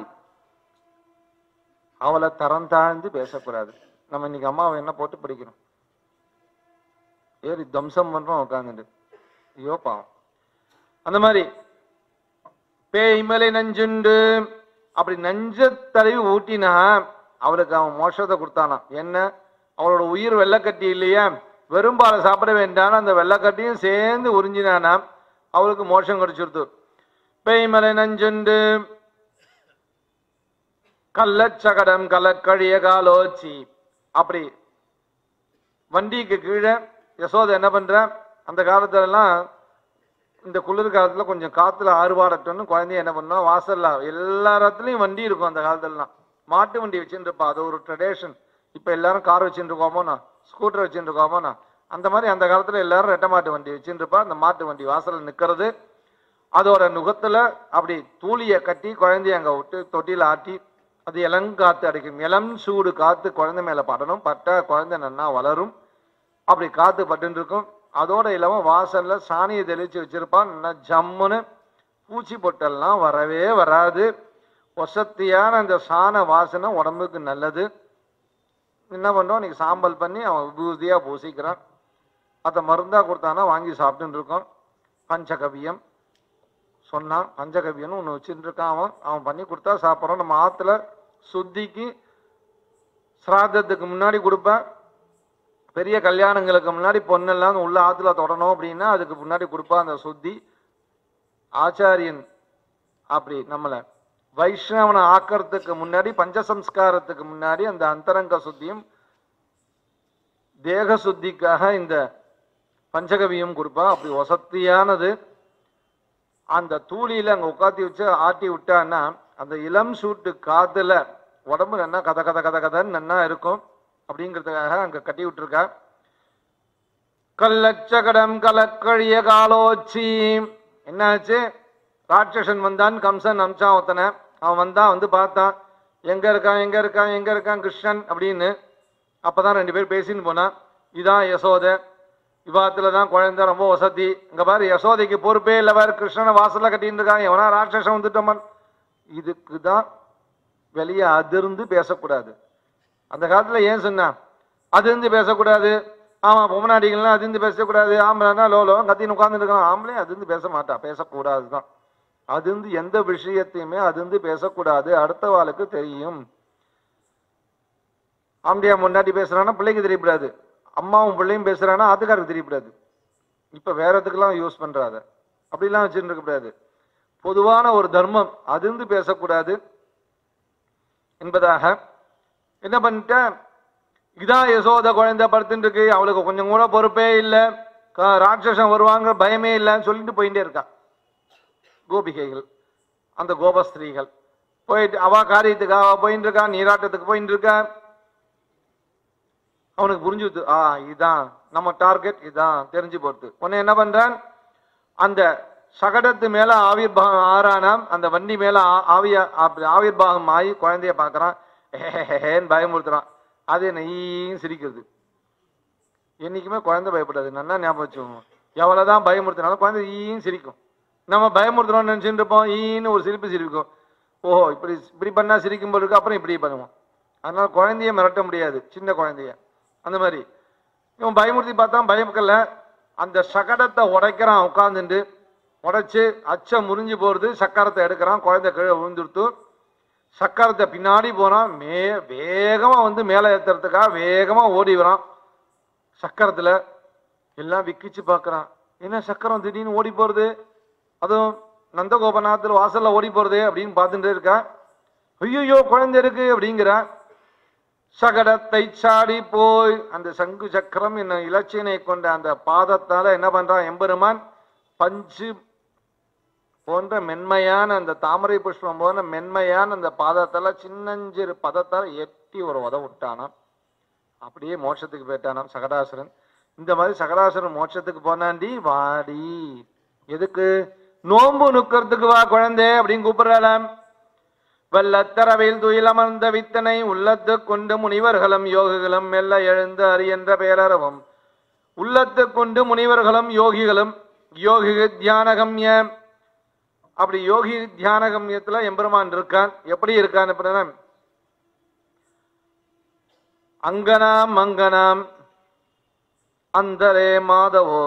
அவளை தரம் தாழ்ந்து பேசக்கூடாது நம்ம இன்னைக்கு அம்மாவை என்ன போட்டு படிக்கிறோம் ஏறி தம்சம் பண்றோம் உட்காந்துட்டு ஐயோ பாவம் அந்த மாதிரி பேய் மேலே நஞ்சுண்டு அப்படி நஞ்ச தடவி ஊட்டினா அவளுக்கு அவன் மோட்சத்தை கொடுத்தானா என்ன அவளோட உயிர் வெள்ளக்கட்டி இல்லையா வெறும்பாலை சாப்பிட வேண்டாம் அந்த வெள்ளக்கட்டியும் சேர்ந்து உறிஞ்சினானா அவளுக்கு மோட்சம் கிடைச்சிருது பேய்மலை நஞ்சுண்டு கள்ளச்சகடம் கலக்கழிய காலோச்சி அப்படி வண்டிக்கு கீழே யசோதை என்ன பண்ற அந்த காலத்துல எல்லாம் இந்த குளிர் காலத்துல கொஞ்சம் காத்துல ஆறுபாடட்டும்னு குழந்தைய என்ன பண்ணோம் வாசல்ல எல்லா இடத்துலயும் வண்டி இருக்கும் அந்த காலத்துலலாம் மாட்டு வண்டி வச்சுட்டு இருப்பா அது ஒரு ட்ரெடிஷன் இப்ப எல்லாரும் கார் வச்சுட்டு இருக்கோமோண்ணா ஸ்கூட்டர் வச்சுட்டு இருக்கோமோண்ணா அந்த மாதிரி அந்த காலத்துல எல்லாரும் ரெட்டை மாட்டு வண்டி வச்சுட்டு இருப்பா அந்த மாட்டு வண்டி வாசல்ல நிக்கிறது அதோட நுகத்துல அப்படி தூளியை கட்டி குழந்தைய அங்க விட்டு தொட்டியில ஆட்டி அது இளங்காத்து அடிக்கும் இளம் சூடு காத்து குழந்தை மேல படணும் பட்டா குழந்தை நன்னா வளரும் அப்படி காத்து பட்டுன்னு இருக்கும் அதோட இல்லாம வாசல்ல சாணியை தெளிச்சு வச்சிருப்பான் நல்லா ஜம்முன்னு பூச்சி பொட்டெல்லாம் வரவே வராது வசத்தியான அந்த சாண வாசனை உடம்புக்கு நல்லது என்ன பண்றோம் இன்னைக்கு சாம்பல் பண்ணி அவன் விபூதியா பூசிக்கிறான் அதை மருந்தா கொடுத்தானா வாங்கி சாப்பிட்டுன்னு இருக்கோம் பஞ்சகவியம் சொன்னான் பஞ்சகவியம்னு ஒன்று வச்சுட்டு இருக்கான் அவன் அவன் பண்ணி கொடுத்தா சாப்பிட்றோம் நம்ம ஆத்துல சுத்திக்கு சிராதத்துக்கு முன்னாடி கொடுப்பேன் பெரிய கல்யாணங்களுக்கு முன்னாடி பொண்ணெல்லாம் உள்ள ஆத்துல தொடணும் அப்படின்னா அதுக்கு முன்னாடி கொடுப்பா அந்த சுத்தி ஆச்சாரியன் அப்படி நம்மளை வைஷ்ணவனை ஆக்கிறதுக்கு முன்னாடி பஞ்சசம்ஸ்காரத்துக்கு முன்னாடி அந்த அந்தரங்க சுத்தியும் தேக சுத்திக்காக இந்த பஞ்சகவியம் கொடுப்பா அப்படி வசத்தியானது அந்த தூளியில அங்க உட்காத்தி வச்சு ஆட்டி விட்டான்னா அந்த இளம் சூட்டு காத்துல உடம்பு நல்லா கத கத கத கதன்னு நன்னா இருக்கும் அப்படிங்கிறதுக்காக அங்க கட்டி விட்டுருக்கா கல்லச்சகடம் கலக்கழிய காலோச்சி என்னாச்சு ராட்சசன் வந்தான் கம்சன் அம்சான் ஒருத்தனை அவன் வந்தான் வந்து பார்த்தான் எங்க இருக்கான் எங்க இருக்கான் எங்க இருக்கான் கிருஷ்ணன் அப்படின்னு அப்பதான் ரெண்டு பேர் பேசின்னு போனான் இதான் யசோதை விவாதத்துல தான் குழந்தை ரொம்ப வசதி இங்க பாரு யசோதைக்கு பொறுப்பே இல்லை பாரு கிருஷ்ணனை வாசல்ல கட்டின்னு இருக்கான் எவனா ராட்சசன் வந்துட்டோமன் இதுக்கு தான் வெளியே அதிர்ந்து பேசக்கூடாது அந்த காலத்துல ஏன் சொன்னான் அதிர்ந்து பேசக்கூடாது ஆமா பொம்மநாடிகள்லாம் அதிர்ந்து பேசக்கூடாது ஆம்பளைனா லோலோ கத்தின்னு உட்கார்ந்து இருக்கான் ஆம்பளை அதிர்ந்து பேச மாட்டா பேசக்கூடாது தான் அதிர்ந்து எந்த விஷயத்தையுமே அதிர்ந்து பேசக்கூடாது அடுத்த வாளுக்கு தெரியும் ஆம்படியா முன்னாடி பேசுறான்னா பிள்ளைக்கு தெரியக்கூடாது அம்மாவும் பிள்ளையும் பேசுறான்னா ஆத்துக்காருக்கு தெரியக்கூடாது இப்ப வேற எதுக்கெல்லாம் யூஸ் பண்றாத அப்படிலாம் வச்சுட்டு இருக்க கூடாது பொதுவான ஒரு தர்மம் அதிர்ந்து பேசக்கூடாது என்பதாக என்ன பண்ணிட்டேன் இதான் யசோத குழந்தை படுத்துட்டு இருக்கு அவளுக்கு கொஞ்சம் கூட பொறுப்பே இல்லை ராட்சசம் வருவாங்க பயமே இல்லைன்னு சொல்லிட்டு போயிட்டே இருக்கா கோபிகைகள் அந்த கோபஸ்திரீகள் போயிட்டு அவ காரியத்துக்கு அவ போயிட்டு இருக்கா நீராட்டத்துக்கு போயிட்டு இருக்கா அவனுக்கு புரிஞ்சுது ஆ இதான் நம்ம டார்கெட் இதான் தெரிஞ்சு போறது உன்னை என்ன பண்றான் அந்த சகடத்து மேல ஆவிர்பாகம் ஆறானாம் அந்த வண்டி மேல ஆ- ஆவிய அப்படி ஆவிர்பாகம் ஆகி குழந்தைய பார்க்கறான் ஏன்னு பயமுறுத்துறான் அது நெய்யும் சிரிக்கிறது என்னைக்குமே குழந்தை பயப்படாது நல்லா ஞாபகம் வச்சுக்கோங்க எவ்வளவுதான் பயமுறுத்தினாலும் குழந்தை ஈயும் சிரிக்கும் நம்ம பயமுறுத்துறோம்னு நினைச்சுட்டு இருப்போம் ஈன்னு ஒரு சிரிப்பு சிரிக்கும் ஓஹோ இப்படி இப்படி பண்ணா சிரிக்கும் போது இருக்கு அப்புறம் இப்படி பண்ணுவோம் அதனால குழந்தைய மிரட்ட முடியாது சின்ன குழந்தைய அந்த மாதிரி இவன் பயமுறுத்தி பார்த்தா பயக்கல அந்த சகடத்தை உடைக்கிறான் உட்காந்துட்டு உடைச்சு அச்சம் முறிஞ்சு போறது சக்கரத்தை எடுக்கிறான் குழந்தை கீழே விழுந்துடுத்து சக்கரத்தை பின்னாடி போறான் மே வேகமா வந்து மேலே ஏத்துறதுக்காக வேகமா ஓடி வரான் சக்கரத்துல எல்லாம் விக்கிச்சு பார்க்கறான் என்ன சக்கரம் திடீர்னு ஓடி போறது அதுவும் நந்தகோபநாத்தில் வாசல்ல ஓடி போறது அப்படின்னு பார்த்துட்டு இருக்கா ஐயோ குழந்தை இருக்கு அப்படிங்கிறா சகடத்தை சாடி போய் அந்த சங்கு சக்கரம் என்ன இலச்சினை கொண்ட அந்த பாதத்தால என்ன பண்றான் எம்பெருமான் பஞ்சு போன்ற மென்மையான அந்த தாமரை புஷ்பம் போன்ற மென்மையான அந்த பாதத்தால சின்னஞ்சிறு பதத்தால எட்டி ஒரு உத விட்டானாம் அப்படியே மோட்சத்துக்கு போயிட்டானாம் சகடாசுரன் இந்த மாதிரி சகடாசுரன் மோட்சத்துக்கு போனாண்டி வாடி எதுக்கு நோன்பு நுக்கிறதுக்கு வா குழந்தை அப்படின்னு கூப்பிடுறாளாம் வல்லத்தரவில் துயிலமர்ந்த வித்தனை உள்ளத்து கொண்டு முனிவர்களும் யோகிகளும் மெல்ல எழுந்து அறியென்ற பேரறவும் உள்ளத்து கொண்டு முனிவர்களும் யோகிகளும் யோகி தியானகம்ய அப்படி யோகி தியானகம்யத்துல எம்பெருமான் இருக்கான் எப்படி இருக்கான் அப்படின்னா அங்கனாம் அங்கனாம் அந்தரே மாதவோ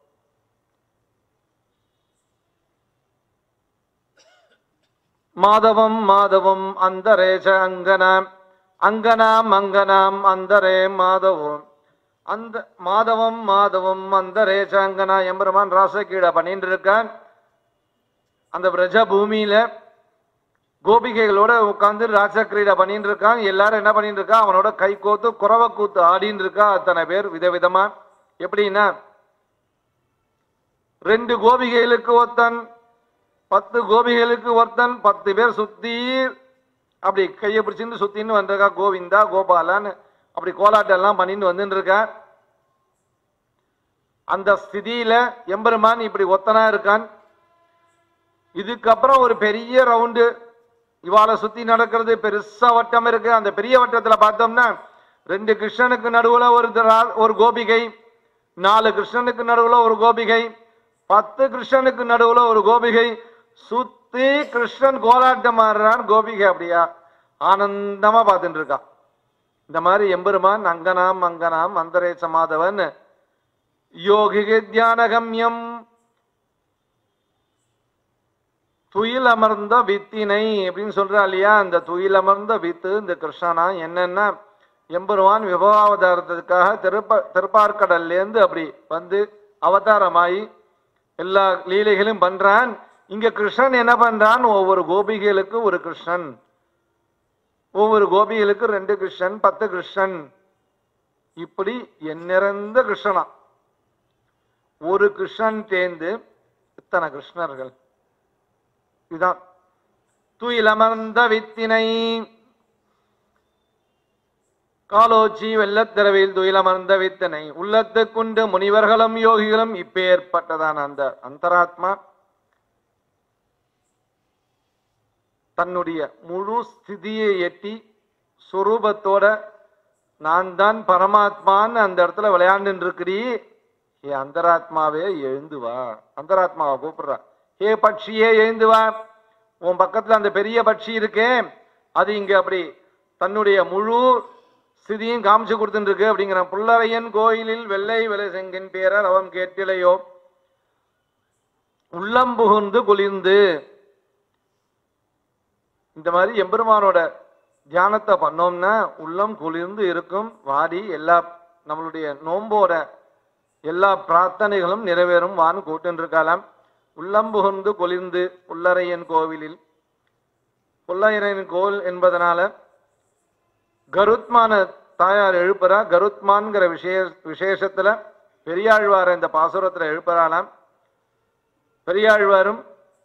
மாதவம் மாதவம் அந்தரேச அங்கனாம் அங்கனாம் அங்கனாம் அந்தரே மாதவம் அந்த மாதவம் மாதவம் அந்தரேச அங்கனா எம்பெருமான் ராசக்கீழ பண்ணிட்டு இருக்கான் அந்த பிரஜ பூமியில கோபிகைகளோட உட்கார்ந்து ராசக்கிரீடை பண்ணிட்டு இருக்கான் எல்லாரும் என்ன பண்ணிட்டு இருக்கா அவனோட கை கோத்து குறவ கூத்து ஆடின்னு இருக்கா அத்தனை பேர் விதவிதமா எப்படின்னா ரெண்டு கோபிகைகளுக்கு ஒருத்தன் பத்து கோபிகளுக்கு ஒருத்தன் பத்து பேர் சுத்தி அப்படி கையை பிடிச்சிட்டு சுத்தின்னு வந்திருக்கா கோவிந்தா கோபாலான்னு அப்படி கோலாட்டம் எல்லாம் பண்ணிட்டு வந்துட்டு இருக்கா அந்த ஸ்திதியில எம்பெருமான் இப்படி ஒத்தனா இருக்கான் இதுக்கப்புறம் ஒரு பெரிய ரவுண்டு இவாளை சுத்தி நடக்கிறது பெருசா வட்டம் இருக்கு அந்த பெரிய வட்டத்துல பார்த்தோம்னா ரெண்டு கிருஷ்ணனுக்கு நடுவுல ஒரு திரா- ஒரு கோபிகை நாலு கிருஷ்ணனுக்கு நடுவுல ஒரு கோபிகை பத்து கிருஷ்ணனுக்கு நடுவுல ஒரு கோபிகை சுத்தி கிருஷ்ணன் கோலாட்டம் ஆடுறான் கோபிகை அப்படியா ஆனந்தமா பார்த்துட்டு இருக்கா இந்த மாதிரி எம்பெருமான் அங்கனாம் அங்கனாம் அந்தரே சமாதவன் யோகிக தியானகம்யம் துயில் அமர்ந்த வித்தினை அப்படின்னு சொல்றா இல்லையா அந்த துயில் அமர்ந்த வித்து இந்த கிருஷ்ணனா என்னன்னா எம்பெருமான் விபவாவதாரத்துக்காக திருப்ப திருப்பார்கடல்லேருந்து அப்படி வந்து அவதாரமாயி எல்லா லீலைகளும் பண்றான் இங்க கிருஷ்ணன் என்ன பண்றான் ஒவ்வொரு கோபிகளுக்கு ஒரு கிருஷ்ணன் ஒவ்வொரு கோபிகளுக்கு ரெண்டு கிருஷ்ணன் பத்து கிருஷ்ணன் இப்படி எண்ணிறந்த கிருஷ்ணனா ஒரு கிருஷ்ணன் தேர்ந்து இத்தனை கிருஷ்ணர்கள் இதுதான் துயிலமர்ந்த வித்தினை காலோச்சி வெள்ளத்திரவில் துயிலமர்ந்த வித்தனை உள்ளத்துக்குண்டு முனிவர்களும் யோகிகளும் இப்பேற்பட்டதான் அந்த அந்தராத்மா தன்னுடைய முழு ஸ்திதியை எட்டி சுரூபத்தோட நான் தான் பரமாத்மான்னு அந்த இடத்துல விளையாண்டுன்னு இருக்கிறீ ஏ அந்தராத்மாவே எழுந்து வா அந்தராத்மாவை கூப்பிடுறா ஏ பட்சியே எழுந்து வா உன் பக்கத்துல அந்த பெரிய பட்சி இருக்கே அது இங்க அப்படி தன்னுடைய முழு ஸ்திதியும் காமிச்சு கொடுத்துட்டு இருக்கு அப்படிங்கிற புல்லரையன் கோயிலில் வெள்ளை விலை செங்கின் பேரர் அவன் கேட்டிலையோ உள்ளம் புகுந்து குளிர்ந்து இந்த மாதிரி எம்பெருமானோட தியானத்தை பண்ணோம்னா உள்ளம் குளிர்ந்து இருக்கும் வாடி எல்லா நம்மளுடைய நோம்போட எல்லா பிரார்த்தனைகளும் நிறைவேறும் வான் கூட்டின்றிருக்கலாம் உள்ளம் புகுந்து கொளிர்ந்து உள்ளறையன் கோவிலில் புல்லையரின் கோவில் என்பதனால கருத்மான தாயார் எழுப்புறா கருத்மான்கிற விசேஷ விசேஷத்துல பெரியாழ்வார் இந்த பாசுரத்துல எழுப்புறாளாம் பெரியாழ்வாரும்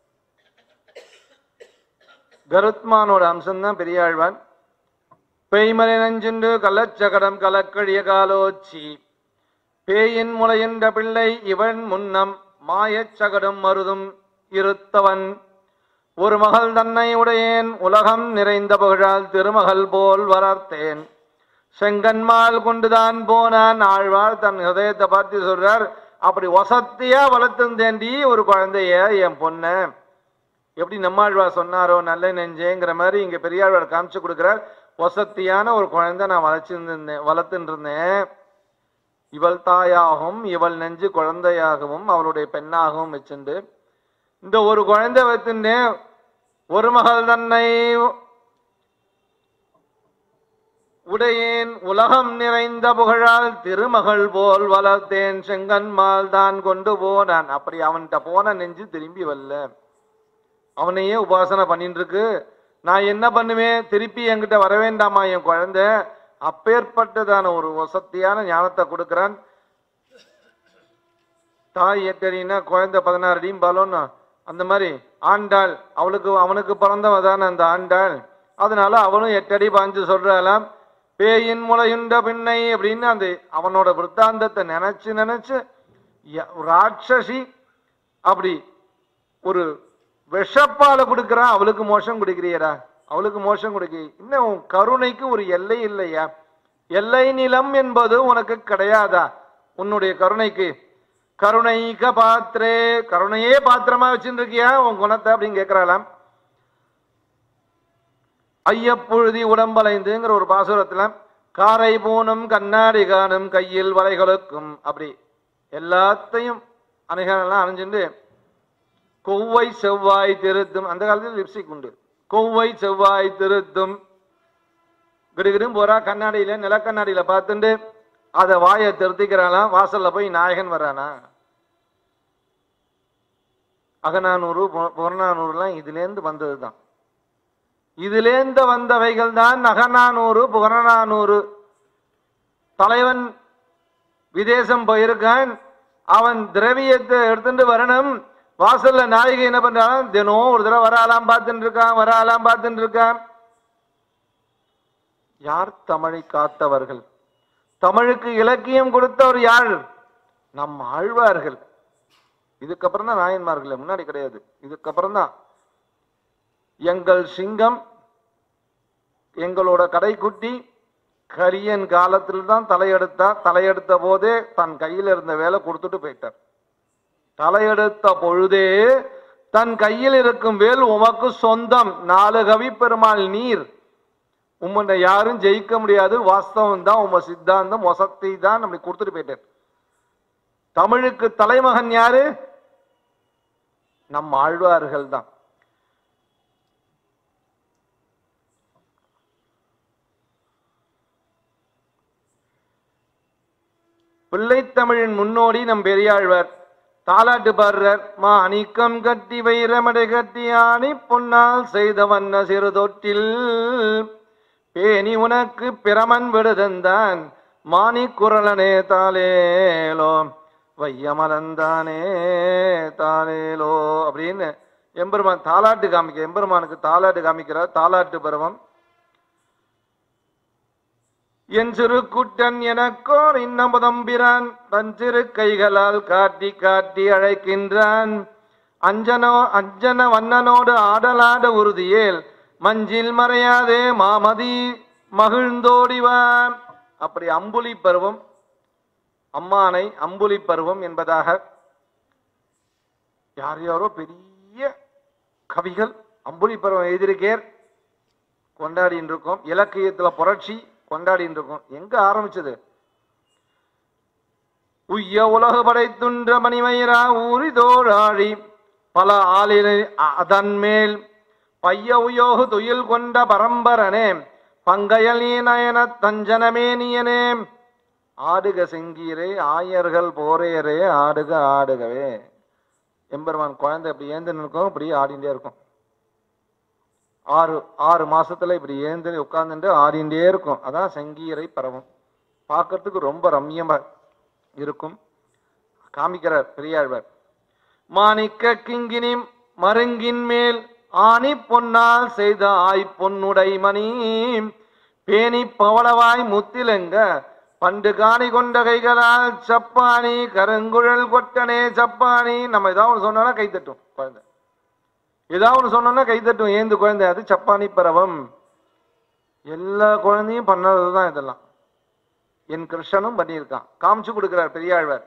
கருத்மானோட அம்சம்தான் பெரியாழ்வான் பெய்மலை நஞ்சுண்டு கள்ளச்சகடம் கலக்கழிய காலோச்சி பேயின் முளையென்ற பிள்ளை இவன் முன்னம் மாயச் சகடம் மருதும் இருத்தவன் ஒரு மகள் தன்னை உடையேன் உலகம் நிறைந்த புகழால் திருமகள் போல் வளர்த்தேன் செங்கன்மால் கொண்டுதான் போனான் ஆழ்வார் தன் ஹிருதயத்தை பார்த்து சொல்றார் அப்படி வசத்தியா வளர்த்துந்தேண்டி ஒரு குழந்தைய என் பொண்ண எப்படி நம்மாழ்வார் சொன்னாரோ நல்ல நெஞ்சேங்கிற மாதிரி இங்க பெரியாழ்வார் காமிச்சு கொடுக்கிறார் வசத்தியான ஒரு குழந்தை நான் வளர்ச்சிருந்தேன் வளர்த்துட்டு இருந்தேன் இவள் தாயாகவும் இவள் நெஞ்சு குழந்தையாகவும் அவளுடைய பெண்ணாகவும் வச்சுண்டு இந்த ஒரு குழந்தை வைத்துட்டேன் ஒரு மகள் தன்னை உடையேன் உலகம் நிறைந்த புகழால் திருமகள் போல் வளர்த்தேன் செங்கன்மால் தான் கொண்டு போனான் அப்படி அவன்கிட்ட போன நெஞ்சு திரும்பி வரல அவனையே உபாசனை பண்ணிட்டு இருக்கு நான் என்ன பண்ணுவேன் திருப்பி என்கிட்ட வர வேண்டாமா என் குழந்தை அப்பேற்பட்டதான ஒரு வசத்தியான ஞானத்தை கொடுக்கிறான் தாய் எட்டடின்னா குழந்தை பதினாறு அடியும் பாலோன்னு அந்த மாதிரி ஆண்டாள் அவளுக்கு அவனுக்கு பிறந்தவ தானே அந்த ஆண்டாள் அதனால அவனும் எட்டடி பாஞ்சு சொல்றாளாம் பேயின் முளையுண்ட பின்னை அப்படின்னு அந்த அவனோட விற்த்தாந்தத்தை நினைச்சு நினைச்சு ய- ராட்சசி அப்படி ஒரு விஷப்பால கொடுக்கறான் அவளுக்கு மோஷம் கொடுக்கிறியடா அவளுக்கு மோஷம் கொடுக்க இன்னும் உன் கருணைக்கு ஒரு எல்லை இல்லையா எல்லை நிலம் என்பது உனக்கு கிடையாதா உன்னுடைய கருணைக்கு கருணைக்க பாத்திரே கருணையே பாத்திரமா வச்சுருக்கியா உன் குணத்தை அப்படின்னு கேட்கிறாளாம் ஐயப்புழுதி உடம்பலைந்துங்கிற ஒரு பாசுரத்துல காரை பூணும் கண்ணாடி காணும் கையில் வலைகளுக்கும் அப்படி எல்லாத்தையும் அணுகலாம் அணிஞ்சுட்டு கொவ்வை செவ்வாய் திருத்தும் அந்த காலத்தில் லிப்ஸ்டிக் உண்டு கொவ்வை செவ்வாய் திருத்தும் கிடுகிடும் போறா கண்ணாடியில நிலக்கண்ணாடியில பார்த்துட்டு அதை வாயை திருத்திக்கிறாளாம் வாசல்ல போய் நாயகன் வர்றானா அகநானூறு பு- புறநானூறுலாம் இதுலேருந்து வந்தது தான் இதுலேருந்து வந்தவைகள் தான் அகநானூறு புறநானூறு தலைவன் விதேசம் போயிருக்கான் அவன் திரவியத்தை எடுத்துட்டு வரணும் வாசல்ல நாயகி என்ன பண்றான் தினம் ஒரு தடவை வராலாம் பார்த்துட்டு இருக்கான் வராலாம் பார்த்துட்டு இருக்கான் யார் தமிழை காத்தவர்கள் தமிழுக்கு இலக்கியம் கொடுத்தவர் யார் நம் ஆழ்வார்கள் இதுக்கப்புறம் தான் நாயன்மார்கள் முன்னாடி கிடையாது இதுக்கப்புறம் தான் எங்கள் சிங்கம் எங்களோட கடைக்குட்டி கரியன் காலத்தில் தான் தலையெடுத்தா தலையெடுத்த போதே தன் கையில் இருந்த வேலை கொடுத்துட்டு போயிட்டார் தலையெடுத்த பொழுதே தன் கையில் இருக்கும் வேல் உமக்கு சொந்தம் நாலு கவி பெருமாள் நீர் உம்மனை யாரும் ஜெயிக்க முடியாது வாஸ்தவம் தான் உம சித்தாந்தம் வசத்தை தான் நம்மளுக்கு கொடுத்துட்டு போயிட்டார் தமிழுக்கு தலைமகன் யாரு நம் ஆழ்வார்கள் தான் பிள்ளைத்தமிழின் முன்னோடி நம் பெரியாழ்வார் தாலாட்டு பாடுறார் மா அணிக்கம் கட்டி வைரமடை கட்டி ஆணி பொன்னால் செய்த வண்ண சிறு தொட்டில் பேணி உனக்கு பிரமன் விடுதந்தான் மானி குரலனே தாலேலோ வையமலந்தானே தாலேலோ அப்படின்னு எம்பெருமான் தாலாட்டு காமிக்க எம்பெருமானுக்கு தாலாட்டு காமிக்கிறார் தாலாட்டு பருவம் என் சிறு குட்டன் எனக்கோர் இன்னமுதம்பிரான் தன் சிறு கைகளால் காட்டி காட்டி அழைக்கின்றான் அஞ்சனோ அஞ்சன வண்ணனோடு ஆடலாட உறுதியேல் மஞ்சில் மறையாதே மாமதி மகிழ்ந்தோடிவான் அப்படி அம்புலி பருவம் அம்மானை அம்புலி பருவம் என்பதாக யார் யாரோ பெரிய கவிகள் அம்புலி பருவம் எழுதியிருக்கேர் கொண்டாடின்னு இருக்கோம் இலக்கியத்துல புரட்சி கொண்டாடின்னு இருக்கோம் எங்க ஆரம்பிச்சது உய்ய உலகு படைத்துன்ற மணிமயிரா ஊரி தோழாழி பல ஆளினை அதன் மேல் பைய உயோகு துயில் கொண்ட பரம்பரனே பங்கையல் நீ நயன தஞ்சனமே நீயனே ஆடுக செங்கீரை ஆயர்கள் போரையரே ஆடுக ஆடுகவே எம்பெருமான் குழந்தை இப்படி ஏந்து நிற்கும் இப்படி ஆடிண்டே இருக்கும் ஆறு ஆறு மாசத்துல இப்படி ஏந்து உட்கார்ந்துட்டு ஆடிண்டே இருக்கும் அதான் செங்கீரை பரவும் பார்க்கறதுக்கு ரொம்ப ரம்யமா இருக்கும் காமிக்கிறார் பெரியாழ்வார் மாணிக்க கிங்கினி மருங்கின் மேல் ஆணி பொன்னால் செய்த ஆய் பொன்னுடை மணி பேணி பவளவாய் முத்திலெங்க பண்டு காணி கொண்ட கைகளால் சப்பானி கருங்குழல் கொட்டனே சப்பானி நம்ம ஏதாவது ஒன்று சொன்னோம்னா கைத்தட்டும் குழந்தை ஏதாவது ஒன்று சொன்னோம்னா கைத்தட்டும் ஏந்து குழந்தை அது சப்பானி பரவம் எல்லா குழந்தையும் பண்ணதுதான் இதெல்லாம் என் கிருஷ்ணனும் பண்ணியிருக்கான் காமிச்சு கொடுக்கிறார் பெரியாழ்வார்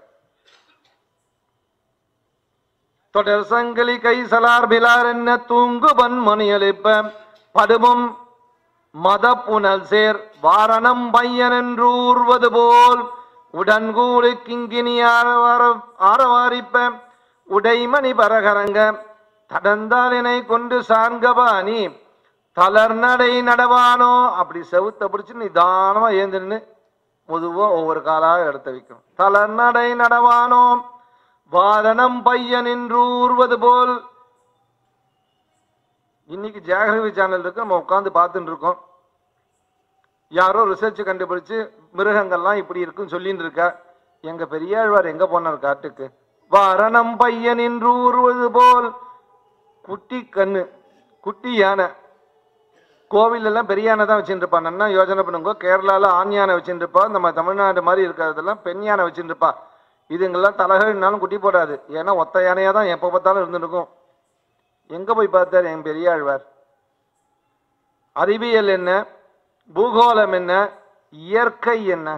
தொடர் சங்கிலி கை சலார் பிலார் என்ன தூங்கு பன்மணி எழுப்ப படுமும் மத புனல் சேர் வாரணம் பையன் என்று ஊர்வது போல் உடன்கூடு கிங்கினி ஆரவார- ஆரவாரிப்ப உடைமணி பரகரங்க தடந்தாலினை கொண்டு சார்கபாணி தளர்நடை நடவானோ அப்படி செவுத்த பிடிச்சு நிதானமா ஏந்து நின்னு பொதுவா ஒவ்வொரு காலாக எடுத்து வைக்கும் தளர்நடை நடவானோ வாரணம் பையன் என்று ஊர்வது போல் இன்னைக்கு ஜாகிரவி சேனல் இருக்கு நம்ம உட்காந்து பார்த்துட்டு இருக்கோம் யாரோ ரிசர்ச் கண்டுபிடிச்சு மிருகங்கள்லாம் இப்படி இருக்குன்னு சொல்லிட்டு இருக்கா எங்க பெரியாழ்வார் எங்க போனார் காட்டுக்கு வாரணம் பையன் என்று ஊர்வது போல் குட்டி கண்ணு குட்டி யானை கோவில் எல்லாம் பெரிய யானை தான் வச்சுட்டு இருப்பா நன்னா யோசனை பண்ணுங்க கேரளால ஆண் யானை வச்சுட்டு இருப்பா நம்ம தமிழ்நாடு மாதிரி இருக்கிறதெல்லாம் பெண் யானை வச்சுட்டு இருப்பா இதுங்கெல்லாம் தலகள்னாலும் குட்டி போடாது ஏன்னா ஒத்த யானையா தான் எப்போ பார்த்தாலும் இருந்துட்டு இருக்கும் எங்க போய் பார்த்தார் என் பெரியாழ்வார் அறிவியல் என்ன பூகோளம் என்ன இயற்கை என்ன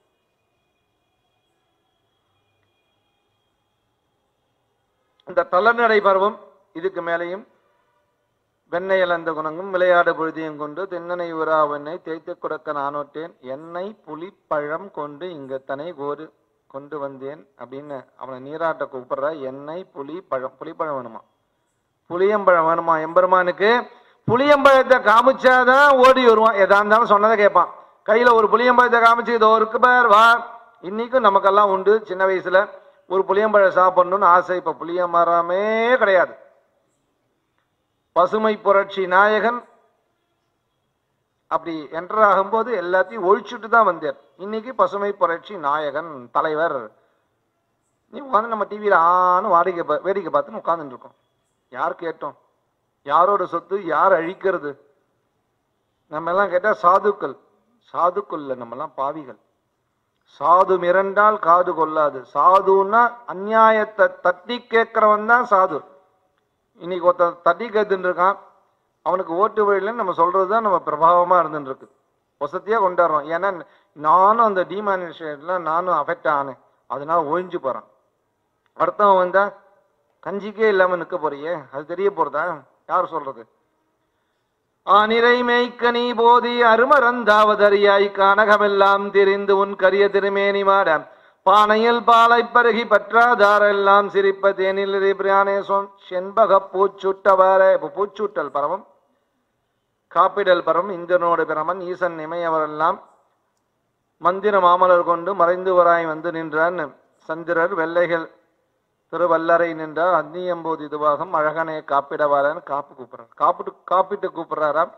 இந்த தளநடை பருவம் இதுக்கு மேலேயும் வெண்ணெய் இழந்த குணங்கும் விளையாடு பொழுதியும் கொண்டு தென்னனை உறாவெண்ணை தேய்த்து கொடுக்க நானோட்டேன் எண்ணெய் புலி பழம் கொண்டு இங்கத்தனை கோரு கொண்டு வந்தேன் அப்படின்னு அவனை நீராட்ட கூப்பிடுற எண்ணெய் புலி பழம் புலிப்பழம் வேணுமா புளியம்பழம் வேணுமா எம்பெருமானுக்கு புளியம்பழத்தை காமிச்சாதான் ஓடி வருவான் எதா இருந்தாலும் சொன்னதை கேட்பான் கையில ஒரு புளியம்பழத்தை காமிச்சு இதோ இருக்கு பார் வா இன்னைக்கும் நமக்கெல்லாம் உண்டு சின்ன வயசுல ஒரு புளியம்பழம் சாப்பிடணும்னு ஆசை இப்ப புளிய மரமே கிடையாது பசுமை புரட்சி நாயகன் அப்படி என்டர் ஆகும்போது எல்லாத்தையும் ஒழிச்சுட்டு தான் வந்தார் இன்னைக்கு பசுமை புரட்சி நாயகன் தலைவர் நீ உட்காந்து நம்ம டிவியில் ஆன்னு வாடிக்கை பா- வேடிக்கை பார்த்துன்னு உட்காந்துட்டு இருக்கோம் யார் கேட்டோம் யாரோட சொத்து யார் அழிக்கிறது நம்ம எல்லாம் கேட்டா சாதுக்கள் சாதுக்கள் இல்லை நம்மெல்லாம் பாவிகள் சாது மிரண்டால் காது கொள்ளாது சாதுன்னா அநியாயத்தை தட்டி கேட்கிறவன் தான் சாது இன்னைக்கு ஒருத்தன் தட்டி கேட்டுட்டு இருக்கான் அவனுக்கு ஓட்டு வழியிலன்னு நம்ம சொல்றது தான் நம்ம பிரபாவமா இருந்துட்டு இருக்கு வசதியா கொண்டாடுறோம் ஏன்னா நானும் அந்த டிமானிஸ்ட்ரேட்ல நானும் அஃபெக்ட் ஆனேன் அதனால ஒழிஞ்சு போறான் அடுத்தவன் வந்தா கஞ்சிக்கே இல்லாம நிக்க போறியே அது தெரிய போறதா யார் சொல்றது ஆனிரை மேய்க்கனி போதி அருமரந்தாவதறியாய் கானகமெல்லாம் தெரிந்து உன் கரிய திருமேனி மாட பானையில் பாலை பருகி பற்றாதாரெல்லாம் சிரிப்ப தேனில் பிரானே சொன் செண்பக பூச்சுட்டவாறே இப்ப பூச்சூட்டல் பரவம் காப்பிடல் பரம் இந்திரனோடு பிரமன் ஈசன் இமையவரெல்லாம் மந்திர மாமலர் கொண்டு மறைந்து வராய் வந்து நின்றான் சந்திரர் வெள்ளைகள் திருவல்லரை நின்றார் அந்நியம்போது இதுவாகும் அழகனே காப்பிடவாரன்னு காப்பு கூப்பிடுறார் காப்பிட்டு காப்பிட்டு கூப்பிடுறாராம்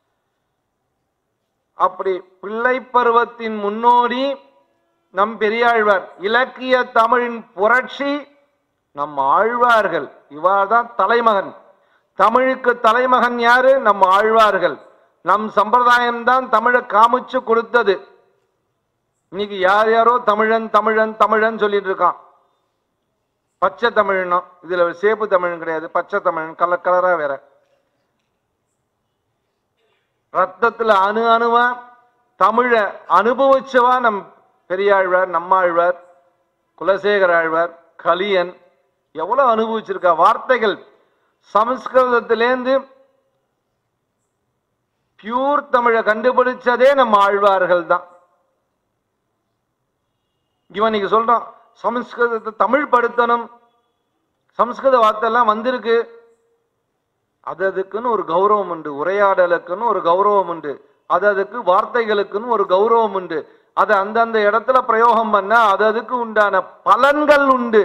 அப்படி பிள்ளை பருவத்தின் முன்னோடி நம் பெரியாழ்வார் இலக்கிய தமிழின் புரட்சி நம் ஆழ்வார்கள் இவார்தான் தலைமகன் தமிழுக்கு தலைமகன் யாரு நம் ஆழ்வார்கள் நம் சம்பிரதாயம் தான் தமிழை காமிச்சு கொடுத்தது இன்னைக்கு யார் யாரோ தமிழன் தமிழன் தமிழன் சொல்லிட்டு இருக்கான் பச்சை தமிழ்னா இதுல சேப்பு தமிழ் கிடையாது பச்சை தமிழ் கலர் கலரா வேற ரத்தத்துல அணு அணுவா தமிழ அனுபவிச்சவா நம் பெரியாழ்வார் நம்மாழ்வார் குலசேகர ஆழ்வார் கலியன் எவ்வளவு அனுபவிச்சிருக்கா வார்த்தைகள் சமஸ்கிருதத்திலேந்து பியூர் தமிழை கண்டுபிடிச்சதே நம்ம ஆழ்வார்கள் தான் இவன் நீங்க சொல்றான் சமஸ்கிருதத்தை தமிழ் படுத்தணும் சமஸ்கிருத வார்த்தை எல்லாம் வந்திருக்கு அது அதுக்குன்னு ஒரு கௌரவம் உண்டு உரையாடலுக்குன்னு ஒரு கௌரவம் உண்டு அது அதுக்கு வார்த்தைகளுக்குன்னு ஒரு கௌரவம் உண்டு அதை அந்தந்த இடத்துல பிரயோகம் பண்ண அது அதுக்கு உண்டான பலன்கள் உண்டு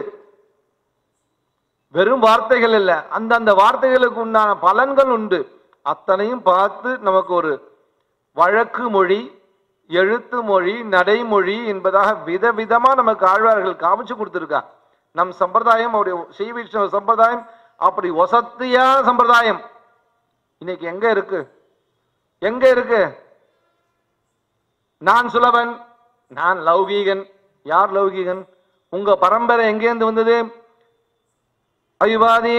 வெறும் வார்த்தைகள் இல்லை அந்தந்த வார்த்தைகளுக்கு உண்டான பலன்கள் உண்டு அத்தனையும் பார்த்து நமக்கு ஒரு வழக்கு மொழி எழுத்து மொழி நடைமொழி என்பதாக விதவிதமா நமக்கு ஆழ்வார்கள் காமிச்சு கொடுத்துருக்கா நம் சம்பிரதாயம் அவருடைய ஸ்ரீ வைஷ்ணவ சம்பிரதாயம் அப்படி வசத்தியான சம்பிரதாயம் இன்னைக்கு எங்க இருக்கு எங்க இருக்கு நான் சுலபன் நான் லௌகீகன் யார் லௌகீகன் உங்க பரம்பரை எங்கேருந்து வந்தது அயுவாதி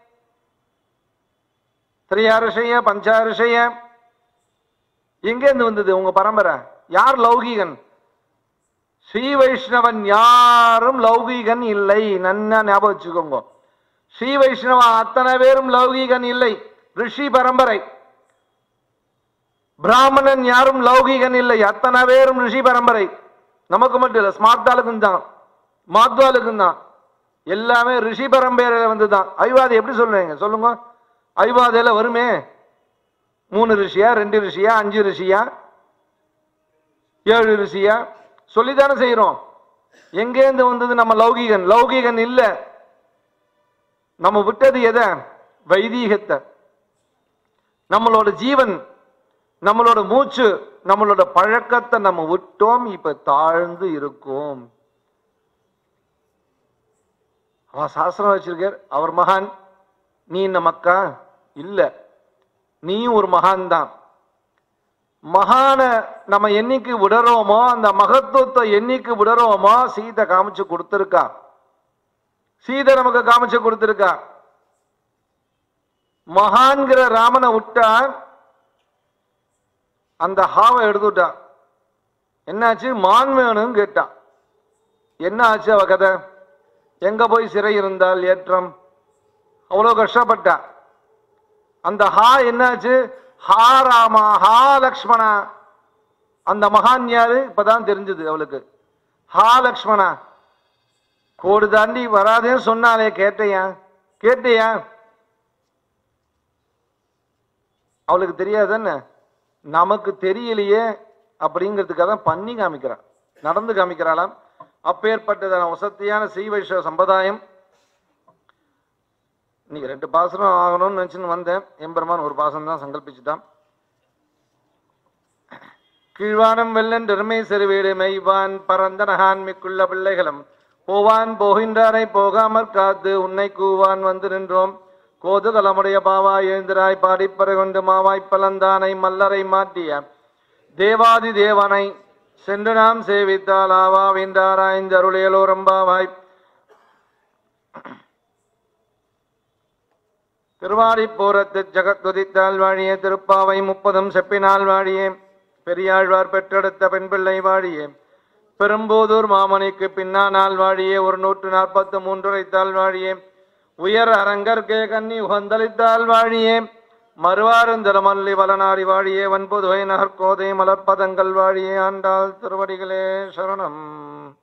திரையாரிஷய பஞ்சாரிஷய எங்கேருந்து வந்தது உங்க பரம்பரை யார் லௌகீகன் ஸ்ரீ வைஷ்ணவன் யாரும் லௌகீகன் இல்லை நன்னா ஞாபகம் வச்சுக்கோங்க ஸ்ரீ வைஷ்ணவ அத்தனை பேரும் லௌகீகன் இல்லை ரிஷி பரம்பரை பிராமணன் யாரும் லௌகீகன் இல்லை அத்தனை பேரும் ரிஷி பரம்பரை நமக்கு மட்டும் இல்லை ஸ்மார்த்தாளுக்கும் தான் மாத்வாலுக்கும் தான் எல்லாமே ரிஷி பரம்பரையில வந்து தான் ஐவாதி எப்படி சொல்றீங்க சொல்லுங்க ஐவாதையில வருமே மூணு ரிஷியா ரெண்டு ரிஷியா அஞ்சு ரிஷியா ஏழு ரிஷியா சொல்லித்தானே செய்யறோம் எங்கேருந்து வந்தது நம்ம லௌகீகன் லௌகீகன் இல்ல நம்ம விட்டது எதை வைதீகத்தை நம்மளோட ஜீவன் நம்மளோட மூச்சு நம்மளோட பழக்கத்தை நம்ம விட்டோம் இப்ப தாழ்ந்து இருக்கோம் அவ சாஸ்திரம் வச்சிருக்கார் அவர் மகான் நீ இந்த மக்கா இல்ல நீயும் ஒரு மகான் தான் மகான நம்ம என்னைக்கு விடுறோமோ அந்த மகத்துவத்தை என்னைக்கு விடுறோமோ சீதை காமிச்சு கொடுத்துருக்கா சீதை நமக்கு காமிச்சு கொடுத்துருக்கா மகான்கிற ராமனை விட்டா அந்த ஹாவை எடுத்துட்டான் என்னாச்சு மான் வேணும்னு கேட்டான் என்ன ஆச்சு அவ கதை எங்க போய் சிறை இருந்தால் ஏற்றம் அவ்வளோ கஷ்டப்பட்டா அந்த ஹா என்னாச்சு ஹா ராமா ஹா லக்ஷ்மணா அந்த மகான் யாரு இப்பதான் தெரிஞ்சது அவளுக்கு ஹா லக்ஷ்மணா கோடு தாண்டி வராதேன்னு சொன்னாலே கேட்டையா கேட்டியா அவளுக்கு தெரியாதுன்னு நமக்கு தெரியலையே அப்படிங்கிறதுக்காக தான் பண்ணி காமிக்கிறான் நடந்து காமிக்கிறாளாம் அப்பேற்பட்டதான வசத்தியான ஸ்ரீ வைஷ்ணவ சம்பிரதாயம் இன்னைக்கு ரெண்டு பாசனம் ஆகணும்னு நினைச்சுன்னு வந்தேன் எம்பெருமான் ஒரு பாசனம் தான் சங்கல்பிச்சுட்டான் கீழ்வானம் வெள்ளன் பெருமை செருவீடு மெய்வான் பரந்த நகான் மிக்குள்ள பிள்ளைகளும் போவான் போகின்றாரை போகாமற் காத்து உன்னை கூவான் வந்து நின்றோம் கோதுகலமுடைய பாவாய் எழுந்திராய் பாடிப்பறை கொண்டு மாவாய் பலந்தானை மல்லரை மாட்டிய தேவாதி தேவனை சென்று நாம் சேவித்தால் ஆவா வென்றாராய்ந்தருளியலோரம்பாவாய் திருவாடிப்போரத்து ஜகத்வதித்தால் வாழியே திருப்பாவை முப்பதும் செப்பினால் வாழியே பெரியாழ்வார் பெற்றெடுத்த பெண் பிள்ளை வாழியே பெரும்போதூர் மாமணிக்கு பின்னானால் வாழியே ஒரு நூற்று நாற்பத்து மூன்றுரைத்தால் வாழியே உயர் அரங்கற்கே கன்னி உகந்தளித்தால் வாழியே மறுவாருந்தரமல்லி வளனாரி வாழியே வன்புதுவை நகர்கோதை மலர்ப்பதங்கள் வாழியே ஆண்டாள் திருவடிகளே சரணம்